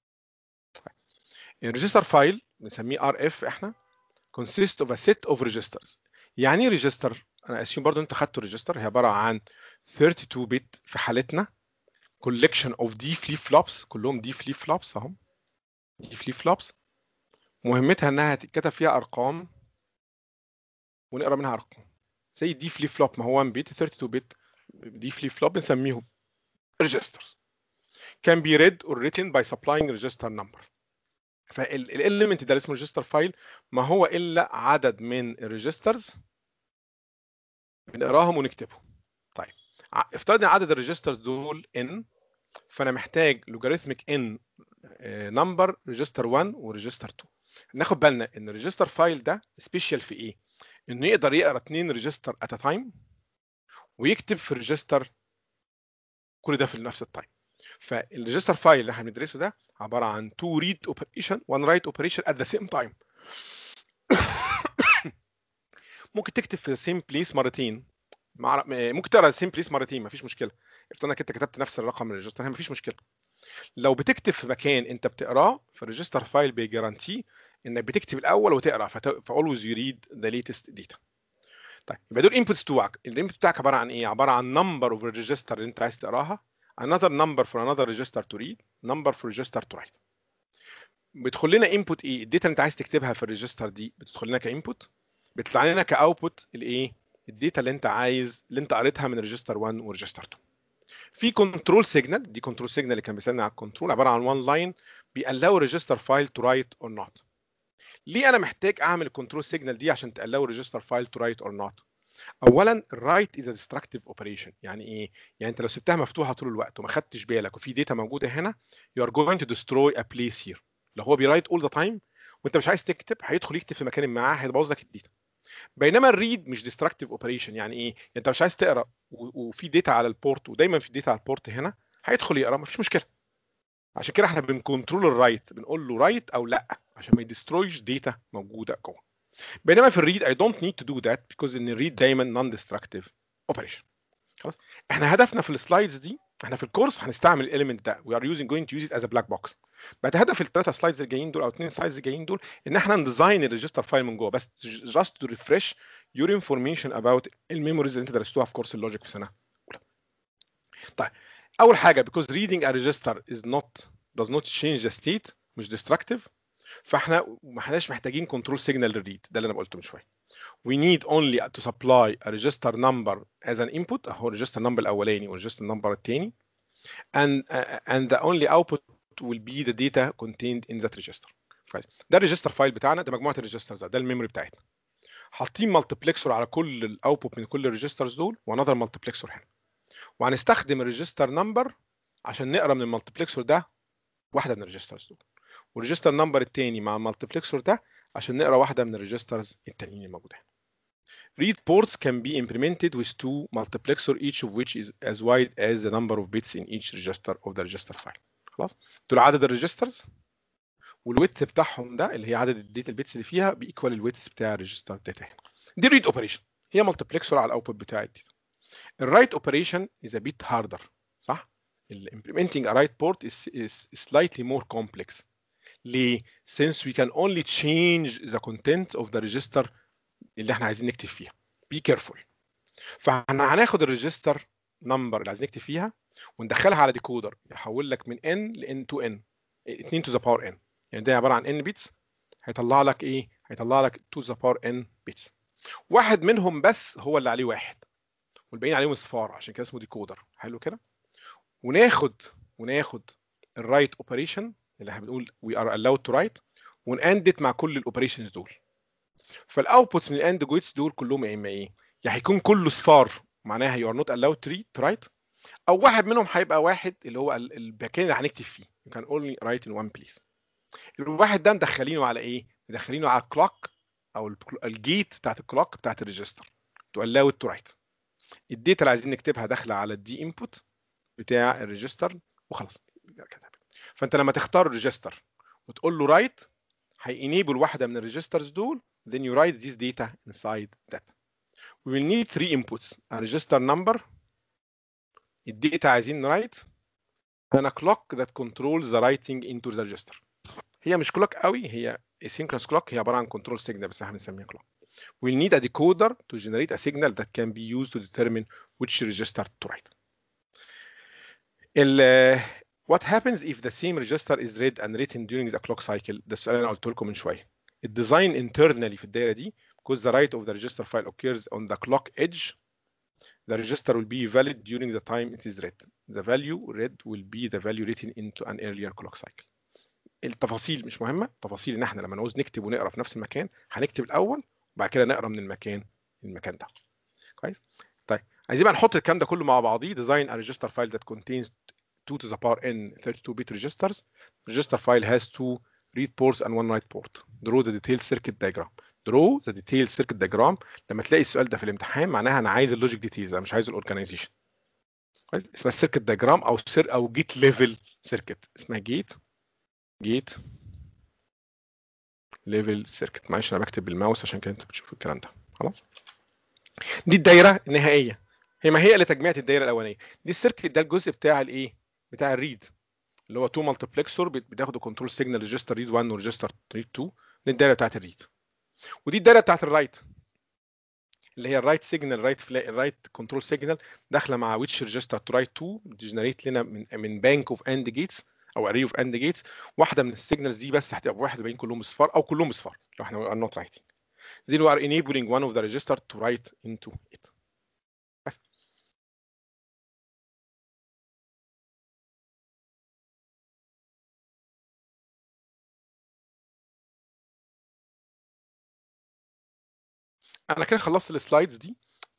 الريجستر فايل بنسميه ار اف احنا consist of a set of registers يعني ايه ريجستر انا اسيوم برضو انت خدتوا ريجستر هي عباره عن 32 بت في حالتنا collection of دي فليب فلوبس كلهم دي فليب فلوبس اهم دي فليب فلوبس مهمتها انها تتكتب فيها ارقام ونقرا منها ارقام زي دي فليب فلوب ما هو 1 بت 32 بت دي فليب فلوب بنسميهم registers can be read or written by supplying register number فالاليمنت ده اللي اسمه register file ما هو الا عدد من الريجسترز بنقراهم ونكتبهم طيب ع- افترضنا عدد الريجسترز دول n فانا محتاج لوغاريتميك n نمبر ريجستر 1 وريجستر 2 ناخد بالنا ان الريجستر فايل ده سبيشال في ايه انه يقدر يقرا اثنين ريجستر ات تايم ويكتب في الريجستر كل ده في نفس التايم فالريجستر فايل اللي احنا بندرسه ده عباره عن تو ريد اوبريشن وان رايت اوبريشن ات ذا سيم تايم ممكن تكتب في سيم بليس مرتين مع ممكن تقرا سيم بليس مرتين مفيش مشكله افترض انك انت كتبت نفس الرقم من الريجستر هنا مفيش مشكله لو بتكتب في مكان انت بتقراه فالريجستر فايل بيجارانتي انك بتكتب الاول وتقرا فاولويز يو ريد ذا ليتست داتا طيب يبقى دول انبوتس بتوعك الانبوت بتاعك عباره عن ايه عباره عن نمبر اوف ريجستر اللي انت عايز تقراها another number for another register to read number for register to write بيدخل لنا انبوت ايه الداتا اللي انت عايز تكتبها في الريجستر دي بتدخل لنا كانبوت بيطلع لنا كاوتبوت الايه الداتا اللي انت عايز اللي انت قريتها من ريجستر 1 وريجستر 2 في كنترول سيجنال دي كنترول سيجنال اللي كان بيسالنا على الكنترول عباره عن وان لاين بيقلاو ريجستر فايل تو رايت اور نوت ليه انا محتاج اعمل الكنترول سيجنال دي عشان تقلاو ريجستر فايل تو رايت اور نوت اولا الرايت از ديستركتيف اوبريشن يعني ايه يعني انت لو سبتها مفتوحه طول الوقت وما خدتش بالك وفي داتا موجوده هنا يو ار جوينج تو ديستروي ا بليس هير لو هو بيرايت اول ذا تايم وانت مش عايز تكتب هيدخل يكتب في مكان معاه هيبوظ لك الداتا بينما الريد مش ديستركتيف اوبريشن يعني ايه انت مش عايز تقرا و- وفي داتا على البورت ودايما في داتا على البورت هنا هيدخل يقرا مفيش مشكله عشان كده احنا بنكنترول الرايت بنقول له رايت او لا عشان ما يدسترويش داتا موجوده جوه بينما في الريد I don't need to do that because ان الريد دايما non destructive operation خلاص احنا هدفنا في السلايدز دي احنا في الكورس هنستعمل الاليمنت ده we are using going to use it as a black box بعد هدف الثلاثه سلايدز الجايين دول او اثنين سلايدز الجايين دول ان احنا نديزاين الريجستر فايل من جوه بس just to refresh your information about الميموريز اللي انت درستوها في كورس اللوجيك في سنه اولى طيب اول حاجه because reading a register is not does not change the state مش destructive فاحنا ما احناش محتاجين كنترول سيجنال للريد ده اللي انا قلته من شويه we need only to supply a register number as an input اهو الريجستر نمبر الاولاني والريجستر نمبر الثاني and uh, and the only output will be the data contained in that register كويس ده الريجستر فايل بتاعنا ده مجموعه الريجسترز ده الميموري بتاعتنا حاطين مالتيبلكسور على كل الاوتبوت من كل الريجسترز دول وانذر مالتيبلكسور هنا وهنستخدم الريجستر نمبر عشان نقرا من المالتيبلكسور ده واحده من الريجسترز دول والريجستر نمبر الثاني مع المالتيبلكسور ده عشان نقرا واحده من الريجسترز التانيين الموجوده هنا Read ports can be implemented with two multiplexer each of which is as wide as the number of bits in each register of the register file. خلاص؟ دول عدد الريجسترز والويت بتاعهم ده اللي هي عدد الداتا البيتس اللي فيها بيكوال الويتس بتاع الريجستر داتا هنا. دي ريد اوبريشن هي مالتيبلكسر على الاوتبوت بتاع الداتا. الرايت اوبريشن is a bit harder صح؟ ال implementing a write port is, is slightly more complex. ليه؟ since we can only change the content of the register اللي احنا عايزين نكتب فيها. Be careful. فاحنا هناخد الريجستر نمبر اللي عايزين نكتب فيها وندخلها على ديكودر يحول لك من n ل n to n 2 to the power n يعني ده عباره عن n بيتس هيطلع لك ايه؟ هيطلع لك 2 to the power n بيتس. واحد منهم بس هو اللي عليه واحد والباقيين عليهم اصفار عشان كده اسمه ديكودر حلو كده؟ وناخد وناخد الرايت اوبريشن اللي احنا بنقول we are allowed to write ونأندت مع كل الاوبريشنز دول. فالاوتبوتس من الاند جويتس دول كلهم يا اما ايه؟ يا هيكون كله صفار معناها you are not allowed to read to write او واحد منهم هيبقى واحد اللي هو ال- المكان اللي هنكتب فيه you can only write in one place الواحد ده مدخلينه على ايه؟ مدخلينه على الكلوك او الكل- الجيت بتاعت الكلوك بتاعت الريجستر to allow it to write الداتا اللي عايزين نكتبها داخله على الدي انبوت بتاع الريجستر وخلاص فانت لما تختار الريجستر وتقول له رايت هينيبل واحده من الريجسترز دول then you write this data inside that we will need three inputs a register number الداتا عايزين نرايت and a clock that controls the writing into the register هي مش كلوك قوي هي asynchronous clock هي عباره عن control signal بس احنا بنسميها clock we'll need a decoder to generate a signal that can be used to determine which register to write ال What happens if the same register is read and written during the clock cycle؟ ده السؤال اللي انا قلت لكم من شويه. الديزاين internally في الدايره دي because the write of the register file occurs on the clock edge the register will be valid during the time it is read. The value read will be the value written into an earlier clock cycle. التفاصيل مش مهمه، التفاصيل ان احنا لما نعوز نكتب ونقرا في نفس المكان هنكتب الاول وبعد كده نقرا من المكان المكان ده. كويس؟ طيب عايزين بقى نحط الكلام ده كله مع بعضيه design a register file that contains 2 to the power n 32 bit registers. Register file has two read ports and one write port. Draw the detailed circuit diagram. Draw the detailed circuit diagram. لما تلاقي السؤال ده في الامتحان معناها انا عايز اللوجيك ديتيلز انا مش عايز الاورجنايزيشن. كويس؟ اسمها السيركت دياجرام او سير او جيت ليفل سيركت اسمها جيت جيت ليفل سيركت معلش انا بكتب بالماوس عشان كده انت بتشوف الكلام ده خلاص دي الدايره النهائيه هي ما هي اللي تجميعة الدايره الاولانيه دي السيركت ده الجزء بتاع الايه بتاع الريد اللي هو 2 مالتيبلكسور بتاخد كنترول سيجنال ريجستر ريد 1 وريجستر ريد 2 دي الدايره بتاعت الريد ودي الدايره بتاعت الرايت اللي هي الرايت سيجنال رايت الرايت كنترول سيجنال داخله مع ويتش ريجستر تو رايت 2 جنريت لنا من من بانك اوف اند جيتس او اري اوف اند جيتس واحده من السيجنالز دي بس هتبقى واحد باين كلهم اصفار او كلهم اصفار لو احنا are not writing then we are enabling one of the register to write into it بس انا كده خلصت السلايدز دي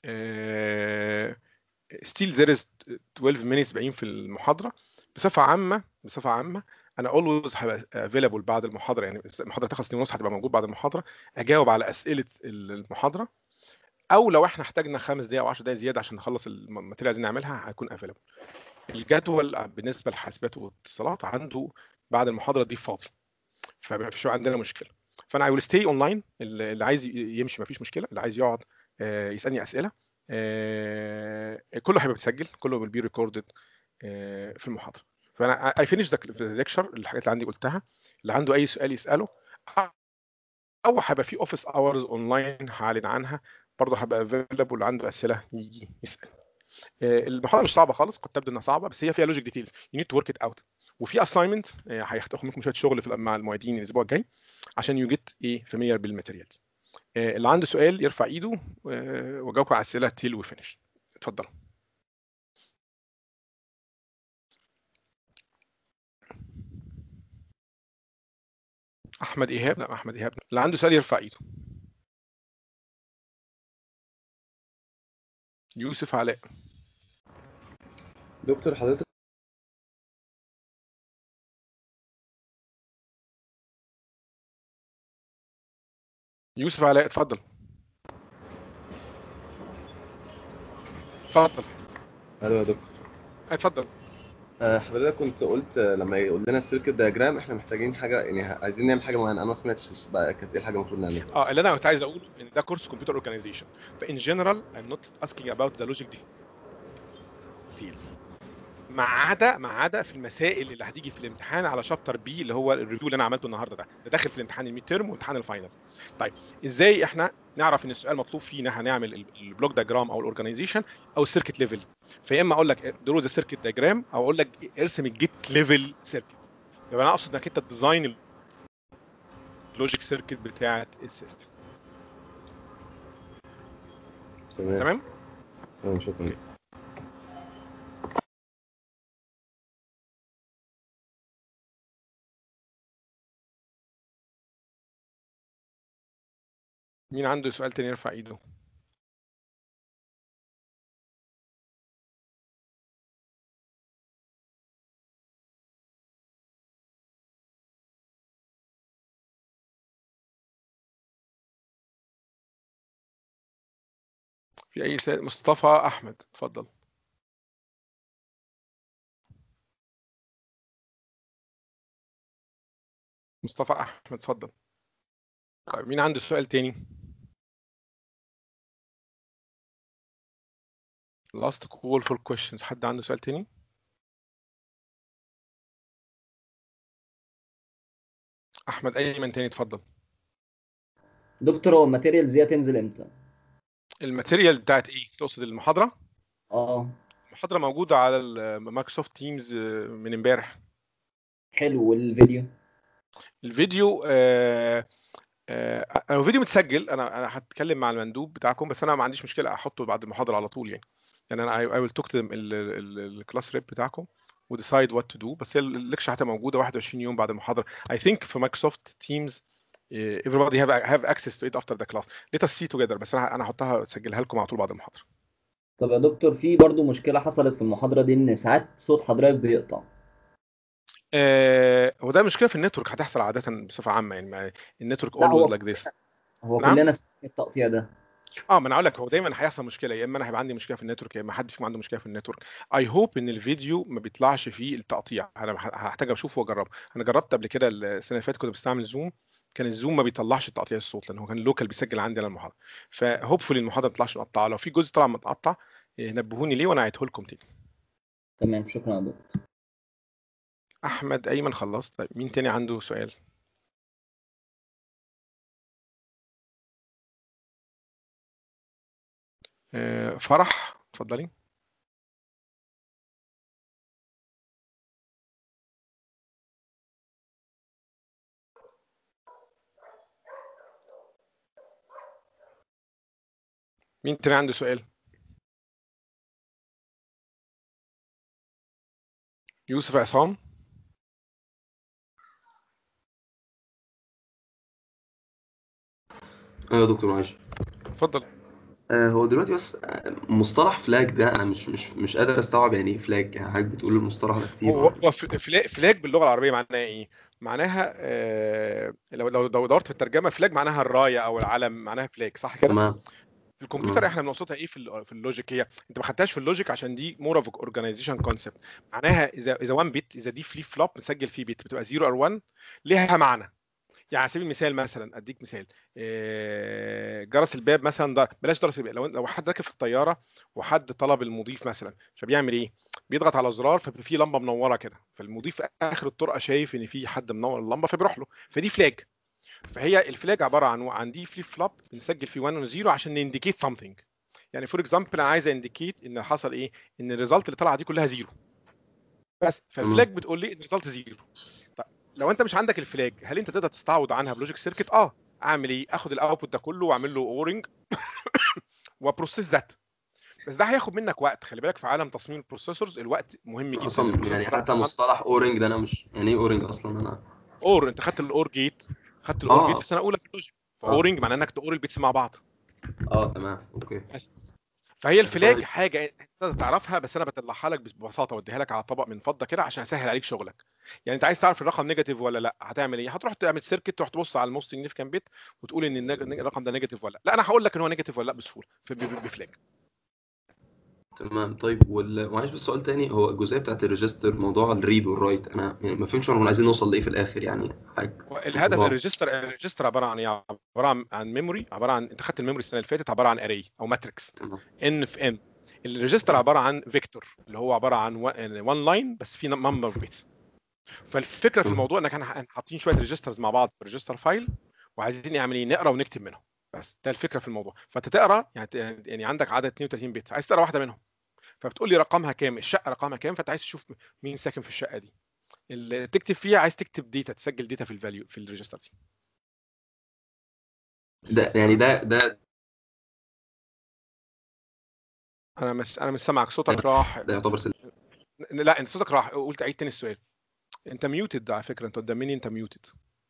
ستيل there is 12 minutes باقيين في المحاضره بصفه عامه بصفه عامه انا اولويز هبقى افيلابل بعد المحاضره يعني المحاضره تخلص اتنين ونص هتبقى موجود بعد المحاضره اجاوب على اسئله المحاضره او لو احنا احتاجنا خمس دقائق او 10 دقائق زياده عشان نخلص الماتيريال اللي عايزين نعملها هيكون افيلابل الجدول بالنسبه للحاسبات والاتصالات عنده بعد المحاضره دي فاضي فما فيش عندنا مشكله فانا اي ويل ستي اون لاين اللي عايز يمشي ما فيش مشكله اللي عايز يقعد يسالني اسئله كله هيبقى بيتسجل كله will be recorded في المحاضره فانا اي فينيش ذا ليكشر الحاجات اللي عندي قلتها اللي عنده اي سؤال يساله او هيبقى في اوفيس اورز اونلاين هعلن عنها برضه هبقى افيلابل اللي عنده اسئله يجي يسال المحاضره مش صعبه خالص قد تبدو انها صعبه بس هي فيها لوجيك ديتيلز يو نيد تو ورك ات اوت وفي اساينمنت هياخد منكم شويه شغل في مع المعيدين الاسبوع الجاي عشان يو جيت ايه فاميليار بالماتيريال دي اللي عنده سؤال يرفع ايده واجاوبكم على الاسئله تيل وفينش اتفضلوا احمد ايهاب لا احمد ايهاب اللي عنده سؤال يرفع ايده يوسف علاء دكتور حضرتك يوسف علاء اتفضل اتفضل الو يا دكتور اتفضل آه، حضرتك كنت قلت آه، لما يقول لنا السيركت دياجرام احنا محتاجين حاجه يعني عايزين نعمل حاجه معينه انا ما سمعتش بقى كانت ايه الحاجه المفروض نعملها اه اللي انا كنت عايز اقوله ان ده كورس كمبيوتر اورجانيزيشن فان جنرال I'm not asking about the logic details ما عدا ما عدا في المسائل اللي هتيجي في الامتحان على شابتر بي اللي هو الريفيو اللي انا عملته النهارده ده ده داخل في الامتحان الميد تيرم وامتحان الفاينل طيب ازاي احنا نعرف ان السؤال مطلوب فينا هنعمل البلوك دياجرام او الاورجانيزيشن او السيركت ليفل فيا اما اقول لك درو ذا سيركت دياجرام او اقول لك ارسم الجيت ليفل سيركت يبقى انا اقصد انك انت تديزاين اللوجيك سيركت بتاعه السيستم تمام تمام تمام شكرا مين عنده سؤال تاني يرفع ايده في اي سؤال مصطفى احمد اتفضل مصطفى احمد اتفضل طيب مين عنده سؤال تاني last call for questions حد عنده سؤال تاني احمد ايمن تاني اتفضل دكتور هو الماتيريالز دي هتنزل امتى؟ الماتيريال بتاعت ايه تقصد المحاضره اه المحاضره موجوده على المايكروسوفت تيمز من امبارح حلو والفيديو الفيديو آه آه انا الفيديو متسجل انا انا هتكلم مع المندوب بتاعكم بس انا ما عنديش مشكله احطه بعد المحاضره على طول يعني يعني انا اي ويل توك الكلاس ريب بتاعكم وديسايد وات تو دو بس هي الليكشر هتبقى موجوده 21 يوم بعد المحاضره اي ثينك في مايكروسوفت تيمز everybody have have access to it after the class let us see together بس انا انا هحطها اسجلها لكم على طول بعد المحاضره طب يا دكتور في برضو مشكلة حصلت في المحاضرة دي إن ساعات صوت حضرتك بيقطع آه وده مشكله في النتورك هتحصل عاده بصفه عامه يعني ما- النتورك لا، هو always like this هو نعم؟ كلنا سمعنا التقطيع ده اه ما انا اقول لك هو دايما هيحصل مشكله يا اما انا هيبقى عندي مشكله في النتورك يا اما حد فيكم عنده مشكله في النتورك اي هوب ان الفيديو ما بيطلعش فيه التقطيع انا ه- هحتاج اشوفه واجربه انا جربت قبل كده السنه اللي فاتت كنت بستعمل زوم كان الزوم ما بيطلعش تقطيع الصوت لان هو كان لوكال بيسجل عندي انا المحاضره فهوبفully المحاضره ما تطلعش مقطعه لو في جزء طلع متقطع إيه، نبهوني ليه وانا هعيده لكم تاني تمام شكرا يا دكتور احمد ايمن خلصت طيب مين تاني عنده سؤال آه، فرح اتفضلي مين تاني عنده سؤال يوسف عصام ايوه يا دكتور معلش اتفضل آه هو دلوقتي بس آه، مصطلح فلاج ده انا مش مش مش قادر استوعب يعني ايه فلاج يعني حضرتك بتقول المصطلح ده كتير هو هو ف- فلا- فلاج باللغه العربيه معناها ايه؟ معناها آه، لو لو لو دورت في الترجمه فلاج معناها الرايه او العلم معناها فلاج صح كده؟ تمام في الكمبيوتر تمام. احنا بنقصدها ايه في ال- في اللوجيك هي انت ما خدتهاش في اللوجيك عشان دي مور اوف اورجانيزيشن كونسبت معناها اذا اذا 1 بت اذا دي فليب فلوب مسجل فيه بت بتبقى 0 اور 1 ليها معنى يعني على سبيل المثال مثلا اديك مثال آه، جرس الباب مثلا ده بلاش جرس الباب لو لو حد راكب في الطياره وحد طلب المضيف مثلا فبيعمل ايه؟ بيضغط على زرار فبيبقى في لمبه منوره كده فالمضيف في اخر الطرقه شايف ان في حد منور اللمبه فبيروح له فدي فلاج فهي الفلاج عباره عن عن دي فليب فلوب بنسجل فيه 1 و 0 عشان نindicate something يعني فور اكزامبل انا عايز انديكيت ان حصل ايه ان الريزلت اللي طلع دي كلها زيرو بس فالفلاج بتقول لي ان الريزلت زيرو طب لو انت مش عندك الفلاج هل انت تقدر تستعوض عنها بلوجيك سيركت اه اعمل ايه اخد الاوتبوت ده كله واعمل له اورنج وبروسيس ذات بس ده هياخد منك وقت خلي بالك في عالم تصميم البروسيسورز الوقت مهم جدا اصلا يعني البروسيسور حتى مصطلح اورنج ده انا مش يعني ايه اورنج اصلا انا اور انت خدت الاور جيت خدت الاور آه. جيت في سنه اولى في اللوجيك آه. فاورنج معناه انك تقور البيتس مع بعض اه تمام اوكي بس فهي الفلاج طيب. حاجه انت تقدر تعرفها بس انا بطلعها لك ببساطه واديها لك على طبق من فضه كده عشان اسهل عليك شغلك يعني انت عايز تعرف الرقم نيجاتيف ولا لا هتعمل ايه هتروح تعمل سيركت تروح تبص على الموست سيجنيفيكانت بيت وتقول ان النج- الرقم ده نيجاتيف ولا لا لا انا هقول لك ان هو نيجاتيف ولا لا بسهوله في- ب- ب- بفلاج تمام طيب وال... معلش بس سؤال تاني هو الجزئيه بتاعت الريجستر موضوع الريد والرايت انا يعني ما فهمتش احنا عايزين نوصل لايه في الاخر يعني حاجه الهدف موضوع- الريجستر الريجستر عباره عن ايه عباره عن عن ميموري عباره عن انت خدت الميموري السنه اللي فاتت عباره عن اري او ماتريكس تمام ان في ان الريجستر عباره عن فيكتور اللي هو عباره عن وان لاين بس في نمبر اوف بيتس فالفكره في تمام. الموضوع انك احنا حاطين شويه ريجسترز مع بعض في ريجستر فايل وعايزين نعمل ايه نقرا ونكتب منهم بس ده الفكره في الموضوع فانت تقرا يعني يعني عندك عدد 32 بيت عايز تقرا واحده منهم فبتقول لي رقمها كام الشقه رقمها كام فانت عايز تشوف مين ساكن في الشقه دي اللي تكتب فيها عايز تكتب ديتا تسجل ديتا في الفاليو في الريجستر دي ده يعني ده ده انا مش انا مش سامعك صوتك راح ده يعتبر سل... لا انت صوتك راح قلت عيد تاني السؤال انت ميوتد على فكره انت قدام مني انت ميوتد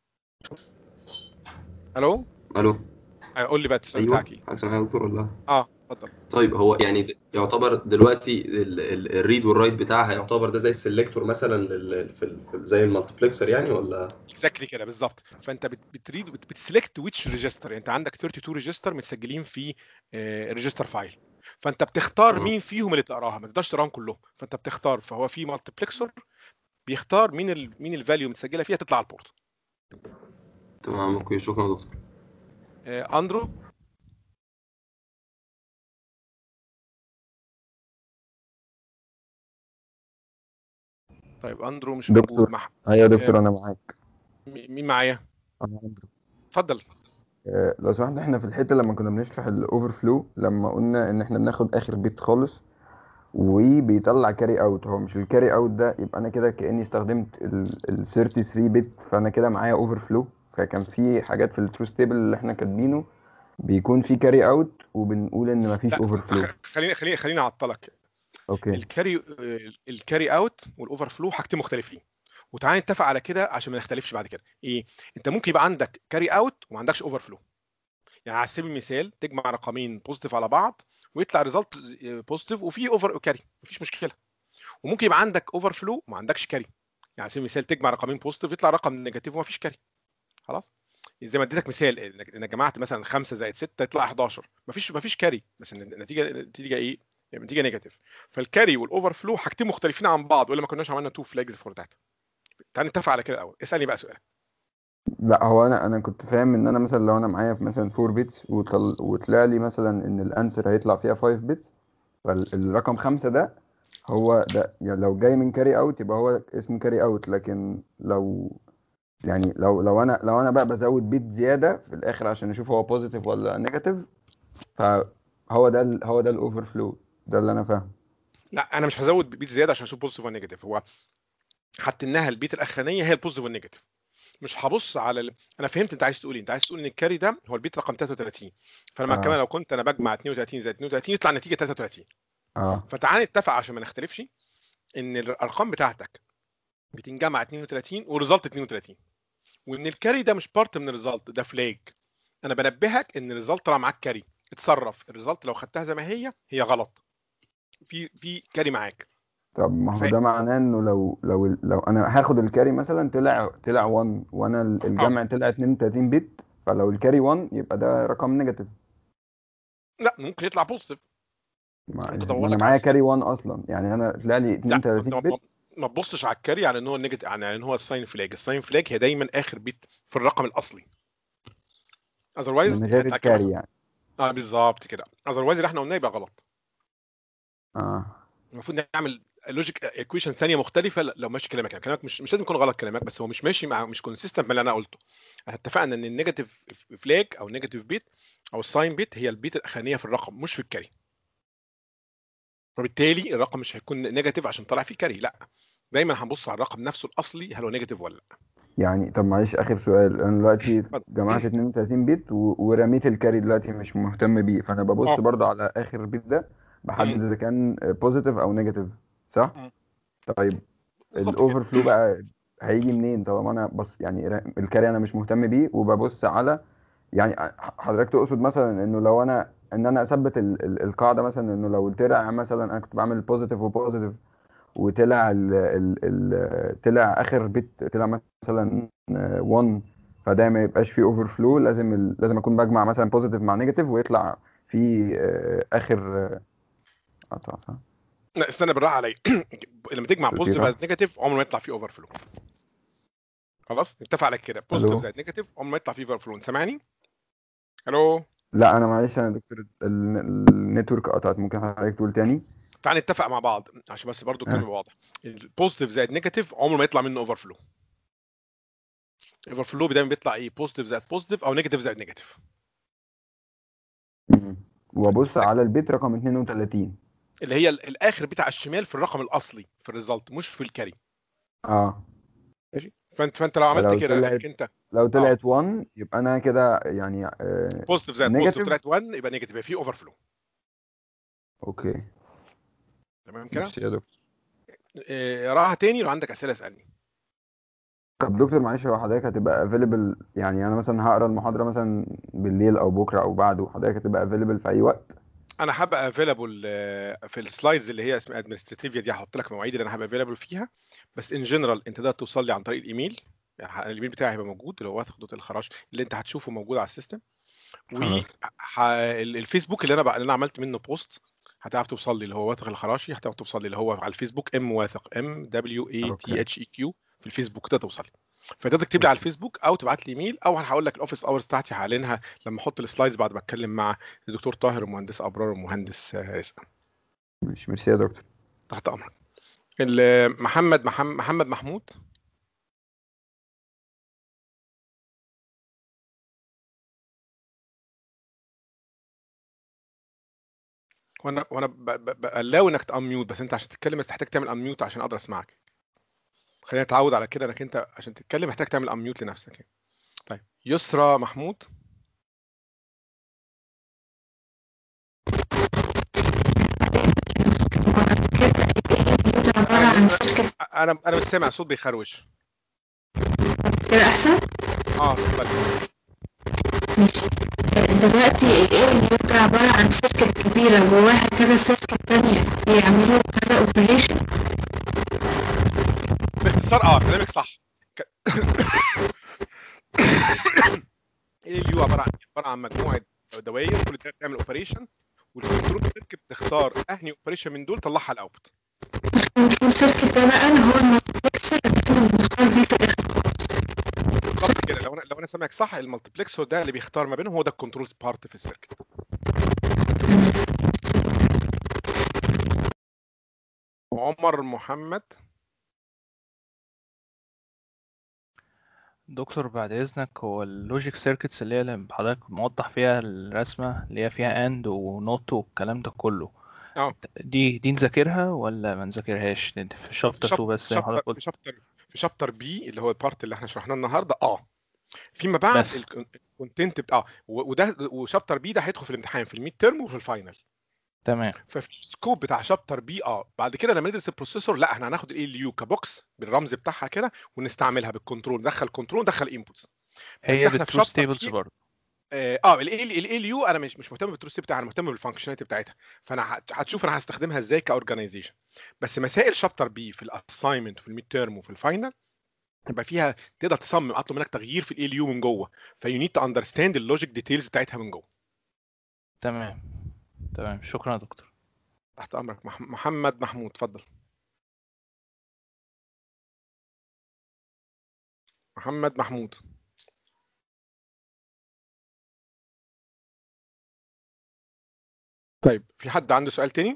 الو الو آه، قول لي بقى السؤال ايوه بتاعك ايه حضرتك سامعني يا دكتور ولا لا؟ اه اتفضل طيب هو يعني د- يعتبر دلوقتي ال- ال- الريد والرايت بتاعها يعتبر ده زي السلكتور مثلا لل- في ال- في ال- زي المالتبلكسر يعني ولا اكزاكتلي كده بالظبط فانت بت- بتريد بت- بتسلكت ويتش ريجستر يعني انت عندك 32 ريجستر متسجلين في ريجستر فايل فانت بتختار تمام. مين فيهم اللي تقراها ما تقدرش تقراهم كلهم فانت بتختار فهو في مالتبلكسر بيختار مين ال مين الفاليو متسجله فيها تطلع على البورت تمام اوكي شكرا يا دكتور آه، اندرو طيب اندرو مش دكتور. موجود مع ايوه يا دكتور انا معاك م- مين معايا انا اندرو اتفضل آه، لو سمحت احنا في الحته لما كنا بنشرح الاوفر فلو لما قلنا ان احنا بناخد اخر بيت خالص وبيطلع كاري اوت هو مش الكاري اوت ده يبقى انا كده كاني استخدمت ال 33 بت فانا كده معايا اوفر فلو فكان في حاجات في التروث تيبل اللي احنا كاتبينه بيكون في كاري اوت وبنقول ان مفيش اوفر فلو خ- خليني خليني خليني اعطلك اوكي الكاري الكاري اوت والاوفر فلو حاجتين مختلفين وتعالى نتفق على كده عشان ما نختلفش بعد كده ايه انت ممكن يبقى عندك كاري اوت وما عندكش اوفر فلو يعني على سبيل المثال تجمع رقمين بوزيتيف على بعض ويطلع ريزلت بوزيتيف وفي اوفر كاري مفيش مشكله وممكن يبقى عندك اوفر فلو وما عندكش كاري يعني على سبيل المثال تجمع رقمين بوزيتيف يطلع رقم نيجاتيف وما فيش كاري خلاص زي ما اديتك مثال انك انك جمعت مثلا 5 زائد 6 يطلع 11 مفيش مفيش كاري بس النتيجه النتيجه ايه؟ يعني النتيجه نيجاتيف فالكاري والاوفر فلو حاجتين مختلفين عن بعض ولا ما كناش عملنا تو فلاجز فور ذات تعال نتفق على كده الاول اسالني بقى سؤال لا هو انا انا كنت فاهم ان انا مثلا لو انا معايا في مثلا 4 بيتس وطل... وطلع لي مثلا ان الانسر هيطلع فيها 5 بيتس فالرقم 5 ده هو ده يعني لو جاي من كاري اوت يبقى هو اسمه كاري اوت لكن لو يعني لو لو انا لو انا بقى بزود بيت زياده في الاخر عشان اشوف هو بوزيتيف ولا نيجاتيف فهو ده ال... هو ده الاوفر فلو ده اللي انا فاهمه لا انا مش هزود بيت زياده عشان اشوف بوزيتيف ونيجاتيف هو حتى انها البيت الاخرانيه هي البوزيتيف والنيجاتيف مش هبص على ال... انا فهمت انت عايز تقول ايه انت عايز تقول ان الكاري ده هو البيت رقم 33 فلما آه. كمان لو كنت انا بجمع 32 زائد 32 يطلع النتيجه 33 اه فتعال نتفق عشان ما نختلفش ان الارقام بتاعتك بتنجمع 32 وريزلت 32 وان الكاري ده مش بارت من الريزلت ده فلاج انا بنبهك ان الريزلت طلع معاك كاري اتصرف الريزلت لو خدتها زي ما هي هي غلط في في كاري معاك طب ما هو فاهم. ده معناه انه لو لو لو انا هاخد الكاري مثلا طلع طلع 1 وانا ال- الجمع طلع 32 بت فلو الكاري 1 يبقى ده رقم نيجاتيف لا ممكن يطلع بوزيتيف ما انت إز- دور ما انا لك معايا على كاري 1 اصلا يعني انا طلع لي لا 32 ما- بت ما- ما تبصش على الكاري على ان هو نيجاتيف على ان هو الساين فلاج الساين فلاج هي دايما اخر بيت في الرقم الاصلي اذروايز من غير الكاري يعني اه بالظبط كده اذروايز اللي احنا قلناه يبقى غلط اه المفروض نعمل لوجيك ايكويشن ثانيه مختلفه لو ماشي كلامك يعني كلامك مش مش لازم يكون غلط كلامك بس هو مش ماشي مع مش كونسيستنت من اللي انا قلته احنا اتفقنا ان النيجاتيف فلاج او النيجاتيف بيت او الساين بيت هي البيت الاخرانيه في الرقم مش في الكاري فبالتالي الرقم مش هيكون نيجاتيف عشان طالع فيه كاري لا دايما هنبص على الرقم نفسه الاصلي هل هو نيجاتيف ولا لا يعني طب معلش اخر سؤال انا دلوقتي جمعت 32 بت و- ورميت الكاري دلوقتي مش مهتم بيه فانا ببص اه برضه على اخر بت ده بحدد مم. اذا كان بوزيتيف او نيجاتيف صح مم. طيب بالظبط الاوفر كده فلو بقى هيجي منين طالما انا بص يعني ر- الكاري انا مش مهتم بيه وببص على يعني ح- حضرتك تقصد مثلا انه لو انا ان انا اثبت ال ال القاعده مثلا انه لو طلع مثلا انا كنت بعمل بوزيتيف وبوزيتيف وطلع ال ال ال طلع اخر بت طلع مثلا 1 فده ما يبقاش فيه اوفر فلو لازم ال لازم اكون بجمع مثلا بوزيتيف مع نيجاتيف ويطلع في آه، اخر آه، قطع صح لا استنى بالراحه عليا لما تجمع بوزيتيف كده زائد نيجاتيف عمره ما يطلع فيه اوفر فلو خلاص نتفق على كده بوزيتيف الو زائد نيجاتيف عمره ما يطلع فيه اوفر فلو انت سامعني الو لا انا معلش انا دكتور ال- النتورك قطعت ممكن حضرتك تقول تاني تعال نتفق مع بعض عشان بس برضو الكلام ها يبقى واضح البوزيتيف زائد نيجاتيف عمره ما يطلع منه اوفر فلو اوفر فلو دايما بيطلع ايه بوزيتيف زائد بوزيتيف او نيجاتيف زائد نيجاتيف مم. وابص على البيت رقم 32 اللي هي ال- الاخر بتاع الشمال في الرقم الاصلي في الريزلت مش في الكاري اه ماشي فانت فانت لو عملت فلو كده طلعت انك انت لو اه طلعت 1 يبقى انا كده يعني آه بوزيتيف زائد بوزيتيف نيجاتيف طلعت 1 يبقى نيجاتيف يبقى في اوفر فلو اوكي تمام كده ماشي يا دكتور إيه، راها تاني لو عندك اسئله اسالني طب دكتور معلش هو حضرتك هتبقى افيلبل يعني انا مثلا هقرا المحاضره مثلا بالليل او بكره او بعده حضرتك هتبقى افيلبل في اي وقت انا هبقى افيلابل في السلايدز اللي هي اسمها ادمنستريتيفيا دي هحط لك مواعيد اللي انا هبقى افيلابل فيها بس ان جنرال انت تقدر توصل لي عن طريق الايميل يعني الايميل بتاعي هيبقى موجود اللي هو واثق دوت الخراش اللي انت هتشوفه موجود على السيستم حاضر والفيسبوك اللي انا بقى اللي انا عملت منه بوست هتعرف توصل لي اللي هو واثق الخراشي هتعرف توصل لي اللي هو على الفيسبوك ام واثق ام دبليو اي تي اوكي اتش اي كيو في الفيسبوك تقدر توصل لي فتقدر تكتب لي على الفيسبوك او تبعت لي ايميل او هقول لك الاوفيس اورز بتاعتي هعلنها لما احط السلايدز بعد ما اتكلم مع الدكتور طاهر ومهندس ابرار ومهندس آه، رزق مش ميرسي يا دكتور تحت امرك ال- محمد محمد محمد محمود وانا وانا بقلاو انك تانميوت بس انت عشان تتكلم بس تحتاج تعمل انميوت عشان اقدر اسمعك خلينا نتعود على كده انك انت عشان تتكلم محتاج تعمل انميوت لنفسك يعني. طيب يسرى محمود عبارة عن سيركت انا انا مش سامع صوت بيخروش كده أحسن اه اتفضل. ماشي دلوقتي ال ALU ده عبارة عن سيركت كبيرة جواها كذا سيركت تانية بيعملوا كذا اوبريشن باختصار اه كلامك صح ك... اليو عباره عن عباره عن مجموعه دوائر كل ده بتعمل اوبريشن والكنترول سيركت بتختار انهي اوبريشن من دول طلعها الاوتبوت الكنترول سيركت ده بقى اللي هو المالتبلكسر اللي احنا بنختار بيه في الآخر بالظبط كده لو انا لو انا سامعك صح المالتبلكسر ده اللي بيختار ما بينهم هو ده الكنترول بارت في السيركت عمر محمد دكتور بعد إذنك هو اللوجيك سيركتس اللي هي اللي حضرتك موضح فيها الرسمة اللي هي فيها اند ونوت والكلام ده كله اه دي دي نذاكرها ولا ما نذاكرهاش في شابتر 2 بس زي ما حضرتك في قلت شابتر في شابتر بي اللي هو البارت اللي احنا شرحناه النهارده اه فيما بعد بس. الكونتنت بتاع اه و- وده وشابتر بي ده هيدخل في الامتحان في الميد تيرم وفي الفاينل تمام ففي السكوب بتاع شابتر بي اه بعد كده لما ندرس البروسيسور لا احنا هناخد الاي اليو كبوكس بالرمز بتاعها كده ونستعملها بالكنترول ندخل كنترول ندخل انبوتس هي احنا في بالتروث chapter تيبلز B- برضه اه اه الاي الاي اليو انا مش مش مهتم بالتروس بتاعها انا مهتم بالفانكشناليتي بتاعتها فانا هت- هتشوف انا هستخدمها ازاي كاورجنايزيشن بس مسائل شابتر بي في الاساينمنت وفي الميد تيرم وفي الفاينل تبقى فيها تقدر تصمم اطلب منك تغيير في الاي اليو من جوه فيو نيد تو اندرستاند اللوجيك ديتيلز بتاعتها من جوه تمام تمام شكرا يا دكتور تحت امرك مح- محمد محمود اتفضل محمد محمود طيب في حد عنده سؤال تاني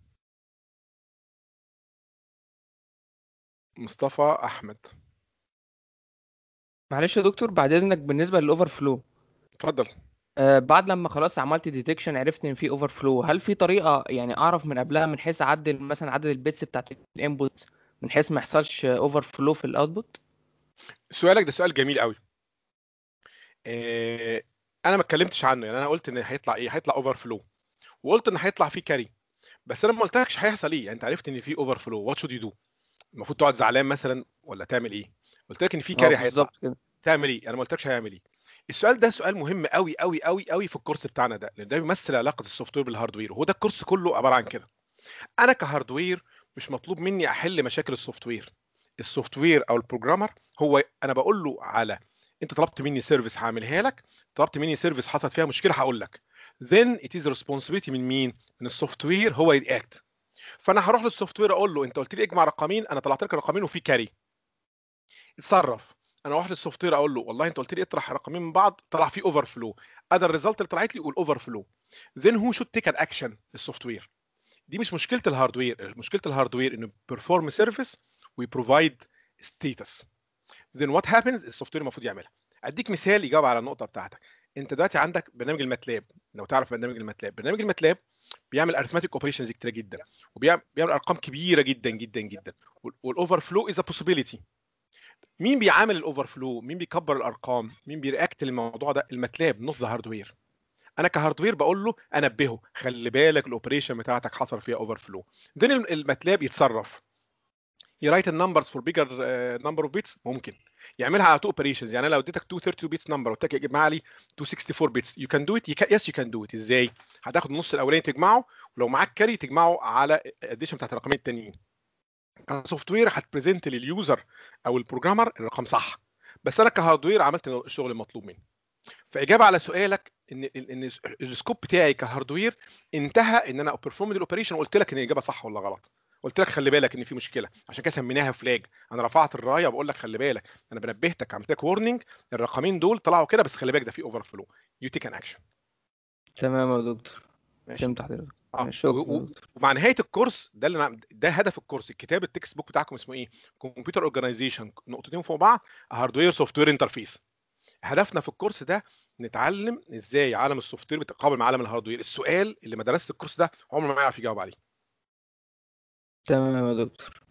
مصطفى احمد معلش يا دكتور بعد اذنك بالنسبه للاوفر فلو اتفضل آه بعد لما خلاص عملت ديتكشن عرفت ان في اوفر فلو هل في طريقه يعني اعرف من قبلها من حيث اعدل مثلا عدد البيتس بتاعت الانبوت من حيث ما يحصلش اوفر فلو في الاوتبوت سؤالك ده سؤال جميل قوي آه، انا ما اتكلمتش عنه يعني انا قلت ان هيطلع ايه هيطلع اوفر فلو وقلت ان هيطلع فيه كاري بس انا ما قلتلكش هيحصل ايه يعني انت عرفت ان في اوفر فلو وات شود يو دو المفروض تقعد زعلان مثلا ولا تعمل ايه قلت لك ان في اه كاري هيطلع بالظبط كده تعمل ايه انا ما قلتلكش هيعمل ايه السؤال ده سؤال مهم قوي قوي قوي قوي في الكورس بتاعنا ده لان ده بيمثل علاقه السوفت وير بالهاردوير وهو ده الكورس كله عباره عن كده انا كهاردوير مش مطلوب مني احل مشاكل السوفت وير السوفت وير او البروجرامر هو انا بقول له على انت طلبت مني سيرفيس هعملها لك طلبت مني سيرفيس حصلت فيها مشكله هقول لك then it is responsibility من مين من السوفت وير هو يرياكت فانا هروح للسوفت وير اقول له انت قلت لي اجمع رقمين انا طلعت لك رقمين وفي كاري اتصرف انا اروح للسوفت وير اقول له والله انت قلت لي اطرح رقمين من بعض طلع في اوفر فلو انا الريزلت اللي طلعت لي يقول اوفر فلو then who should take an action السوفت وير دي مش مشكله الهاردوير مشكله الهاردوير انه بيرفورم سيرفيس ويبروفايد ستيتس then what happens السوفت وير المفروض يعملها اديك مثال يجاوب على النقطه بتاعتك انت دلوقتي عندك برنامج الماتلاب لو تعرف برنامج الماتلاب برنامج الماتلاب بيعمل arithmetic اوبريشنز كتيره جدا وبيعمل بيعمل ارقام كبيره جدا جدا جدا والاوفر فلو از ا possibility مين بيعامل الاوفر فلو مين بيكبر الارقام مين بيرياكت للموضوع ده الماتلاب نوت ذا هاردوير انا كهاردوير بقول له انبهه خلي بالك الاوبريشن بتاعتك حصل فيها اوفر فلو then الماتلاب يتصرف يرايت النمبرز فور بيجر نمبر اوف بيتس ممكن يعملها على تو اوبريشنز يعني انا لو اديتك 232 بيتس نمبر وقلت لك اجمع لي 264 بيتس يو كان دو ات يس يو كان دو ات ازاي هتاخد النص الاولاني تجمعه ولو معاك كاري تجمعه على اديشن بتاعت الرقمين التانيين كسوفت وير هتبريزنت لليوزر او البروجرامر الرقم صح بس انا كهاردوير عملت الشغل المطلوب مني فاجابه على سؤالك ان ان السكوب بتاعي كهاردوير انتهى ان انا بيرفورم الاوبريشن وقلت لك ان الاجابه صح ولا غلط قلت لك خلي بالك ان في مشكله عشان كده سميناها فلاج انا رفعت الرايه وبقول لك خلي بالك انا بنبهتك عملت لك وورنينج الرقمين دول طلعوا كده بس خلي بالك ده في اوفر فلو يو تيك ان اكشن تمام يا دكتور ماشي فهمت حضرتك اه شكرا و- يا و- دكتور ومع نهايه الكورس ده اللي أنا ده هدف الكورس الكتاب التكست بوك بتاعكم اسمه ايه؟ كمبيوتر اورجانيزيشن نقطتين فوق بعض هاردوير سوفت وير انترفيس هدفنا في الكورس ده نتعلم ازاي عالم السوفت وير بيتقابل مع عالم الهاردوير السؤال اللي مدرسه الكورس ده عمره ما يعرف يجاوب عليه تمام يا دكتور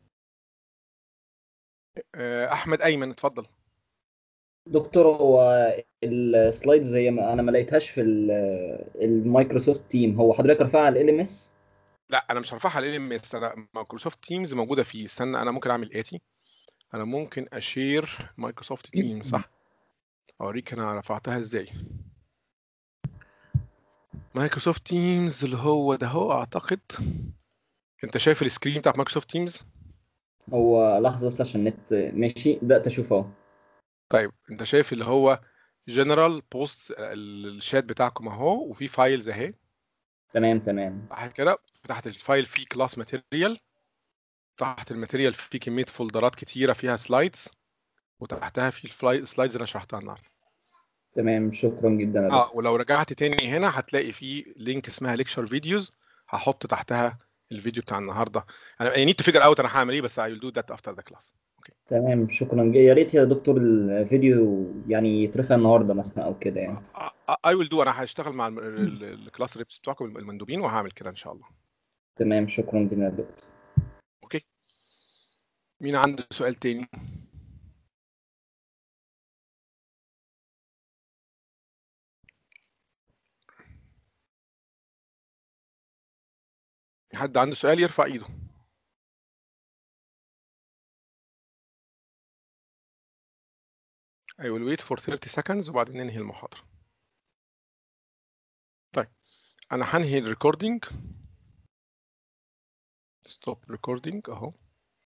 آه، احمد ايمن اتفضل دكتور هو السلايدز هي ما انا ما لقيتهاش في ال- المايكروسوفت تيم هو حضرتك رافعها على ال ام اس لا انا مش هرفعها على ال ام اس انا مايكروسوفت تيمز موجوده فيه استنى انا ممكن اعمل اتي انا ممكن اشير مايكروسوفت تيم صح اوريك انا رفعتها ازاي مايكروسوفت تيمز اللي هو ده هو اعتقد انت شايف السكرين بتاع مايكروسوفت تيمز هو لحظه بس عشان النت ماشي بدات اشوف اهو طيب انت شايف اللي هو جنرال بوست الشات بتاعكم اهو وفي فايلز اهي تمام تمام صح كده تحت الفايل فيه كلاس ماتيريال تحت الماتيريال فيه كميه فولدرات كتيره فيها سلايدز وتحتها في السلايدز اللي انا شرحتها النهارده تمام شكرا جدا يا دكتور اه ولو رجعت تاني هنا هتلاقي في لينك اسمها ليكشر فيديوز هحط تحتها الفيديو بتاع النهارده انا I need to figure out انا هعمل ايه بس I will do that after the class تمام شكرا يا ريت يا دكتور الفيديو يعني يترفع النهارده مثلا او كده يعني I will do انا هشتغل مع الكلاس ريبس بتوعكم المندوبين وهعمل كده ان شاء الله تمام شكرا جدا يا دكتور اوكي مين عنده سؤال تاني حد عنده سؤال يرفع ايده I will wait for 30 seconds وبعدين ننهي المحاضرة طيب أنا هنهي الريكوردينج stop recording أهو